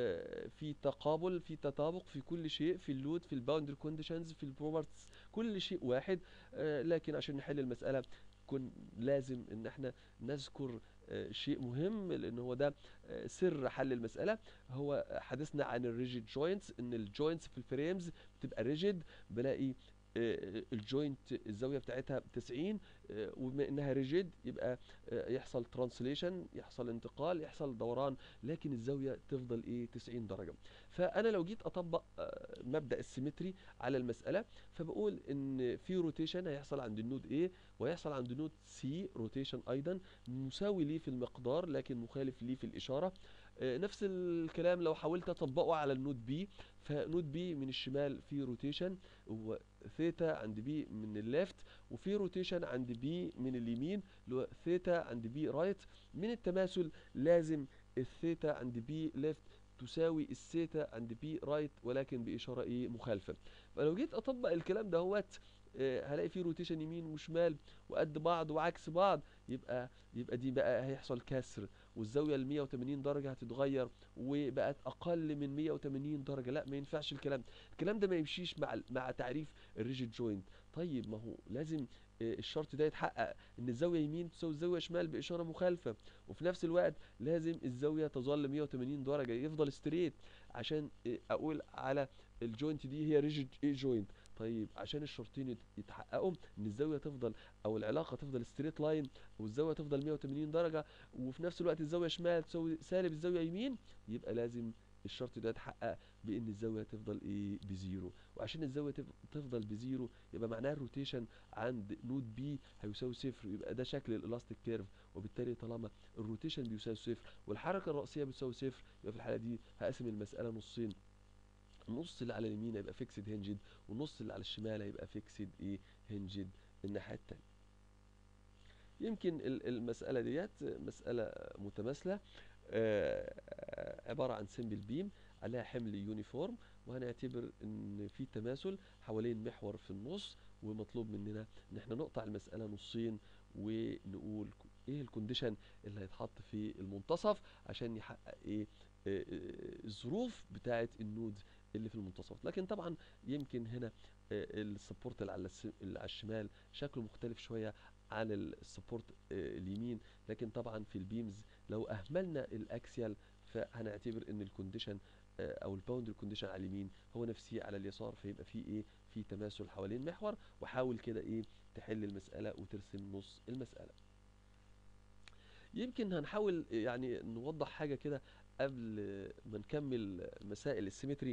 في تقابل في تطابق في كل شيء في اللود في الباوندري كونديشنز في البروبرتيز كل شيء واحد آه، لكن عشان نحل المسألة كن لازم ان احنا نذكر آه، شيء مهم لان هو ده آه، سر حل المسألة هو حدثنا عن الريجيد جوينتس ان الجوينتس في الفريمز بتبقى ريجيد بلاقي آه، الجوينت الزاويه بتاعتها 90 آه، وبما انها ريجيد يبقى آه، يحصل ترانسليشن يحصل انتقال يحصل دوران لكن الزاويه تفضل ايه 90 درجه فانا لو جيت اطبق آه، مبدا السيمتري على المساله فبقول ان في روتيشن هيحصل عند النود A ويحصل عند نود C روتيشن ايضا مساوي ليه في المقدار لكن مخالف ليه في الاشاره آه، نفس الكلام لو حاولت اطبقه على النود بي فنود بي من الشمال في روتيشن هو ثيتا عند بي من الليفت وفي روتيشن عند بي من اليمين اللي هو ثيتا عند بي رايت من التماثل لازم الثيتا عند بي ليفت تساوي الثيتا عند بي رايت ولكن بإشارة ايه مخالفة فلو جيت اطبق الكلام دهوت آه، هلاقي فيه روتيشن يمين وشمال وقد بعض وعكس بعض يبقى يبقى دي بقى هيحصل كسر والزاويه ال 180 درجه هتتغير وبقت اقل من 180 درجه لا ما ينفعش الكلام ده الكلام ده ما يمشيش مع ال- مع تعريف الريجيد جوينت طيب ما هو لازم آه، الشرط ده يتحقق ان الزاويه يمين تساوي الزاويه شمال باشاره مخالفه وفي نفس الوقت لازم الزاويه تظل 180 درجه يفضل ستريت عشان آه، اقول على الجوينت دي هي ريجيد ايه جوينت طيب عشان الشرطين يت- يتحققوا ان الزاويه تفضل او العلاقه تفضل ستريت لاين والزاويه تفضل 180 درجه وفي نفس الوقت الزاويه شمال تساوي سالب الزاويه يمين يبقى لازم الشرط ده يتحقق بان الزاويه تفضل ايه بزيرو وعشان الزاويه تف- تفضل بزيرو يبقى معناها الروتيشن عند نود بي هيساوي صفر يبقى ده شكل الالاستيك كيرف وبالتالي طالما الروتيشن بيساوي صفر والحركه الراسيه بتساوي صفر يبقى في الحاله دي هقسم المساله نصين النص اللي على اليمين هيبقى فيكسد هنجد والنص اللي على الشمال هيبقى فيكسد ايه هنجد الناحيه التانية يمكن ال- المسألة ديت مسألة متماثلة آه، عبارة عن سمبل بيم عليها حمل يونيفورم وهنعتبر ان في تماثل حوالين محور في النص ومطلوب مننا ان احنا نقطع المسألة نصين ونقول ك- ايه الكونديشن اللي هيتحط في المنتصف عشان يحقق ايه آه، آه، الظروف بتاعة النود اللي في المنتصف لكن طبعا يمكن هنا السبورت اللي على الس- اللي على الشمال شكله مختلف شوية عن السبورت اليمين لكن طبعا في البيمز لو اهملنا الاكسيال فهنعتبر ان الكونديشن او الباوندري كونديشن على اليمين هو نفسه على اليسار فيبقى في ايه في تماثل حوالين محور وحاول كده ايه تحل المسألة وترسم نص المسألة يمكن هنحاول يعني نوضح حاجة كده قبل ما نكمل مسائل السيمتري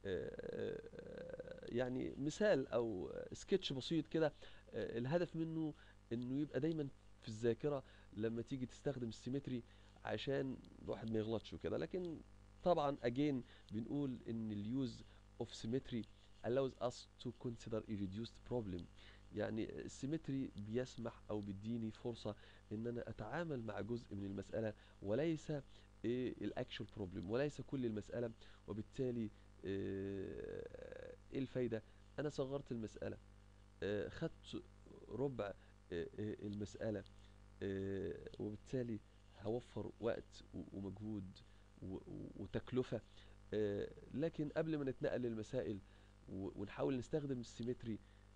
يعني مثال او سكتش بسيط كده الهدف منه انه يبقى دايما في الذاكرة لما تيجي تستخدم السيمتري عشان الواحد ما يغلطش وكده لكن طبعا again بنقول ان اليوز of symmetry allows us to consider a reduced problem يعني السيمتري بيسمح او بيديني فرصة ان انا اتعامل مع جزء من المسألة وليس الاكشوال بروبلم وليس كل المسألة وبالتالي ايه الفايدة انا صغرت المسألة خدت ربع المسألة وبالتالي هوفر وقت ومجهود وتكلفة لكن قبل ما نتنقل للمسائل ونحاول نستخدم السيمتري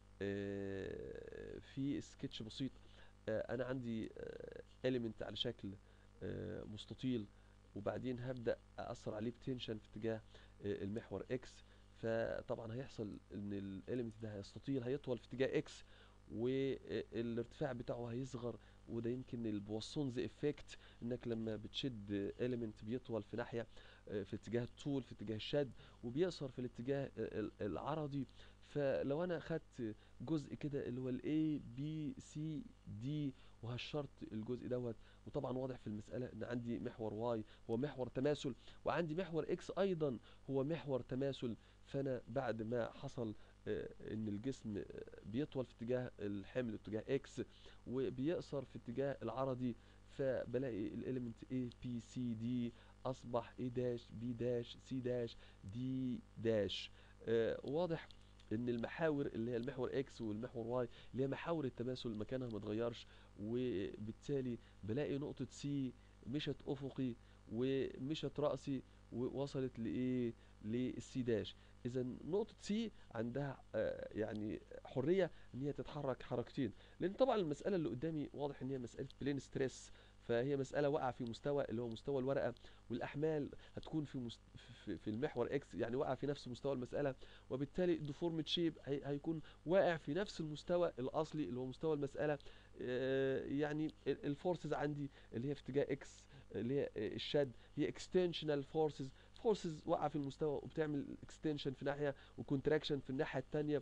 في سكتش بسيط انا عندي element على شكل مستطيل وبعدين هبدأ أثر عليه بتنشن في اتجاه المحور اكس فطبعا هيحصل ان الاليمنت ده هيستطيل هيطول في اتجاه اكس والارتفاع بتاعه هيصغر وده يمكن البواسونز افكت انك لما بتشد اليمنت بيطول في ناحيه في اتجاه الطول في اتجاه الشد وبيقصر في الاتجاه العرضي فلو انا خدت جزء كده اللي هو الاي بي سي دي وهشرت الجزء دوت وطبعا واضح في المسألة ان عندي محور واي هو محور تماثل وعندي محور اكس ايضا هو محور تماثل فانا بعد ما حصل ان الجسم بيطول في اتجاه الحمل اتجاه اكس وبيقصر في اتجاه العرضي فبلاقي الاليمنت A B C D اصبح A داش B داش C داش D داش آه واضح ان المحاور اللي هي المحور اكس والمحور واي اللي هي محاور التماثل مكانها ما اتغيرش وبالتالي بلاقي نقطة سي مشت افقي ومشت رأسي ووصلت لايه للسي داش اذا نقطة سي عندها آه يعني حرية ان هي تتحرك حركتين لان طبعا المسألة اللي قدامي واضح ان هي مسألة بلين ستريس فهي مسألة واقعة في مستوى اللي هو مستوى الورقة والأحمال هتكون في مست... في في المحور اكس يعني واقع في نفس مستوى المسألة وبالتالي الديفورمد شيب هي... هيكون واقع في نفس المستوى الأصلي اللي هو مستوى المسألة آه يعني الفورسز عندي اللي هي في اتجاه اكس اللي هي الشد هي اكستنشنال فورسز فورسز واقعة في المستوى وبتعمل اكستنشن في ناحية وكونتراكشن في الناحية التانية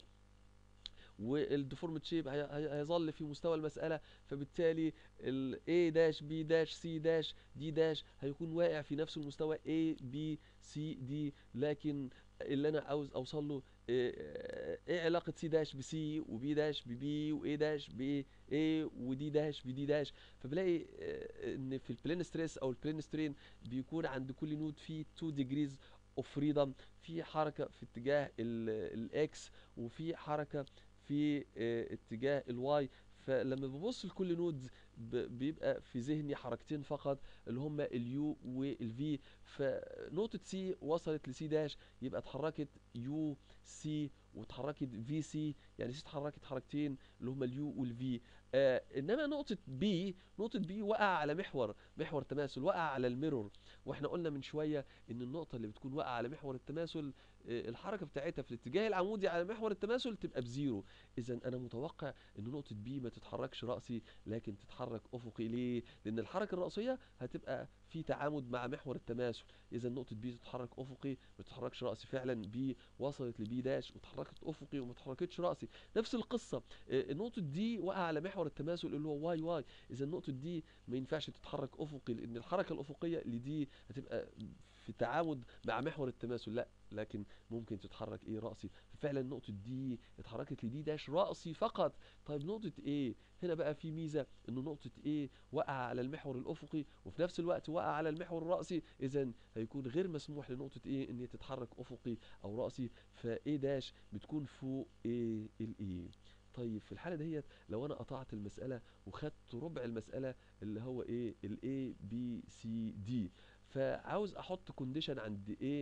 والديفورمد شيب هيظل في مستوى المسألة فبالتالي ال A داش B داش C داش D داش هيكون واقع في نفس المستوى A B C D لكن اللي انا عاوز اوصل له ايه علاقة C داش ب C و B داش ب B و A داش ب A و D داش ب D داش فبلاقي ان في البلين ستريس او البلين سترين بيكون عند كل نود فيه 2 degrees of freedom في حركة في اتجاه الاكس وفي حركة في اتجاه الواي فلما ببص لكل نود بيبقى في ذهني حركتين فقط اللي هما اليو والفي فنقطة سي وصلت لسي داش يبقى اتحركت يو سي واتحركت في سي يعني سي اتحركت حركتين اللي هما اليو والفي آه انما نقطة بي نقطة بي وقع على محور محور تماثل وقع على الميرور واحنا قلنا من شوية ان النقطة اللي بتكون واقعة على محور التماثل آه الحركة بتاعتها في الاتجاه العمودي على محور التماثل تبقى بزيرو اذا انا متوقع ان نقطة بي ما تتحركش رأسي لكن تتحرك افقي ليه لان الحركة الرأسية هتبقى في تعامد مع محور التماثل اذا نقطة بي تتحرك افقي ما تتحركش رأسي فعلا بي وصلت لبي داش وتحركت افقي وما تحركتش رأسي نفس القصة آه نقطة دي وقع على محور التماثل اللي هو واي واي اذا النقطة دي ما ينفعش تتحرك افقي لان الحركة الافقية لدي هتبقى في تعامد مع محور التماثل لا لكن ممكن تتحرك ايه رأسي ففعلا نقطة دي اتحركت لدي داش رأسي فقط طيب نقطة ايه هنا بقى في ميزة ان نقطة ايه وقع على المحور الافقي وفي نفس الوقت وقع على المحور الرأسي اذا هيكون غير مسموح لنقطة ايه ان هي تتحرك افقي او رأسي فايه داش بتكون فوق ايه الايه طيب في الحالة ديت لو انا قطعت المسألة وخدت ربع المسألة اللي هو ايه ال A B C D فعاوز احط كونديشن عند A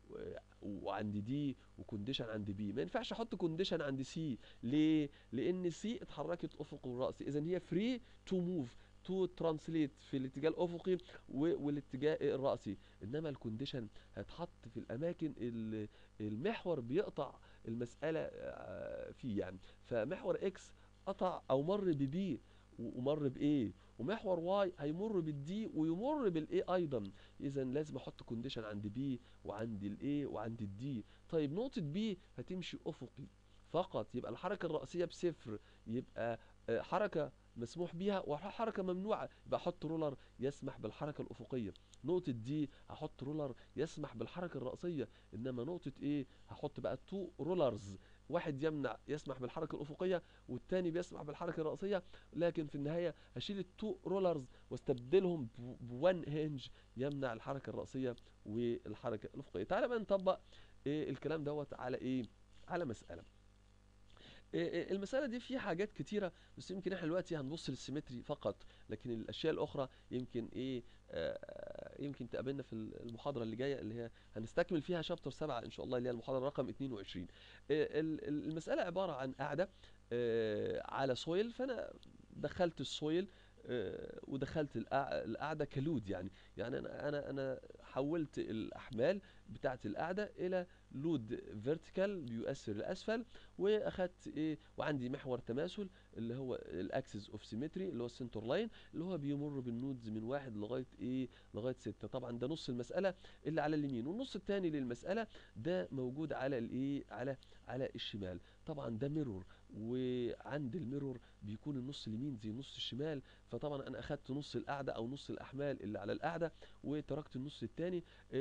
و- وعند دي وكونديشن عند بي ما ينفعش احط كونديشن عند سي ليه لان سي اتحركت افق وراسي اذا هي فري تو موف تو ترانسليت في الاتجاه الافقي و- والاتجاه الراسي انما الكونديشن هتحط في الاماكن اللي المحور بيقطع المساله آه، فيه يعني فمحور اكس قطع او مر ببي و- ومر بايه ومحور واي هيمر بالدي ويمر بالاي ايضا اذا لازم احط كونديشن عند بي وعند الاي وعند الدي طيب نقطه بي هتمشي افقي فقط يبقى الحركه الرئيسيه بصفر يبقى آه، حركه مسموح بيها وحركه ممنوعه يبقى احط رولر يسمح بالحركه الافقيه نقطه دي هحط رولر يسمح بالحركه الرئيسيه انما نقطه ايه هحط بقى تو رولرز واحد يمنع يسمح بالحركه الافقيه والتاني بيسمح بالحركه الرئيسيه لكن في النهايه هشيل التو رولرز واستبدلهم بوان هنج يمنع الحركه الرئيسيه والحركه الافقيه تعالى بقى نطبق إيه الكلام دوت على ايه على مساله إيه إيه المسألة دي فيها حاجات كتيرة بس يمكن احنا دلوقتي هنبص للسيمتري فقط لكن الأشياء الأخرى يمكن ايه آه يمكن تقابلنا في المحاضرة اللي جاية اللي هي هنستكمل فيها شابتر سبعة إن شاء الله اللي هي المحاضرة رقم 22 إيه ال- ال- المسألة عبارة عن قاعدة آه على سويل فأنا دخلت السويل آه، ودخلت القع- القاعدة كلود يعني يعني أنا أنا أنا حولت الأحمال بتاعة القاعدة إلى لود فيرتيكال بيؤثر لأسفل واخدت ايه وعندي محور تماثل اللي هو الاكسس اوف سيمتري اللي هو السنتر لاين اللي هو بيمر بالنودز من واحد لغايه ايه لغايه ستة طبعا ده نص المساله اللي على اليمين والنص الثاني للمساله ده موجود على الايه على على الشمال طبعا ده ميرور وعند الميرور بيكون النص اليمين زي النص الشمال فطبعا انا اخدت نص القاعده او نص الاحمال اللي على القاعده وتركت النص الثاني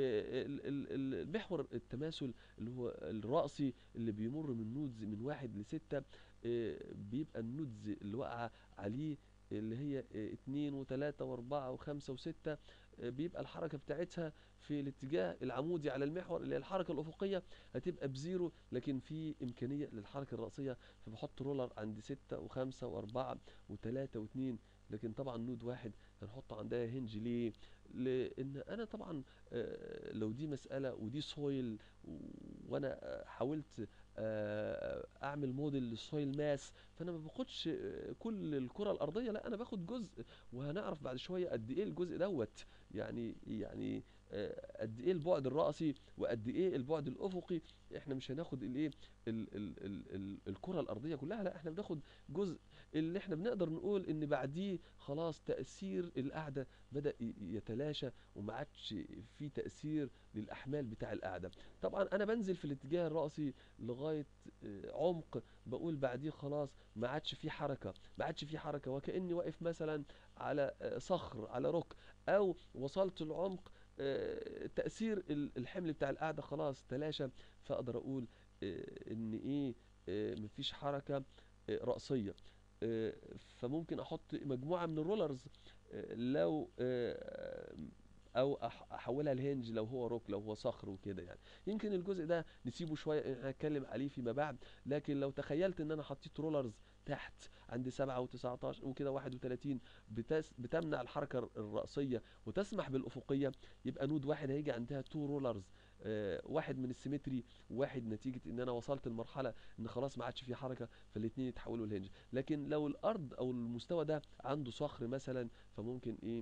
المحور التماثل اللي هو الرأسي اللي بيمر من نودز من واحد لستة آه، بيبقى النودز اللي واقعة عليه اللي هي آه، اتنين وتلاتة واربعة وخمسة وستة آه، بيبقى الحركة بتاعتها في الاتجاه العمودي على المحور اللي هي الحركة الأفقية هتبقى بزيرو لكن في إمكانية للحركة الرأسية فبحط رولر عند ستة وخمسة وأربعة وتلاتة واتنين لكن طبعا نود واحد هنحط عندها هنج ليه؟ لأن أنا طبعا آه، لو دي مسألة ودي سويل وأنا آه، حاولت آه، اعمل موديل للسويل ماس فانا ما باخدش آه، كل الكره الارضيه لا انا باخد جزء وهنعرف بعد شويه قد ايه الجزء دوت يعني يعني آه، قد ايه البعد الرأسي وقد ايه البعد الافقي احنا مش هناخد الايه ال- ال- ال- ال- الكره الارضيه كلها لا احنا بناخد جزء اللي احنا بنقدر نقول ان بعديه خلاص تاثير القعده بدا ي- يتلاشى وما عادش في تاثير للاحمال بتاع القعده طبعا انا بنزل في الاتجاه الرأسي لغايه آه، عمق بقول بعديه خلاص ما عادش في حركه ما عادش في حركه وكاني واقف مثلا على آه، صخر على روك او وصلت لعمق آه، تاثير ال- الحمل بتاع القعده خلاص تلاشى فاقدر اقول آه، ان ايه آه، مفيش حركه آه، رأسيه آه، فممكن احط مجموعه من الرولرز آه، لو آه، او أح- احولها لهنج لو هو روك لو هو صخر وكده يعني يمكن الجزء ده نسيبه شويه هنتكلم عليه فيما بعد لكن لو تخيلت ان انا حطيت رولرز تحت عند 7 و19 وكده 31 بتس بتمنع الحركه الر- الرأسيه وتسمح بالافقيه يبقى نود واحد هيجي عندها تو رولرز آه واحد من السيمتري وواحد نتيجه ان انا وصلت لمرحله ان خلاص ما عادش في حركه فالاثنين يتحولوا لهنج لكن لو الارض او المستوى ده عنده صخر مثلا فممكن ايه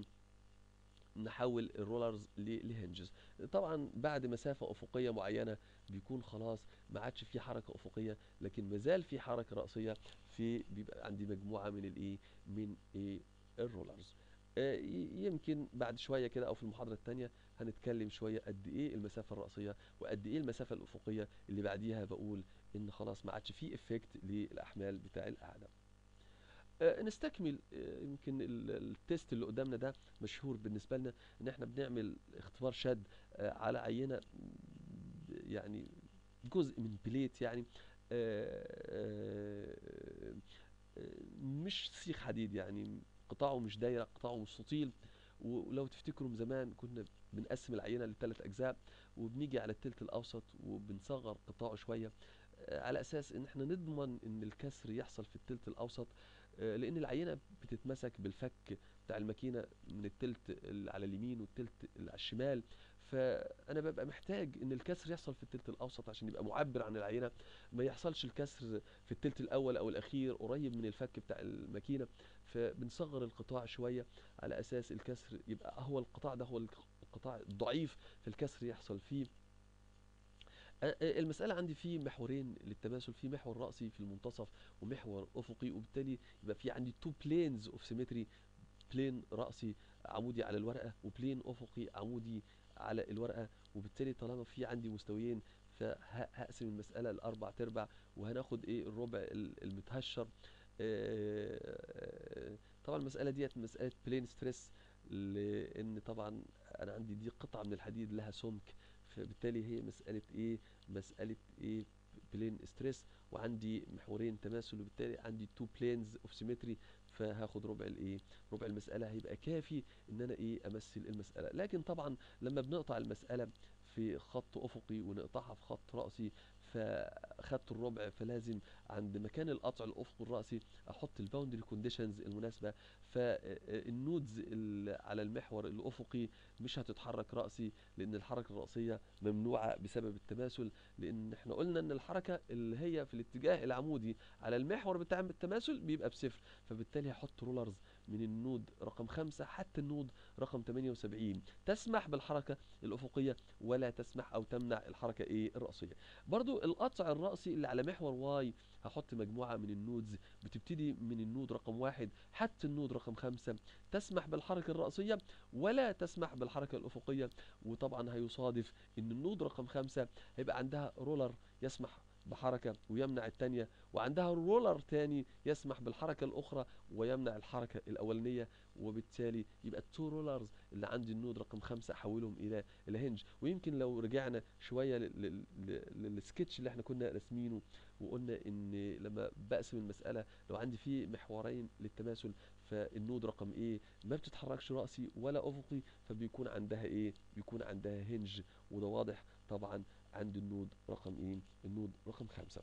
نحول الرولرز ل- لهنجز طبعا بعد مسافة أفقية معينة بيكون خلاص ما عادش في حركة أفقية لكن مازال في حركة رأسية في بيبقى عندي مجموعة من الإيه من إيه الرولرز آه، ي- يمكن بعد شوية كده أو في المحاضرة التانية هنتكلم شوية قد إيه المسافة الرأسية وقد إيه المسافة الأفقية اللي بعديها بقول إن خلاص ما عادش في إفكت للأحمال بتاع القاعدة آه، نستكمل آه، يمكن ال- التيست اللي قدامنا ده مشهور بالنسبة لنا ان احنا بنعمل اختبار شد آه، على عينة ب- يعني جزء من بليت يعني آه، آه، آه، مش سيخ حديد يعني قطاعه مش دايرة قطاعه مستطيل ولو تفتكروا من زمان كنا بنقسم العينة لثلاث أجزاء وبنيجي على التلت الأوسط وبنصغر قطاعه شوية آه، على أساس إن احنا نضمن إن الكسر يحصل في التلت الأوسط آه، لأن العينة بتتمسك بالفك بتاع الماكينة من التلت اللي على اليمين والتلت اللي على الشمال فانا ببقى محتاج ان الكسر يحصل في التلت الاوسط عشان يبقى معبر عن العينه ما يحصلش الكسر في التلت الاول او الاخير قريب من الفك بتاع الماكينه فبنصغر القطاع شويه على اساس الكسر يبقى هو القطاع ده هو القطاع الضعيف في الكسر يحصل فيه أ- أ- المسألة عندي في محورين للتماثل في محور رأسي في المنتصف ومحور أفقي وبالتالي يبقى في عندي تو بلينز اوف سيمتري بلين رأسي عمودي على الورقة وبلين أفقي عمودي على الورقة وبالتالي طالما في عندي مستويين فهقسم المسألة لأربع تربع وهناخد ايه الربع ال- المتهشر آه، طبعا المسألة ديت مسألة بلين ستريس لأن طبعا أنا عندي دي قطعة من الحديد لها سمك فبالتالي هي مسألة ايه مسألة ايه بلين ستريس وعندي محورين تماثل وبالتالي عندي تو بلينز اوف سيمتري فهاخد ربع الايه ربع المسألة هيبقى كافي ان انا ايه امثل المسألة لكن طبعا لما بنقطع المسألة في خط افقي ونقطعها في خط رأسي فخدت الربع فلازم عند مكان القطع الافقي الرأسي احط الباوندري كونديشنز المناسبة فالنودز ال- على المحور الافقي مش هتتحرك رأسي لان الحركة الرأسية ممنوعة بسبب التماثل لان احنا قلنا ان الحركة اللي هي في الاتجاه العمودي على المحور بتاع التماثل بيبقى بصفر فبالتالي هحط رولرز من النود رقم خمسة حتى النود رقم 78 تسمح بالحركة الأفقية ولا تسمح أو تمنع الحركة إيه الرأسية برضو القطع الرأسي اللي على محور واي هحط مجموعة من النودز بتبتدي من النود رقم واحد حتى النود رقم خمسة تسمح بالحركة الرأسية ولا تسمح بالحركة الأفقية وطبعا هيصادف ان النود رقم خمسة هيبقى عندها رولر يسمح بحركة ويمنع التانية وعندها رولر تاني يسمح بالحركة الأخرى ويمنع الحركة الأولانية وبالتالي يبقى التو رولرز اللي عندي النود رقم خمسة أحولهم إلى إلى هنج ويمكن لو رجعنا شوية لل- لل- لل- للسكتش اللي احنا كنا راسمينه وقلنا إن لما بقسم المسألة لو عندي فيه محورين للتماثل فالنود رقم ايه ما بتتحركش رأسي ولا أفقي فبيكون عندها ايه بيكون عندها هنج وده واضح طبعا عند النود رقم ايه النود رقم خمسة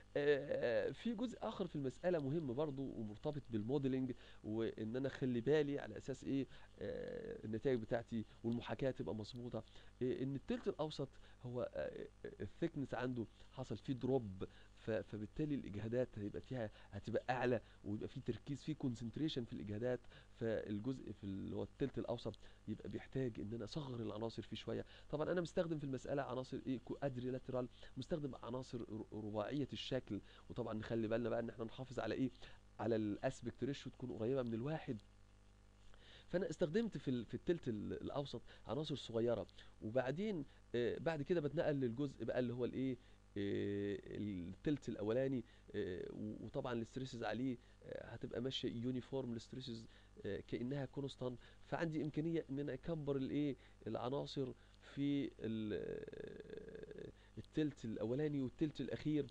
آه، في جزء اخر في المساله مهم برضو ومرتبط بالموديلنج وان انا اخلي بالي على اساس ايه آه، النتائج بتاعتي والمحاكاه تبقى مظبوطه آه، ان التلت الاوسط هو الثيكنس عنده حصل فيه دروب ف- فبالتالي الاجهادات هيبقى فيها هتبقى اعلى ويبقى في تركيز في كونسنتريشن في الاجهادات فالجزء في اللي هو التلت الاوسط يبقى بيحتاج ان انا اصغر العناصر فيه شويه طبعا انا مستخدم في المساله عناصر ايه كوادريلاترال مستخدم عناصر ر- رباعيه الشكل وطبعا نخلي بالنا بقى ان احنا نحافظ على ايه على الاسبكت ريشيو تكون قريبه من الواحد فانا استخدمت في ال- في التلت ال- الاوسط عناصر صغيره وبعدين آه، بعد كده بتنقل للجزء بقى اللي هو الايه آه، التلت الاولاني آه، و- وطبعا الاستريسز عليه آه، هتبقى ماشيه يونيفورم الاستريسز كانها كونستانت فعندي امكانيه ان انا اكبر الايه العناصر في ال- آه، التلت الاولاني والتلت الاخير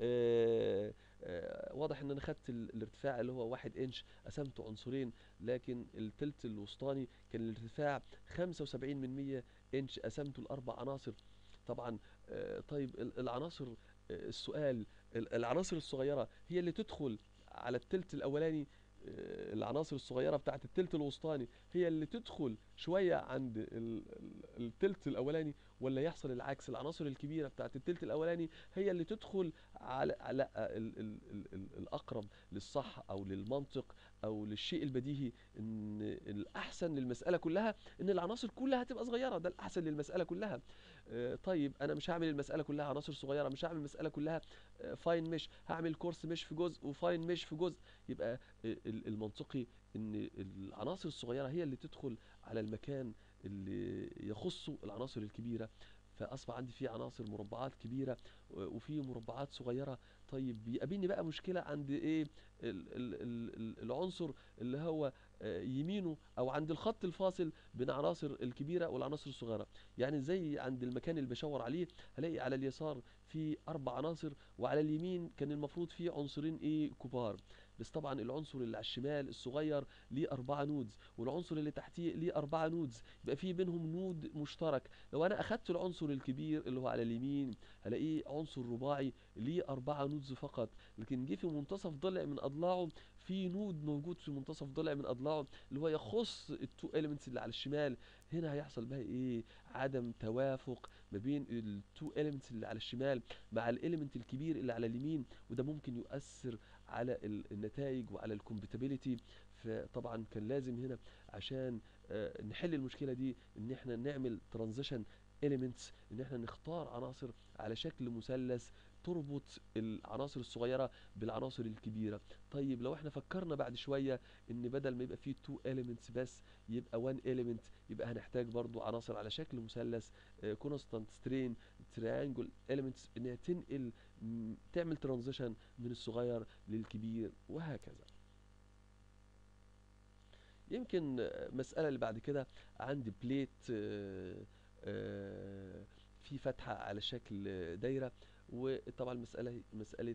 آه، آه، واضح ان انا خدت ال- الارتفاع اللي هو واحد انش قسمته عنصرين لكن التلت الوسطاني كان الارتفاع 75 من 100 انش قسمته لاربع عناصر طبعا آه، طيب ال- العناصر آه، السؤال ال- العناصر الصغيره هي اللي تدخل على التلت الاولاني آه، العناصر الصغيره بتاعت التلت الوسطاني هي اللي تدخل شويه عند ال- ال- التلت الاولاني ولا يحصل العكس العناصر الكبيره بتاعت التلت الاولاني هي اللي تدخل على على ال ال ال ال الاقرب للصح او للمنطق او للشيء البديهي ان الاحسن للمساله كلها ان العناصر كلها تبقى صغيره ده الاحسن للمساله كلها آه، طيب انا مش هعمل المساله كلها عناصر صغيره مش هعمل المساله كلها فاين مش هعمل كورس مش في جزء وفاين مش في جزء يبقى ال- المنطقي ان العناصر الصغيره هي اللي تدخل على المكان اللي يخصه العناصر الكبيره فاصبح عندي في عناصر مربعات كبيره و- وفي مربعات صغيره طيب بيقابلني بقى مشكله عند ايه ال- ال- ال- ال- العنصر اللي هو آه، يمينه او عند الخط الفاصل بين العناصر الكبيره والعناصر الصغيره يعني زي عند المكان اللي بشاور عليه هلاقي على اليسار في اربع عناصر وعلى اليمين كان المفروض في عنصرين ايه كبار بس طبعا العنصر اللي على الشمال الصغير ليه أربعة نودز والعنصر اللي تحتيه ليه أربعة نودز يبقى في بينهم نود مشترك لو أنا أخدت العنصر الكبير اللي هو على اليمين هلاقيه عنصر رباعي ليه أربعة نودز فقط لكن جه في منتصف ضلع من أضلاعه في نود موجود في منتصف ضلع من اضلاعه اللي هو يخص التو اليمنتس اللي على الشمال هنا هيحصل بقى ايه عدم توافق ما بين التو اليمنتس اللي على الشمال مع الاليمنت الكبير اللي على اليمين وده ممكن يؤثر على النتائج وعلى الكومباتيبيليتي فطبعا كان لازم هنا عشان آه، نحل المشكله دي ان احنا نعمل ترانزيشن elements ان احنا نختار عناصر على شكل مثلث تربط العناصر الصغيره بالعناصر الكبيره طيب لو احنا فكرنا بعد شويه ان بدل ما يبقى فيه 2 elements بس يبقى 1 element يبقى هنحتاج برضو عناصر على شكل مثلث كونستانت سترين تريانجل elements انها تنقل م، تعمل ترانزيشن من الصغير للكبير وهكذا يمكن آه، مسألة اللي بعد كده عندي بليت آه، آه، في فتحة على شكل آه، دايرة وطبعا المسألة هي مسألة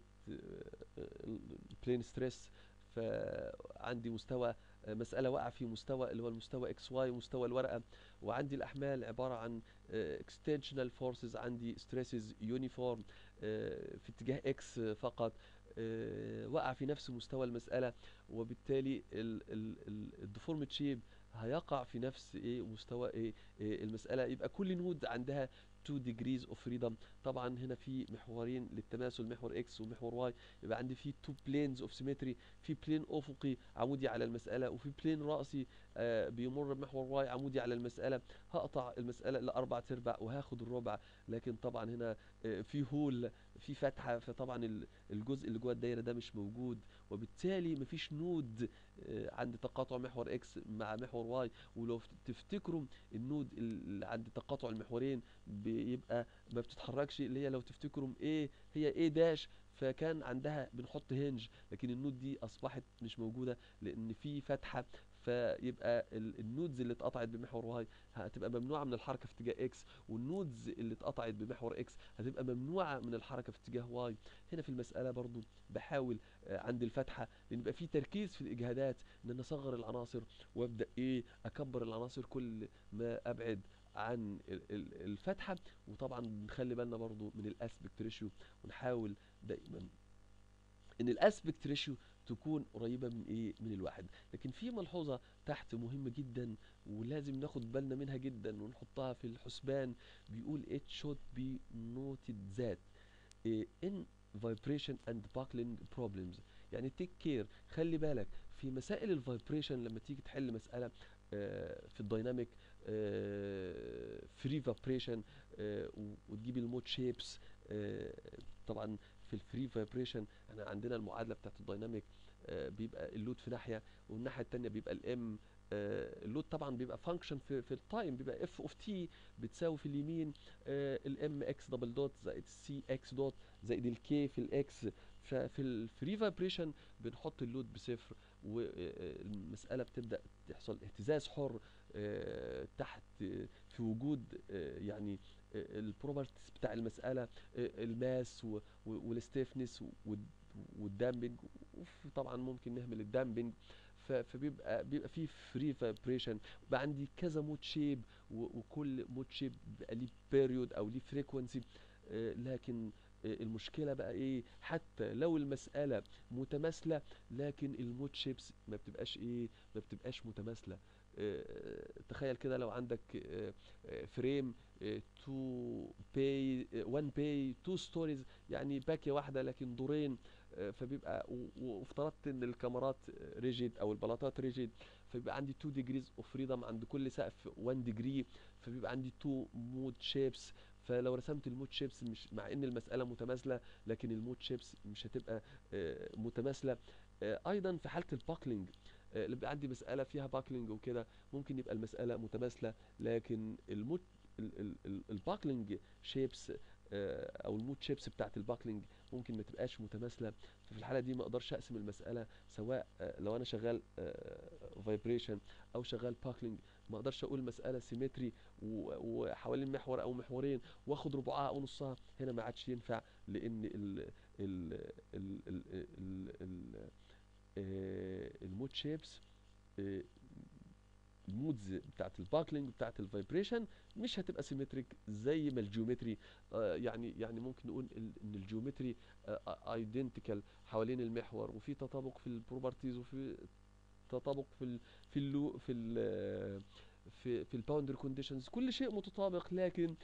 البلين ستريس فعندي مستوى آه، مسألة واقعة في مستوى اللي هو المستوى اكس واي مستوى الورقة وعندي الأحمال عبارة عن اكستنشنال فورسز عندي ستريسز يونيفورم في اتجاه اكس فقط آه، وقع في نفس مستوى المسألة وبالتالي الديفورمد شيب هيقع في نفس ايه مستوى ايه, إيه المسألة يبقى كل نود عندها 2 degrees of freedom طبعا هنا في محورين للتماثل محور اكس ومحور واي يبقى عندي في 2 planes of symmetry في بلين افقي عمودي على المسألة وفي بلين رأسي آه بيمر بمحور واي عمودي على المسألة هقطع المسألة لأربع تربع وهاخد الربع لكن طبعا هنا آه في هول في فتحة فطبعا ال- الجزء اللي جوه الدايرة ده مش موجود وبالتالي مفيش نود آه، عند تقاطع محور اكس مع محور واي ولو فت- تفتكروا النود اللي عند تقاطع المحورين بيبقى ما بتتحركش اللي هي لو تفتكروا ايه هي ايه داش فكان عندها بنحط هنج لكن النود دي اصبحت مش موجوده لان في فتحه فيبقى ال- النودز اللي اتقطعت بمحور واي هتبقى ممنوعه من الحركه في اتجاه اكس والنودز اللي اتقطعت بمحور اكس هتبقى ممنوعه من الحركه في اتجاه واي هنا في المساله برضو بحاول آه، عند الفتحه لان يبقى في تركيز في الاجهادات ان انا اصغر العناصر وابدا ايه اكبر العناصر كل ما ابعد عن ال- ال- الفتحه وطبعا نخلي بالنا برضو من الاسبكت ريشيو ونحاول دايما ان الاسبكت ريشيو تكون قريبه من ايه من الواحد لكن في ملحوظه تحت مهمه جدا ولازم ناخد بالنا منها جدا ونحطها في الحسبان بيقول it should be noted that eh, in vibration and buckling problems يعني take care خلي بالك في مسائل الفايبريشن لما تيجي تحل مسألة آه، في الدايناميك فري فايبريشن وتجيب المود شيبس طبعا في الفري فايبريشن احنا عندنا المعادله بتاعت الدايناميك آه، بيبقى اللود في ناحيه والناحيه التانيه بيبقى الام اللود طبعا بيبقى فانكشن في في التايم بيبقى اف اوف تي بتساوي في اليمين الام اكس دبل دوت زائد سي اكس دوت زائد الكي في الاكس ففي الفري فايبريشن بنحط اللود بصفر والمسألة بتبدأ تحصل اهتزاز حر آه، تحت آه، في وجود آه، يعني البروبرتيز بتاع المسألة آه، الماس و- و- والستيفنس وال- والدامبنج وطبعا ممكن نهمل الدامبنج ف- فبيبقى بيبقى فيه فري فايبريشن بقى عندي كذا مود شيب وكل مود شيب بيبقى ليه بيريود او ليه فريكونسي لكن آه، المشكله بقى ايه حتى لو المساله متماثله لكن المود شيبس ما بتبقاش ايه ما بتبقاش متماثله آه، تخيل كده لو عندك آه، آه، فريم 2 باي 1 باي 2 ستوريز يعني باكيه واحده لكن دورين آه، فبيبقى و- و- وافترضت ان الكاميرات ريجيد او البلاطات ريجيد فبيبقى عندي 2 ديجريز اوف فريدم عند كل سقف 1 ديجري فبيبقى عندي 2 مود شيبس فلو رسمت المود شيبس مش مع ان المساله متماثله لكن المود شيبس مش هتبقى آه، متماثله آه، ايضا في حاله الباكلينج آه، اللي بيبقى عندي مساله فيها باكلينج وكده ممكن يبقى المساله متماثله لكن المود الباكلينج شيبس او المود شيبس بتاعت الباكلينج ممكن ما تبقاش متماثله ففي الحاله دي ما اقدرش اقسم المساله سواء آه، لو انا شغال فايبريشن او شغال باكلينج ما اقدرش اقول مساله سيمتري وحوالين محور او محورين واخد ربعها او نصها هنا ما عادش ينفع لان ال ال ال ال ال ال آه، المود شيبس المودز بتاعت الباكلينج بتاعت الفايبريشن مش هتبقى سيمتريك زي ما الجيومتري آه، يعني يعني ممكن نقول ال- ان الجيومتري ايدنتيكال حوالين المحور وفي تطابق في البروبرتيز وفي تطابق في ال في اللو في ال في في الباوندري كونديشنز كل شيء متطابق لكن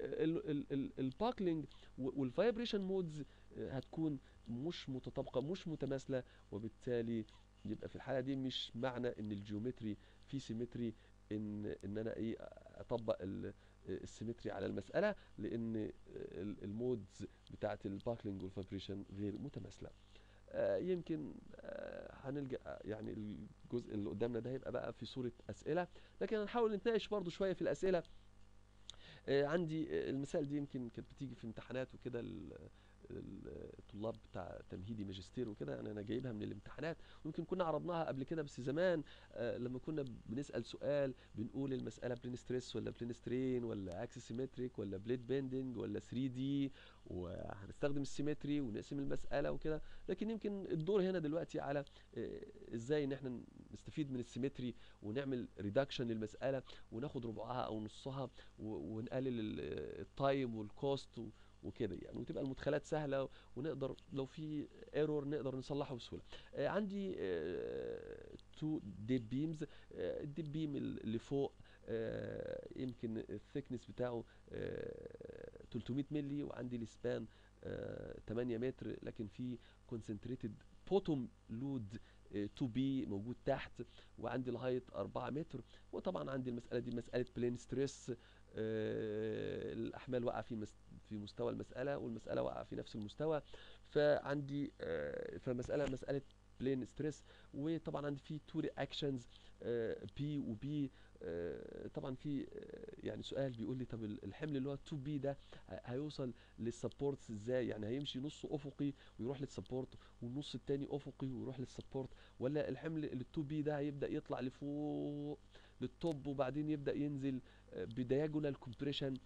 الباكلينج والفايبريشن مودز هتكون مش متطابقه مش متماثله وبالتالي يبقى في الحاله دي مش معنى ان الجيومتري في سيمتري ان ان انا ايه اطبق ال- السيمتري على المساله لان ال- المودز بتاعت الباكلينج والفايبريشن غير متماثله آه، يمكن آه، هنلجأ يعني الجزء اللي قدامنا ده هيبقى بقى في صورة أسئلة لكن هنحاول نتناقش برضو شوية في الأسئلة آه، عندي آه، المسائل دي يمكن كانت بتيجي في امتحانات وكده ال- ال- الطلاب بتاع تمهيدي ماجستير وكده يعني انا جايبها من الامتحانات ويمكن كنا عرضناها قبل كده بس زمان آه، لما كنا بنسأل سؤال بنقول المسألة بلين ستريس ولا بلين سترين ولا اكسس سيمتريك ولا بليد بيندنج ولا 3 دي وهنستخدم السيمتري ونقسم المسألة وكده لكن يمكن الدور هنا دلوقتي على آه، ازاي ان احنا نستفيد من السيمتري ونعمل ريدكشن للمسألة وناخد ربعها او نصها و- ونقلل ال- التايم والكوست و- وكده يعني وتبقى المدخلات سهله ونقدر لو في ايرور نقدر نصلحه بسهوله آه، عندي تو ديب بيمز الديب بيم اللي فوق آه، يمكن الثيكنس بتاعه آه، 300 مللي وعندي السبان 8 متر لكن في كونسنتريتد بوتوم لود 2 بي موجود تحت وعندي الهايت 4 متر وطبعا عندي المساله دي مساله بلين ستريس الاحمال واقعه في مس- في مستوى المساله والمساله واقعه في نفس المستوى فعندي آه، فالمساله مساله بلين ستريس وطبعا عندي في تو رياكشنز بي وبي طبعا في آه، يعني سؤال بيقول لي طب ال- الحمل اللي هو 2 بي ده ه- هيوصل للسبورتس ازاي يعني هيمشي نص افقي ويروح للسبورت والنص التاني افقي ويروح للسبورت ولا الحمل ال 2 بي ده هيبدا يطلع لفوق للتوب وبعدين يبدا ينزل بدياجونال كومبريشن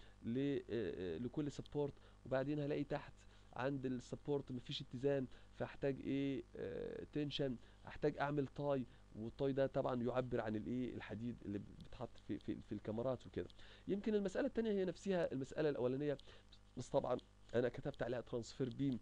لكل سبورت وبعدين هلاقي تحت عند السبورت مفيش اتزان فاحتاج ايه تنشن احتاج اعمل تاي والتاي ده طبعا يعبر عن الايه الحديد اللي بيتحط في في, في الكاميرات وكده يمكن المساله الثانيه هي نفسها المساله الاولانيه بس طبعا انا كتبت عليها ترانسفير بيم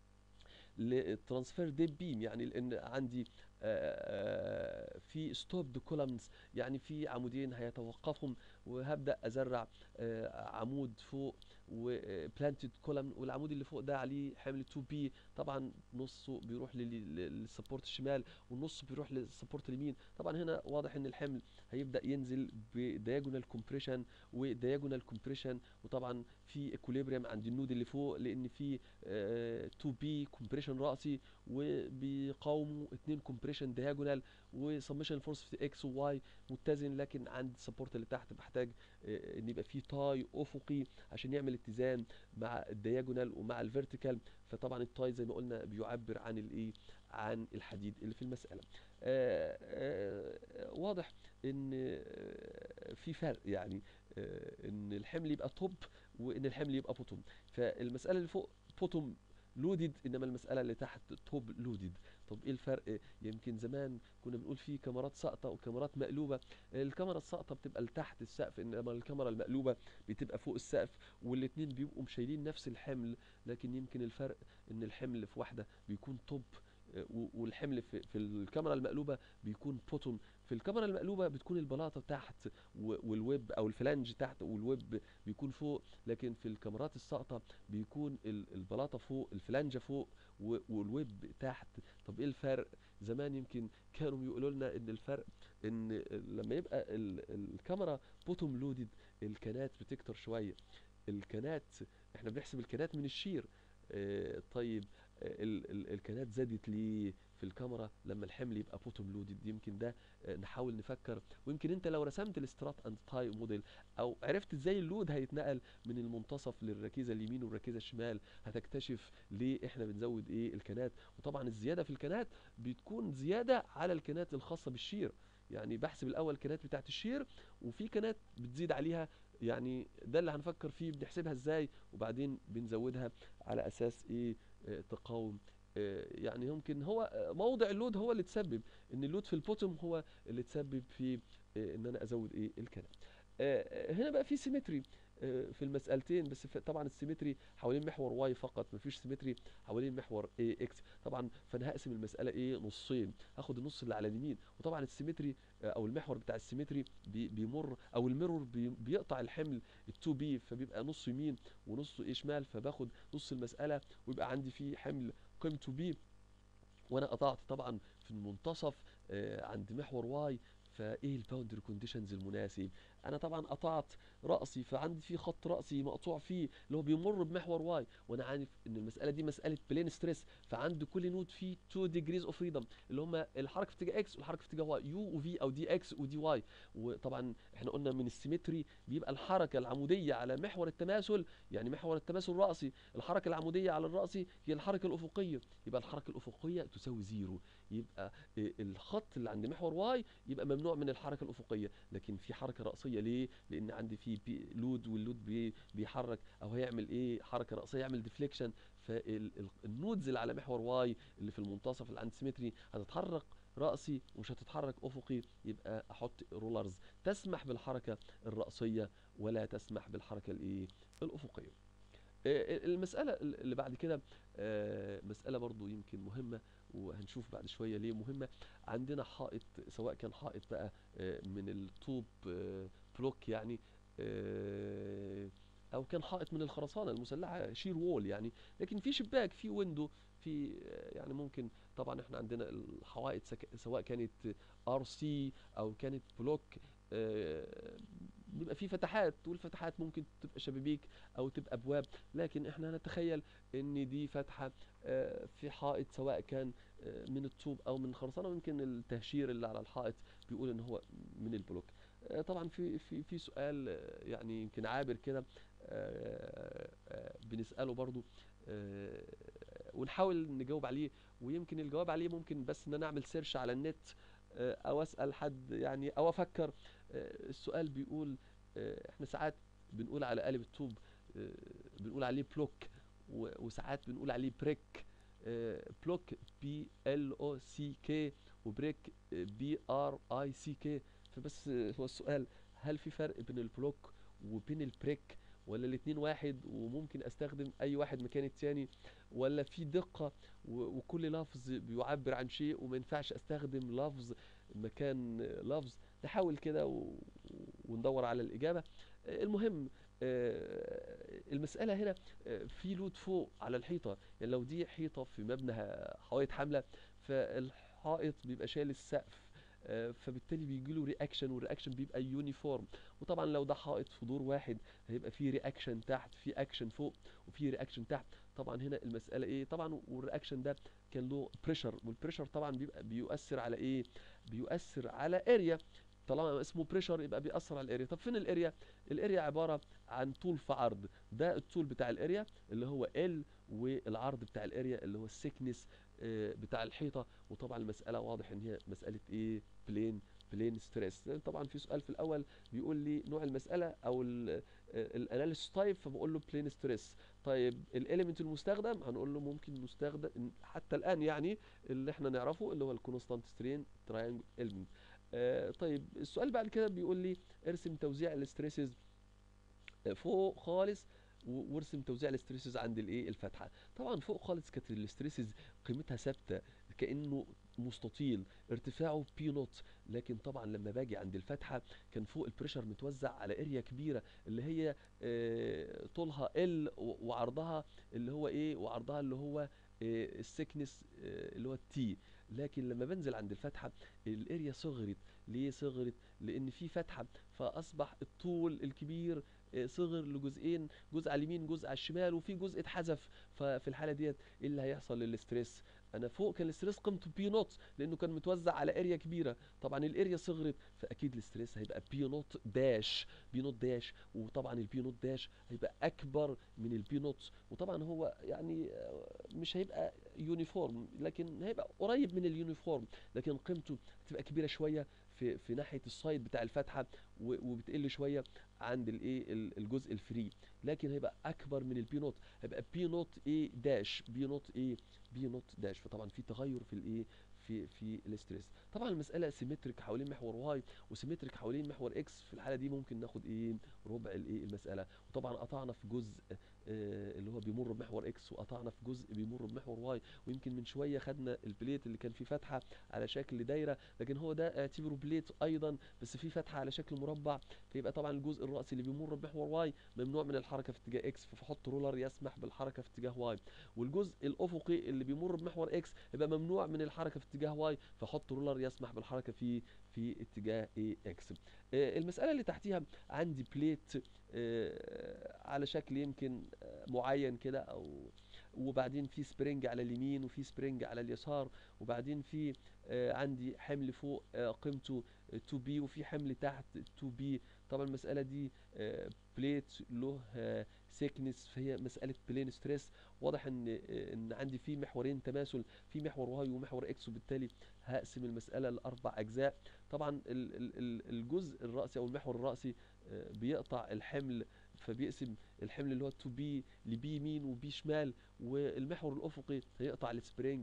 للترانسفير ديب بيم يعني لان عندي آه، آه، في ستوب كولمنز يعني في عمودين هيتوقفهم وهبدا ازرع آه، عمود فوق وبلانتد كولم والعمود اللي فوق ده عليه حمل 2 بي طبعا نصه بيروح لل- لل- للسبورت الشمال والنص بيروح للسبورت اليمين طبعا هنا واضح ان الحمل هيبدا ينزل بدياجونال كومبريشن ودياجونال كومبريشن وطبعا في اكوليبريم عند النود اللي فوق لان في 2 بي كومبريشن راسي وبيقاوموا 2 كومبريشن دياجونال وسمشن فورس في اكس وواي متزن لكن عند السبورت اللي تحت بحتاج آه، ان يبقى فيه تاي افقي عشان يعمل اتزان مع الدياجونال ومع الفيرتيكال فطبعا التاي زي ما قلنا بيعبر عن الايه عن الحديد اللي في المساله آه، آه، واضح ان آه، في فرق يعني آه، ان الحمل يبقى توب وان الحمل يبقى بوتوم فالمساله اللي فوق بوتوم لودد انما المساله اللي تحت توب لودد طب ايه الفرق يمكن زمان كنا بنقول في كاميرات ساقطه وكاميرات مقلوبه الكاميرا الساقطه بتبقى لتحت السقف انما الكاميرا المقلوبه بتبقى فوق السقف والاتنين بيبقوا شايلين نفس الحمل لكن يمكن الفرق ان الحمل في واحده بيكون توب آه، و- والحمل في, في الكاميرا المقلوبه بيكون بوتوم في الكاميرا المقلوبه بتكون البلاطه تحت و- والويب او الفلانج تحت والويب بيكون فوق لكن في الكاميرات الساقطه بيكون ال- البلاطه فوق الفلانجه فوق و- والويب تحت طب ايه الفرق زمان يمكن كانوا بيقولوا لنا ان الفرق ان لما يبقى ال- الكاميرا بوتوم لودد الكنات بتكتر شويه الكنات احنا بنحسب الكنات من الشير آه، طيب آه، ال- ال- الكنات زادت ليه في الكاميرا لما الحمل يبقى بوتوم لودد يمكن ده آه، نحاول نفكر ويمكن انت لو رسمت السترات اند تاي موديل او عرفت ازاي اللود هيتنقل من المنتصف للركيزه اليمين والركيزه الشمال هتكتشف ليه احنا بنزود ايه الكنات وطبعا الزياده في الكنات بتكون زياده على الكنات الخاصه بالشير يعني بحسب الاول الكنات بتاعت الشير وفي كنات بتزيد عليها يعني ده اللي هنفكر فيه بنحسبها ازاي وبعدين بنزودها على اساس ايه آه، تقاوم آه، يعني يمكن هو آه، موضع اللود هو اللي تسبب ان اللود في البوتوم هو اللي تسبب في آه، ان انا ازود ايه الكلام آه، آه، هنا بقى في سيمتري في المسألتين بس ف- طبعا السيمتري حوالين محور واي فقط مفيش سيمتري حوالين محور اي اكس طبعا فانا هقسم المسألة ايه نصين هاخد النص اللي على اليمين وطبعا السيمتري آه، او المحور بتاع السيمتري بي- بيمر او الميرور بي- بيقطع الحمل ال2 بي فبيبقى نص يمين ونص ايه شمال فباخد نص المسألة ويبقى عندي فيه حمل قيمته بي وانا قطعت طبعا في المنتصف آه، عند محور واي فايه الباوندري كونديشنز المناسب انا طبعا قطعت راسي فعندي في خط راسي مقطوع فيه اللي هو بيمر بمحور واي وانا عارف ان المساله دي مساله بلين ستريس فعند كل نود فيه 2 ديجريز اوف فريدم اللي هم الحركه في اتجاه اكس والحركه في اتجاه واي يو وفي او دي اكس ودي واي وطبعا احنا قلنا من السيمتري بيبقى الحركه العموديه على محور التماثل يعني محور التماثل الراسي الحركه العموديه على الراسي هي الحركه الافقيه يبقى الحركه الافقيه تساوي زيرو يبقى إيه الخط اللي عند محور واي يبقى ممنوع من الحركه الافقيه لكن في حركه راسيه ليه لان عندي في بي لود واللود بي بيحرك او هيعمل ايه حركه راسيه يعمل ديفليكشن فالنودز اللي على محور واي اللي في المنتصف اللي عند سيمتري هتتحرك راسي ومش هتتحرك افقي يبقى احط رولرز تسمح بالحركه الراسيه ولا تسمح بالحركه الايه الافقيه آه، المسألة اللي بعد كده آه، مسألة برضو يمكن مهمة وهنشوف بعد شوية ليه مهمة عندنا حائط سواء كان حائط بقى آه، من الطوب آه، بلوك يعني آه، أو كان حائط من الخرسانة المسلحة شير وول يعني لكن في شباك في ويندو في آه، يعني ممكن طبعا احنا عندنا الحوائط سك- سواء كانت ار سي او كانت بلوك آه، بيبقى في فتحات والفتحات ممكن تبقى شبابيك او تبقى ابواب لكن احنا نتخيل ان دي فتحه آه، في حائط سواء كان آه، من الطوب او من الخرسانه ويمكن التهشير اللي على الحائط بيقول ان هو من البلوك آه، طبعا في في في سؤال آه، يعني يمكن عابر كده آه، آه، بنساله برضو آه، ونحاول نجاوب عليه ويمكن الجواب عليه ممكن بس ان انا اعمل سيرش على النت آه، او اسال حد يعني او افكر آه، السؤال بيقول آه، احنا ساعات بنقول على قالب الطوب آه، بنقول عليه بلوك و- وساعات بنقول عليه بريك آه، بلوك بي ال او سي كي وبريك بي ار اي سي كي فبس آه، هو السؤال هل في فرق بين البلوك وبين البريك ولا الاتنين واحد وممكن استخدم اي واحد مكان التاني ولا في دقة و- وكل لفظ بيعبر عن شيء وما ينفعش استخدم لفظ مكان لفظ نحاول كده و- وندور على الإجابة آه، المهم آه، المسألة هنا آه، في لود فوق على الحيطة يعني لو دي حيطة في مبنى ه- حوائط حاملة فالحائط بيبقى شايل السقف آه، فبالتالي بيجي له رياكشن والرياكشن بيبقى يونيفورم وطبعا لو ده حائط في دور واحد هيبقى في رياكشن تحت في اكشن فوق وفي رياكشن تحت طبعا هنا المسألة ايه طبعا والرياكشن ده كان له بريشر والبريشر طبعا بيبقى بيؤثر على ايه بيؤثر على اريا طالما اسمه بريشر يبقى بيأثر على الاريا طب فين الاريا الاريا عبارة عن طول في عرض ده الطول بتاع الاريا اللي هو ال والعرض بتاع الاريا اللي هو السكنس بتاع الحيطة وطبعا المسألة واضح ان هي مسألة ايه بلين بلين ستريس طبعا في سؤال في الاول بيقول لي نوع المسألة او الاناليسيس تايب فبقول له بلين ستريس طيب الاليمنت المستخدم هنقول له ممكن مستخدم حتى الان يعني اللي احنا نعرفه اللي هو الكونستانت سترين تراينجل اليمنت آه طيب السؤال بعد كده بيقول لي ارسم توزيع الاستريسز فوق خالص و- وارسم توزيع الاستريسز عند الايه الفتحه طبعا فوق خالص كانت الاستريسز قيمتها ثابته كانه مستطيل ارتفاعه بي نوت لكن طبعا لما باجي عند الفتحه كان فوق البريشر متوزع على اريا كبيره اللي هي آه، طولها ال وعرضها اللي هو ايه وعرضها اللي هو السكنس اللي هو التي لكن لما بنزل عند الفتحه الاريا صغرت ليه صغرت لان في فتحه فاصبح الطول الكبير آه، صغر لجزئين جزء على اليمين جزء على الشمال وفي جزء اتحذف ففي الحاله ديت ايه اللي هيحصل للاستريس انا فوق كان الاستريس قيمته بي نوت لانه كان متوزع على اريا كبيره طبعا الاريا صغرت فاكيد الاستريس هيبقى بي نوت داش بي نوت داش وطبعا البي نوت داش هيبقى اكبر من البي نوت وطبعا هو يعني آه، مش هيبقى يونيفورم لكن هيبقى قريب من اليونيفورم لكن قيمته هتبقى كبيره شويه في في ناحيه السايد بتاع الفتحه و- وبتقل شويه عند الايه ال- الجزء الفري لكن هيبقى اكبر من البي نوت هيبقى بي نوت ايه داش بي نوت ايه بي نوت داش فطبعا في تغير في الايه في في الاستريس طبعا المساله سيمتريك حوالين محور واي وسيمتريك حوالين محور اكس في الحاله دي ممكن ناخد ايه ربع الايه المساله وطبعا قطعنا في جزء آه، اللي هو بيمر بمحور اكس وقطعنا في جزء بيمر بمحور واي ويمكن من شويه خدنا البليت اللي كان فيه فتحه على شكل دايره لكن هو ده اعتبره بليت ايضا بس فيه فتحه على شكل مربع فيبقى طبعا الجزء الرأسي اللي بيمر بمحور واي ممنوع من الحركه في اتجاه اكس فحط رولر يسمح بالحركه في اتجاه واي والجزء الافقي اللي بيمر بمحور اكس يبقى ممنوع من الحركه في اتجاه واي فحط رولر يسمح بالحركه في في اتجاه ايه اكس آه، المساله اللي تحتيها عندي بليت آه، على شكل يمكن آه، معين كده او وبعدين في سبرينج على اليمين وفي سبرينج على اليسار وبعدين في آه، عندي حمل فوق آه، قيمته 2 بي وفي حمل تحت 2 بي طبعا المساله دي آه، بليت له سيكنس فهي مساله بلين ستريس واضح ان آه، ان عندي في محورين تماثل في محور واي ومحور اكس وبالتالي هقسم المساله لاربع اجزاء طبعا ال- ال- ال- الجزء الرأسي او المحور الرأسي آه، بيقطع الحمل فبيقسم الحمل اللي هو 2 بي لبي يمين وبي شمال والمحور الافقي هيقطع السبرينج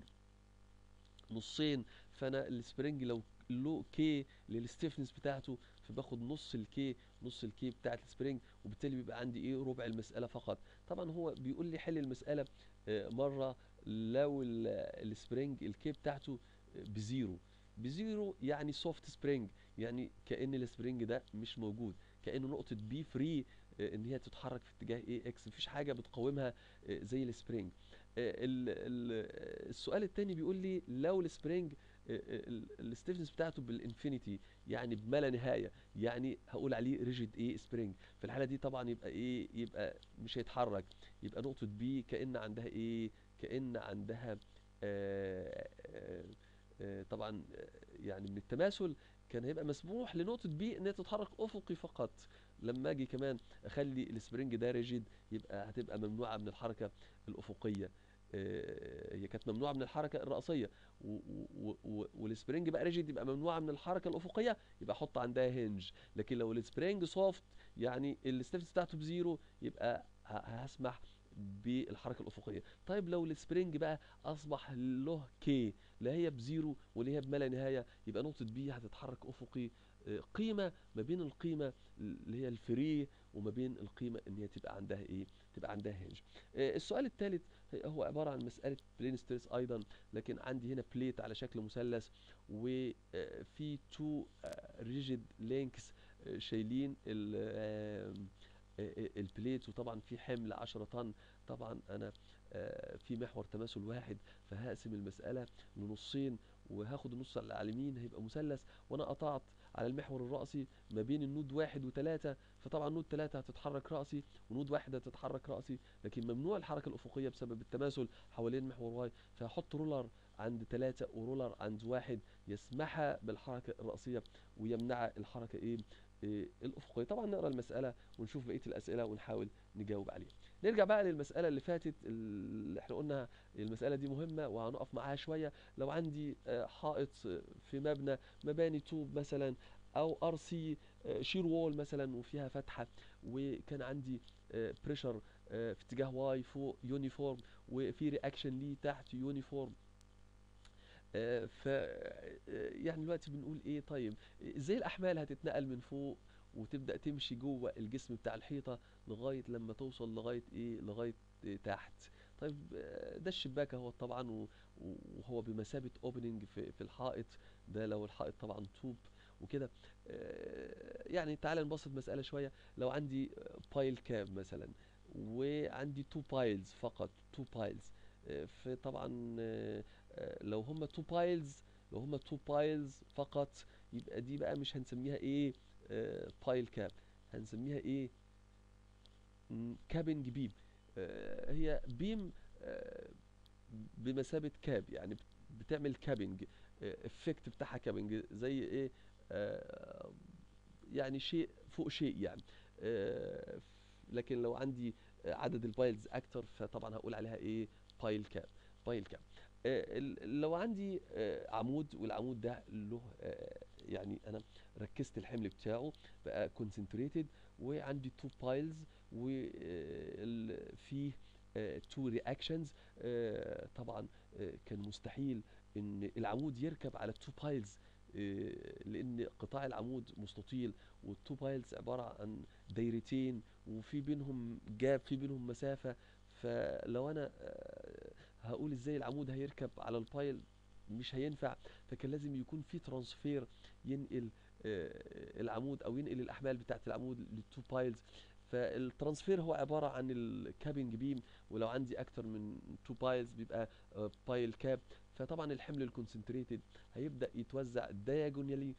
نصين فانا السبرينج لو له كي للستيفنس بتاعته فباخد نص الكي نص الكي بتاعت السبرينج وبالتالي بيبقى عندي ايه ربع المساله فقط طبعا هو بيقول لي حل المساله آه، مره لو ال- السبرينج الكي بتاعته آه، بزيرو بزيرو يعني سوفت سبرينج يعني كأن السبرينج ده مش موجود كأنه نقطة بي فري ان هي تتحرك في اتجاه ايه اكس مفيش حاجة بتقاومها آه، زي السبرينج آه، ال- ال- السؤال التاني بيقول لي لو السبرينج الستيفنس بتاعته بالانفينيتي يعني بما لا نهايه يعني هقول عليه ريجيد ايه سبرينج في الحاله دي طبعا يبقى ايه يبقى مش هيتحرك يبقى نقطه بي كان عندها ايه كان عندها آه آه آه طبعا آه، يعني من التماثل كان هيبقى مسموح لنقطه بي انها تتحرك افقي فقط لما اجي كمان اخلي السبرينج ده ريجيد يبقى هتبقى ممنوعه من الحركه الافقيه آه، هي كانت ممنوعه من الحركه الرأسيه و- و- و- والسبرينج بقى ريجيد يبقى ممنوعه من الحركه الافقيه يبقى احط عندها هنج لكن لو السبرينج سوفت يعني الستيفنس بتاعته بزيرو يبقى ه- هسمح بالحركه الافقيه طيب لو السبرينج بقى اصبح له كي لا هي بزيرو ولا هي بما لا نهايه يبقى نقطه بي هتتحرك افقي آه، قيمه ما بين القيمه اللي هي الفري وما بين القيمه ان هي تبقى عندها ايه تبقى عندها هنج آه، السؤال الثالث هو عباره عن مساله بلين ستريس ايضا لكن عندي هنا بليت على شكل مثلث وفي تو ريجيد لينكس شايلين ال- آم، آه، البليت وطبعا في حمل 10 طن طبعا انا آه، في محور تماثل واحد فهقسم المساله لنصين وهاخد النص اللي على اليمين هيبقى مثلث وانا قطعت على المحور الرأسي ما بين النود واحد وثلاثة فطبعا نود ثلاثة هتتحرك رأسي ونود واحد هتتحرك رأسي لكن ممنوع الحركة الأفقية بسبب التماثل حوالين محور واي فهحط رولر عند ثلاثة ورولر عند واحد يسمح بالحركة الرأسية ويمنع الحركة ايه, إيه الأفقية طبعا نقرا المسألة ونشوف بقية الأسئلة ونحاول نجاوب عليها نرجع بقى للمسألة اللي فاتت اللي احنا قلنا المسألة دي مهمة وهنقف معاها شوية لو عندي آه، حائط في مبنى مباني طوب مثلا او ار سي شير وول مثلا وفيها فتحه وكان عندي بريشر في اتجاه واي فوق يونيفورم وفي رياكشن ليه تحت يونيفورم ف يعني دلوقتي بنقول ايه طيب ازاي الاحمال هتتنقل من فوق وتبدا تمشي جوه الجسم بتاع الحيطه لغايه لما توصل لغايه ايه لغايه إيه تحت طيب آه، ده الشباك اهو طبعا و- وهو بمثابه اوبننج في في الحائط ده لو الحائط طبعا طوب وكده آه، يعني تعال نبسط مسألة شوية لو عندي بايل كاب مثلا وعندي تو بايلز فقط تو بايلز فطبعا آه، آه، لو هما تو بايلز لو هما تو بايلز فقط يبقى دي بقى مش هنسميها ايه بايل كاب هنسميها ايه كابنج بيم هي بيم آه، بمثابة كاب يعني بت- بتعمل كابنج افكت بتاعها كابنج زي ايه آه، يعني شيء فوق شيء يعني آه، ف- لكن لو عندي عدد البايلز اكتر فطبعا هقول عليها ايه بايل كاب بايل كاب آه، ال- لو عندي آه، عمود والعمود ده له آه، يعني انا ركزت الحمل بتاعه بقى concentrated وعندي two piles وفيه two reactions آه، طبعا آه، كان مستحيل ان العمود يركب على التو بايلز لان قطاع العمود مستطيل والتو بايلز عباره عن دايرتين وفي بينهم جاب في بينهم مسافه فلو انا آه، هقول ازاي العمود هيركب على البايل مش هينفع فكان لازم يكون في ترانسفير ينقل آه، العمود او ينقل الاحمال بتاعت العمود للتو بايلز فالترانسفير هو عباره عن الكابنج بيم ولو عندي اكتر من تو بايلز بيبقى بايل كاب فطبعا الحمل الكونسنتريتد هيبدا يتوزع دايجونالي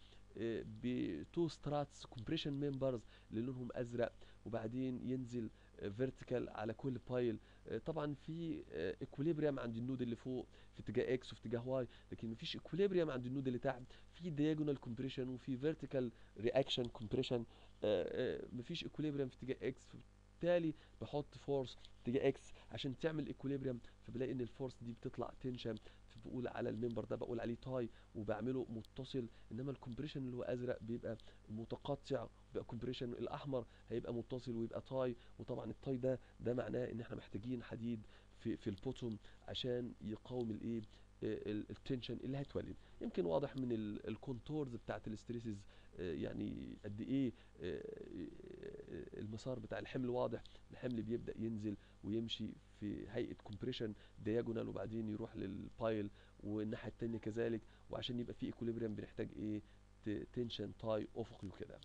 بتو ستراتس كومبريشن ممبرز اللي لونهم ازرق وبعدين ينزل فيرتيكال على كل بايل آه، طبعا في اكوليبريم عند النود اللي فوق في اتجاه اكس وفي اتجاه واي لكن مفيش اكوليبريم عند النود اللي تحت في دياجونال كومبريشن وفي فيرتيكال رياكشن كومبريشن مفيش اكوليبريم في اتجاه اكس بالتالي بحط فورس في اتجاه اكس عشان تعمل اكوليبريم فبلاقي ان الفورس دي بتطلع تنشن فبقول على الممبر ده بقول عليه تاي وبعمله متصل انما الكومبريشن اللي هو ازرق بيبقى متقطع بيبقى كومبريشن الاحمر هيبقى متصل ويبقى تاي وطبعا التاي ده ده معناه ان احنا محتاجين حديد في في البوتوم عشان يقاوم الايه التنشن اللي هيتولد يمكن واضح من الكونتورز بتاعت الاستريسز يعني قد ايه آه، آه، المسار بتاع الحمل واضح الحمل بيبدا ينزل ويمشي في هيئه كومبريشن دياجونال وبعدين يروح للبايل والناحيه التانية كذلك وعشان يبقى في ايكوليبريم بنحتاج ايه تنشن تاي افقي وكده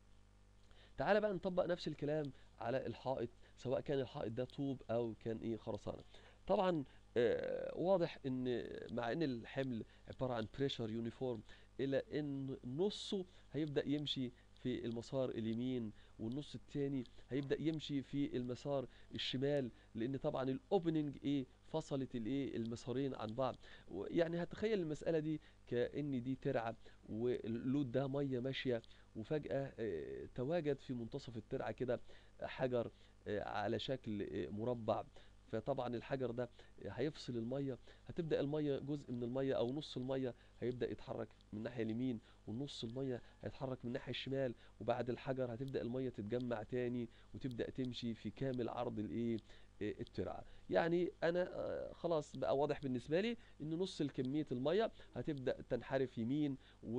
تعالى بقى نطبق نفس الكلام على الحائط سواء كان الحائط ده طوب او كان ايه خرسانه طبعا آه، واضح ان مع ان الحمل عباره عن بريشر يونيفورم الى ان نصه هيبدا يمشي في المسار اليمين والنص التاني هيبدا يمشي في المسار الشمال لان طبعا الاوبننج ايه فصلت الايه المسارين عن بعض و- يعني هتخيل المساله دي كان دي ترعه واللود ده ميه ماشيه وفجاه آه، تواجد في منتصف الترعه كده حجر آه، على شكل آه، مربع فطبعا الحجر ده هيفصل الميه هتبدا الميه جزء من الميه او نص الميه هيبدا يتحرك من الناحيه اليمين ونص الميه هيتحرك من الناحيه الشمال وبعد الحجر هتبدا الميه تتجمع تاني وتبدا تمشي في كامل عرض الايه آه، الترعه يعني انا آه، خلاص بقى واضح بالنسبه لي ان نص الكميه الميه هتبدا تنحرف يمين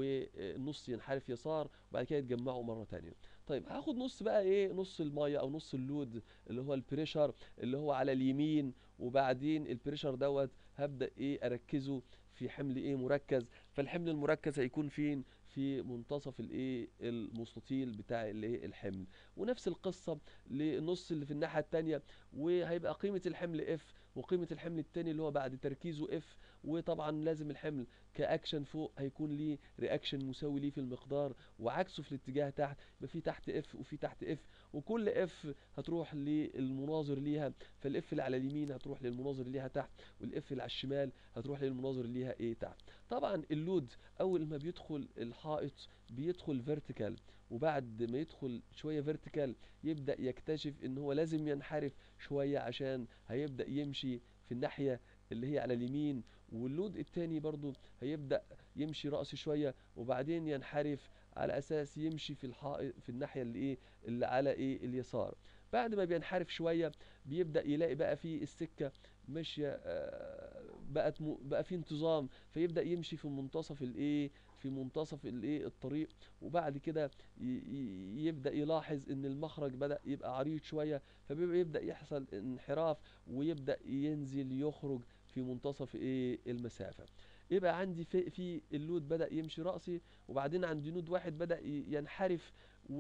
والنص ينحرف يسار وبعد كده يتجمعوا مره تانية طيب هاخد نص بقى ايه نص الميه او نص اللود اللي هو البريشر اللي هو على اليمين وبعدين البريشر دوت هبدا ايه اركزه في حمل ايه مركز فالحمل المركز هيكون فين في منتصف الايه المستطيل بتاع الايه الحمل ونفس القصه للنص اللي في الناحيه التانية وهيبقى قيمه الحمل اف وقيمه الحمل التاني اللي هو بعد تركيزه اف وطبعا لازم الحمل كاكشن فوق هيكون ليه رياكشن مساوي ليه في المقدار وعكسه في الاتجاه تحت يبقى في تحت اف وفي تحت اف وكل اف هتروح للمناظر ليها فالاف اللي على اليمين هتروح للمناظر ليها تحت والاف اللي على الشمال هتروح للمناظر ليها ايه تحت طبعا اللود اول ما بيدخل الحائط بيدخل فيرتيكال وبعد ما يدخل شويه فيرتيكال يبدا يكتشف ان هو لازم ينحرف شويه عشان هيبدا يمشي في الناحيه اللي هي على اليمين واللود التاني برضو هيبدا يمشي راسي شويه وبعدين ينحرف على اساس يمشي في الحائط في الناحيه اللي ايه اللي على ايه اليسار بعد ما بينحرف شويه بيبدا يلاقي بقى في السكه ماشيه آه، بقت م... بقى في انتظام فيبدا يمشي في منتصف الايه في منتصف الايه الطريق وبعد كده ي... ي- يبدا يلاحظ ان المخرج بدا يبقى عريض شويه فبيبدا يحصل انحراف ويبدا ينزل يخرج في منتصف ايه المسافه يبقى عندي في, في اللود بدا يمشي راسي وبعدين عندي نود واحد بدا ي- ينحرف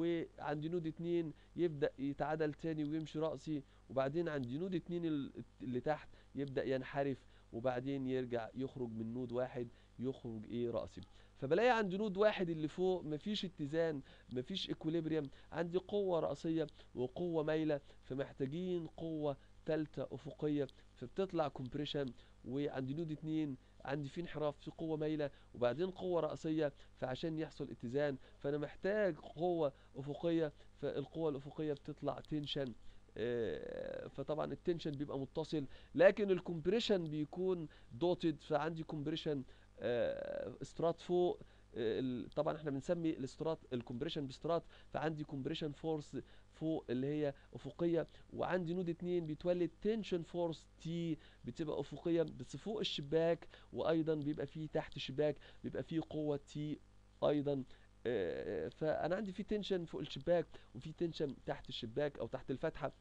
وعندي نود اتنين يبدا يتعادل تاني ويمشي راسي وبعدين عندي نود اتنين ال- اللي تحت يبدا ينحرف وبعدين يرجع يخرج من نود واحد يخرج ايه راسي فبلاقي عند نود واحد اللي فوق مفيش اتزان مفيش اكوليبريم عندي قوه راسيه وقوه مايله فمحتاجين قوه تالتة افقيه فبتطلع كومبريشن وعند نود اتنين عندي في انحراف في قوه مايله وبعدين قوه راسيه فعشان يحصل اتزان فانا محتاج قوه افقيه فالقوه الافقيه بتطلع تنشن آه، فطبعا التنشن بيبقى متصل لكن الكومبريشن بيكون دوتد فعندي كومبريشن استرات فوق آه، ال- طبعا احنا بنسمي الاسترات الكومبريشن باسترات فعندي كومبريشن فورس فوق اللي هي افقيه وعندي نود اتنين بيتولد تنشن فورس تي بتبقى افقيه بس فوق الشباك وايضا بيبقى فيه تحت الشباك بيبقى فيه قوه تي ايضا آه، فانا عندي في تنشن فوق الشباك وفي تنشن تحت الشباك او تحت الفتحه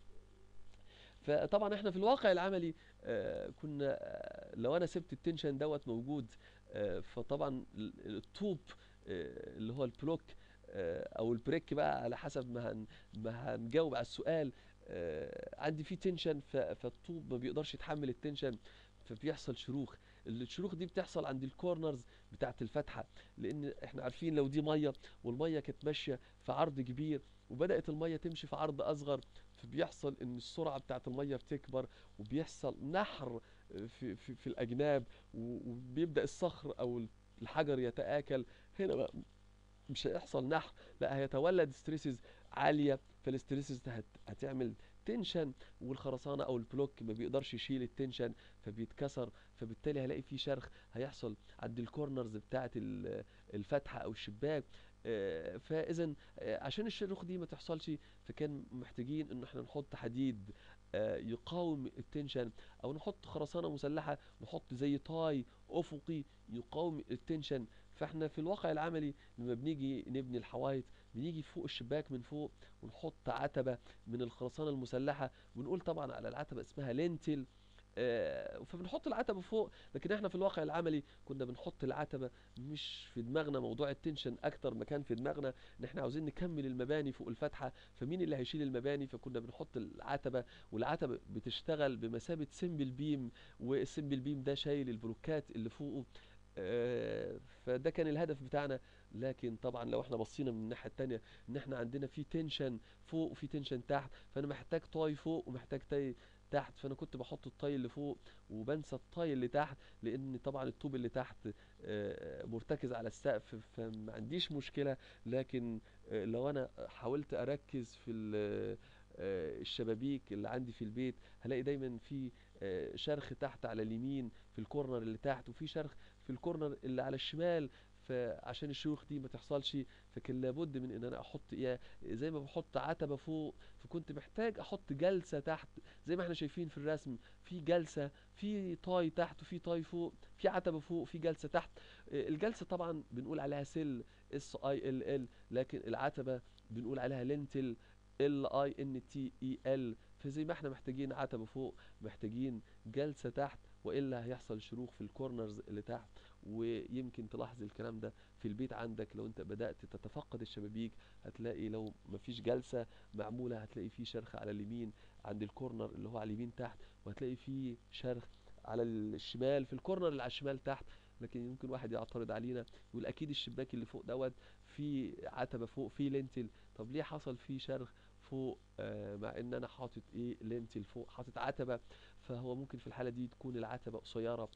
فطبعا احنا في الواقع العملي آه، كنا آه، لو انا سبت التنشن دوت موجود آه، فطبعا ال- الطوب آه، اللي هو البلوك آه، او البريك بقى على حسب ما هن ما هنجاوب على السؤال آه، عندي فيه تنشن ف- فالطوب ما بيقدرش يتحمل التنشن فبيحصل شروخ الشروخ دي بتحصل عند الكورنرز بتاعت الفتحه لان احنا عارفين لو دي ميه والميه كانت ماشيه في عرض كبير وبدات الميه تمشي في عرض اصغر فبيحصل ان السرعه بتاعت الميه بتكبر وبيحصل نحر في في, في الاجناب و- وبيبدا الصخر او الحجر يتآكل هنا بقى مش هيحصل نحر لا هيتولد ستريسز عاليه فالستريسز ده هت هتعمل تنشن والخرسانه او البلوك ما بيقدرش يشيل التنشن فبيتكسر فبالتالي هلاقي فيه شرخ هيحصل عند الكورنرز بتاعه ال- الفتحه او الشباك آه، فاذا آه، عشان الشروخ دي ما تحصلش فكان محتاجين ان احنا نحط حديد آه، يقاوم التنشن او نحط خرسانه مسلحه نحط زي طاي افقي يقاوم التنشن فاحنا في الواقع العملي لما بنيجي نبني الحوايط بنيجي فوق الشباك من فوق ونحط عتبه من الخرسانه المسلحه ونقول طبعا على العتبه اسمها لينتل آه، فبنحط العتبه فوق لكن احنا في الواقع العملي كنا بنحط العتبه مش في دماغنا موضوع التنشن اكتر ما كان في دماغنا ان احنا عاوزين نكمل المباني فوق الفتحه فمين اللي هيشيل المباني فكنا بنحط العتبه والعتبه بتشتغل بمثابه سمبل بيم والسمبل بيم ده شايل البلوكات اللي فوقه آه، فده كان الهدف بتاعنا لكن طبعا لو احنا بصينا من الناحيه التانية ان احنا عندنا في تنشن فوق وفي تنشن تحت فانا محتاج طاي فوق ومحتاج طاي تحت فانا كنت بحط الطاي اللي فوق وبنسى الطاي اللي تحت لان طبعا الطوب اللي تحت آه، مرتكز على السقف فما عنديش مشكله لكن آه، لو انا حاولت اركز في ال- آه، الشبابيك اللي عندي في البيت هلاقي دايما في آه، شرخ تحت على اليمين في الكورنر اللي تحت وفي شرخ في الكورنر اللي على الشمال فعشان الشروخ دي ما تحصلش فكان لابد من ان انا احط ايه زي ما بحط عتبه فوق فكنت محتاج احط جلسه تحت زي ما احنا شايفين في الرسم في جلسه في طاي تحت وفي طاي فوق في عتبه فوق في جلسه تحت آه، الجلسه طبعا بنقول عليها سل اس اي ال ال لكن العتبه بنقول عليها لينتل ال اي ان تي اي ال فزي ما احنا محتاجين عتبه فوق محتاجين جلسه تحت والا هيحصل شروخ في الكورنرز اللي تحت ويمكن تلاحظ الكلام ده في البيت عندك لو انت بدأت تتفقد الشبابيك هتلاقي لو مفيش جلسة معمولة هتلاقي في شرخ على اليمين عند الكورنر اللي هو على اليمين تحت وهتلاقي في شرخ على الشمال في الكورنر اللي على الشمال تحت لكن يمكن واحد يعترض علينا يقول اكيد الشباك اللي فوق دوت في عتبة فوق في لينتل طب ليه حصل فيه شرخ فوق آه مع ان انا حاطط ايه لينتل فوق حاطط عتبة فهو ممكن في الحالة دي تكون العتبة قصيرة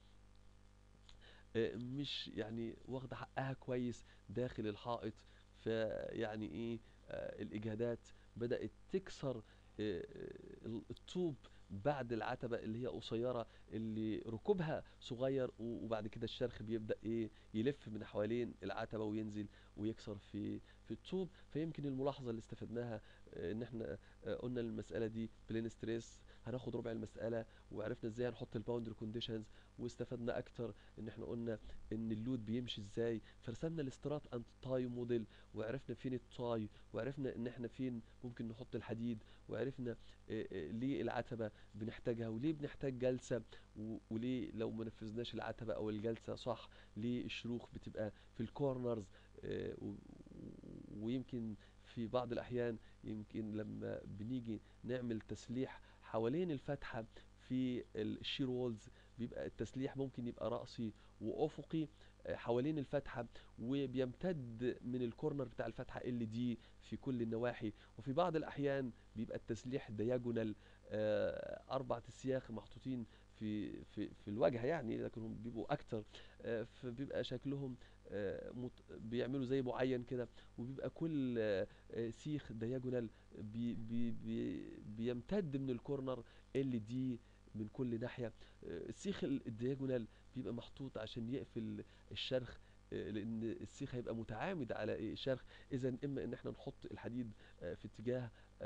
آه، مش يعني واخده حقها كويس داخل الحائط فيعني ايه آه، الاجهادات بدات تكسر آه، ال- الطوب بعد العتبه اللي هي قصيره اللي ركوبها صغير و- وبعد كده الشرخ بيبدا ايه يلف من حوالين العتبه وينزل ويكسر في في الطوب فيمكن الملاحظه اللي استفدناها آه، ان احنا آه، قلنا المساله دي بلين ستريس هناخد ربع المساله وعرفنا ازاي هنحط الباوندري كونديشنز واستفدنا اكتر ان احنا قلنا ان اللود بيمشي ازاي فرسمنا الاسترات انت تاي موديل وعرفنا فين التاي وعرفنا ان احنا فين ممكن نحط الحديد وعرفنا آه، آه، ليه العتبه بنحتاجها وليه بنحتاج جلسه و- وليه لو ما نفذناش العتبه او الجلسه صح ليه الشروخ بتبقى في الكورنرز آه، و- و- ويمكن في بعض الاحيان يمكن لما بنيجي نعمل تسليح حوالين الفتحه في الشير وولز بيبقى التسليح ممكن يبقى رأسي وأفقي آه، حوالين الفتحة وبيمتد من الكورنر بتاع الفتحة ال دي في كل النواحي وفي بعض الأحيان بيبقى التسليح دياجونال أربع أسياخ محطوطين في في في الواجهه يعني لكن هم بيبقوا اكتر آه، فبيبقى شكلهم آه، مت- بيعملوا زي معين كده وبيبقى كل آه، آه، سيخ دياجونال بي بي بي بيمتد من الكورنر ال دي من كل ناحيه آه، السيخ ال- الدياجونال بيبقى محطوط عشان يقفل الشرخ آه، لان السيخ هيبقى متعامد على إيه؟ الشرخ اذا اما ان احنا نحط الحديد آه، في اتجاه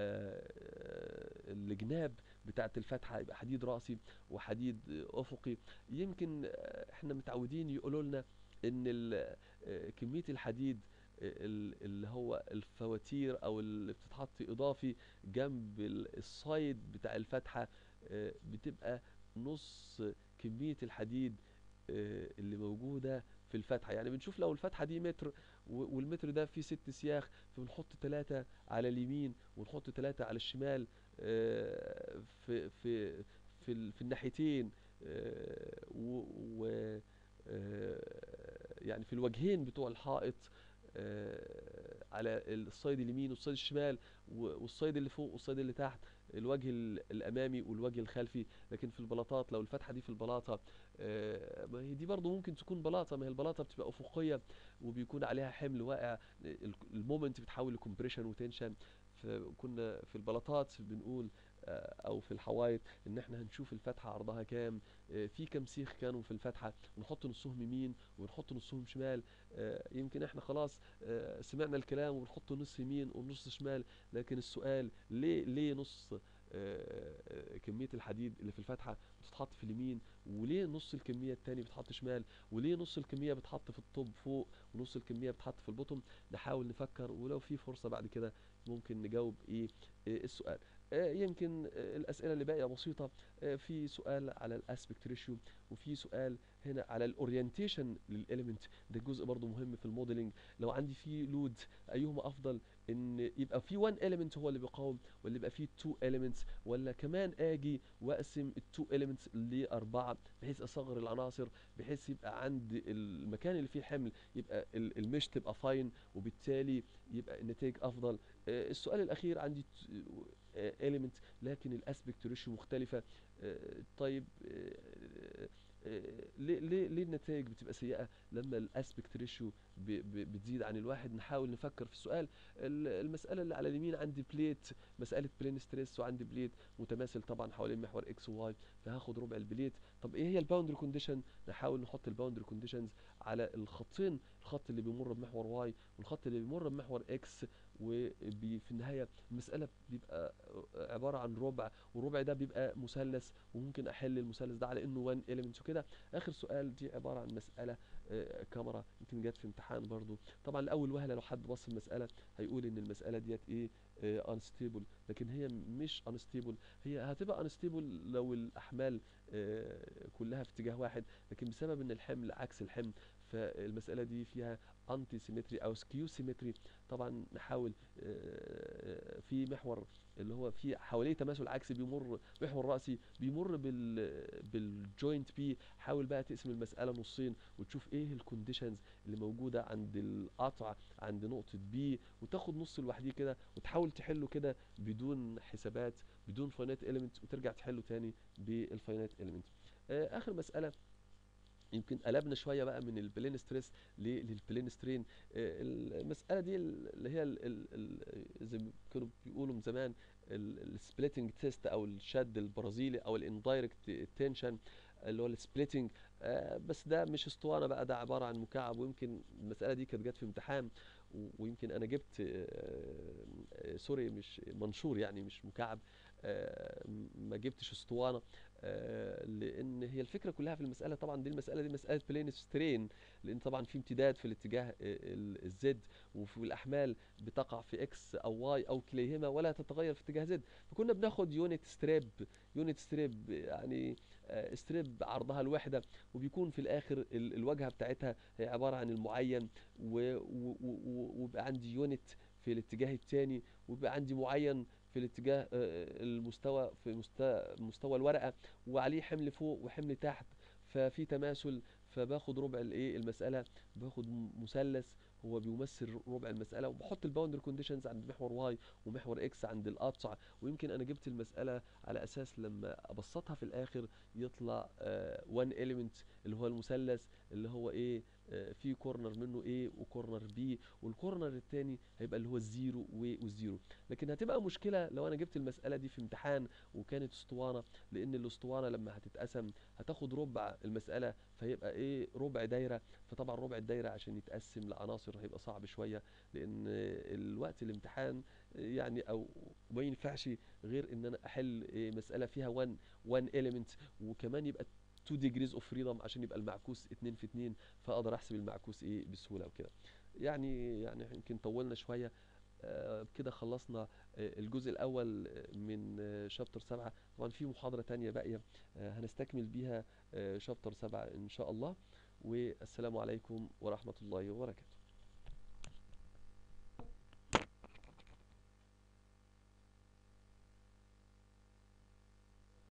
آه، الجناب بتاعه الفتحه يبقى حديد راسي وحديد آه، افقي يمكن آه، احنا متعودين يقولوا لنا ان ال- آه، كميه الحديد آه، ال- اللي هو الفواتير او اللي بتتحط اضافي جنب ال- السايد بتاع الفتحه آه، بتبقى نص كميه الحديد آه، اللي موجوده في الفتحه يعني بنشوف لو الفتحه دي متر و- والمتر ده فيه ست سياخ فبنحط ثلاثة على اليمين ونحط ثلاثة على الشمال آه، في في في ال- في الناحيتين آه، و و- آه، يعني في الوجهين بتوع الحائط آه، على الصيد اليمين والصيد الشمال و- والصيد اللي فوق والصيد اللي تحت الوجه ال- الامامي والوجه الخلفي لكن في البلاطات لو الفتحه دي في البلاطه آه، ما هي دي برضو ممكن تكون بلاطه ما هي البلاطه بتبقى افقيه وبيكون عليها حمل واقع ال- المومنت بتحول لكمبريشن وتنشن فكنا في البلاطات بنقول آه، او في الحوايط ان احنا هنشوف الفتحه عرضها كام آه، في كام سيخ كانوا في الفتحه ونحط نصهم يمين ونحط نصهم شمال آه، يمكن احنا خلاص آه، سمعنا الكلام وبنحط نص يمين ونص شمال لكن السؤال ليه ليه نص آه، آه، كميه الحديد اللي في الفتحه بتتحط في اليمين وليه نص الكميه التاني بتتحط شمال وليه نص الكميه بتتحط في الطب فوق ونص الكميه بتتحط في البطن نحاول نفكر ولو في فرصه بعد كده ممكن نجاوب ايه إيه السؤال آه، يمكن آه، الاسئله اللي باقيه بسيطه آه، في سؤال على الاسبكت ريشيو وفي سؤال هنا على الاورينتيشن للاليمنت ده جزء برضو مهم في الموديلنج لو عندي فيه لود ايهما افضل ان يبقى في 1 element هو اللي بيقاوم ولا يبقى في 2 elements ولا كمان اجي واقسم ال 2 elements لاربعه بحيث اصغر العناصر بحيث يبقى عند المكان اللي فيه الحمل يبقى ال- المش تبقى فاين وبالتالي يبقى النتائج افضل آه، السؤال الاخير عندي element لكن الاسبكت ريشيو مختلفه آه، طيب آه، آه، ليه ليه ليه النتائج بتبقى سيئه لما الاسبكت ريشيو بتزيد عن الواحد نحاول نفكر في السؤال ال- المساله اللي على اليمين عندي بليت مساله بلين ستريس وعندي بليت متماثل طبعا حوالين محور اكس وواي فهاخد ربع البليت طب ايه هي الباوندري كونديشن نحاول نحط الباوندري كونديشنز على الخطين الخط اللي بيمر بمحور واي والخط اللي بيمر بمحور اكس وفي النهايه المساله بيبقى عباره عن ربع والربع ده بيبقى مثلث وممكن احل المثلث ده على انه 1 element وكده اخر سؤال دي عباره عن مساله آه، كاميرا يمكن جت في امتحان برضو طبعا لاول وهله لو حد بص المساله هيقول ان المساله ديت ايه انستيبل لكن هي مش انستيبل هي هتبقى انستيبل لو الاحمال آه، كلها في اتجاه واحد لكن بسبب ان الحمل عكس الحمل فالمساله دي فيها انتي سيمتري او سكيو سيمتري طبعا نحاول آه، في محور اللي هو في حواليه تماثل عكسي بيمر محور راسي بيمر بال بالجوينت بي حاول بقى تقسم المساله نصين وتشوف ايه الكونديشنز اللي موجوده عند القطع عند نقطه بي وتاخد نص لوحديه كده وتحاول تحله كده بدون حسابات بدون فاينات اليمنت وترجع تحله تاني بالفاينات اليمنت اخر مساله يمكن قلبنا شويه بقى من البلين ستريس للبلين سترين آه، المساله دي اللي هي ال- ال- ال- زي ما كانوا بيقولوا من زمان السبليتنج تيست او الشد البرازيلي او الاندايركت تنشن اللي هو السبليتنج بس ده مش اسطوانه بقى ده عباره عن مكعب ويمكن المساله دي كانت جت في امتحان و- ويمكن انا جبت آه، آه، سوري مش منشور يعني مش مكعب آه، ما جبتش اسطوانه آه، لان هي الفكره كلها في المساله طبعا دي المساله دي مساله بلين سترين لان طبعا في امتداد في الاتجاه الزد وفي الاحمال بتقع في اكس او واي او كليهما ولا تتغير في اتجاه زد فكنا بناخد يونت ستريب يونت ستريب يعني آه، ستريب عرضها الوحده وبيكون في الاخر ال- الواجهه بتاعتها هي عباره عن المعين و- و- و- ويبقى عندي يونت في الاتجاه الثاني ويبقى عندي معين في الاتجاه آه، المستوى في مستوى مستوى الورقه وعليه حمل فوق وحمل تحت ففي تماثل فباخد ربع الايه المساله باخد م- مثلث هو بيمثل ربع المساله وبحط الباوندري كونديشنز عند محور واي ومحور اكس عند القطع ويمكن انا جبت المساله على اساس لما ابسطها في الاخر يطلع 1 element اللي هو المثلث اللي هو ايه آه، في كورنر منه A وكورنر B والكورنر التاني هيبقى اللي هو الزيرو و- والزيرو لكن هتبقى مشكلة لو انا جبت المسألة دي في امتحان وكانت اسطوانة لان الاسطوانة لما هتتقسم هتاخد ربع المسألة فيبقى ايه ربع دايرة فطبعا ربع الدايرة عشان يتقسم لعناصر هيبقى صعب شوية لان الوقت الامتحان يعني او ما ينفعش غير ان انا احل إيه مسألة فيها 1 1 element وكمان يبقى 2 degrees of freedom عشان يبقى المعكوس 2 في 2 فاقدر احسب المعكوس ايه بسهوله وكده يعني يعني يمكن طولنا شويه آه، بكده خلصنا آه، الجزء الاول آه، من شابتر 7 طبعا في محاضره تانية باقيه آه، هنستكمل بيها شابتر 7 ان شاء الله والسلام عليكم ورحمه الله وبركاته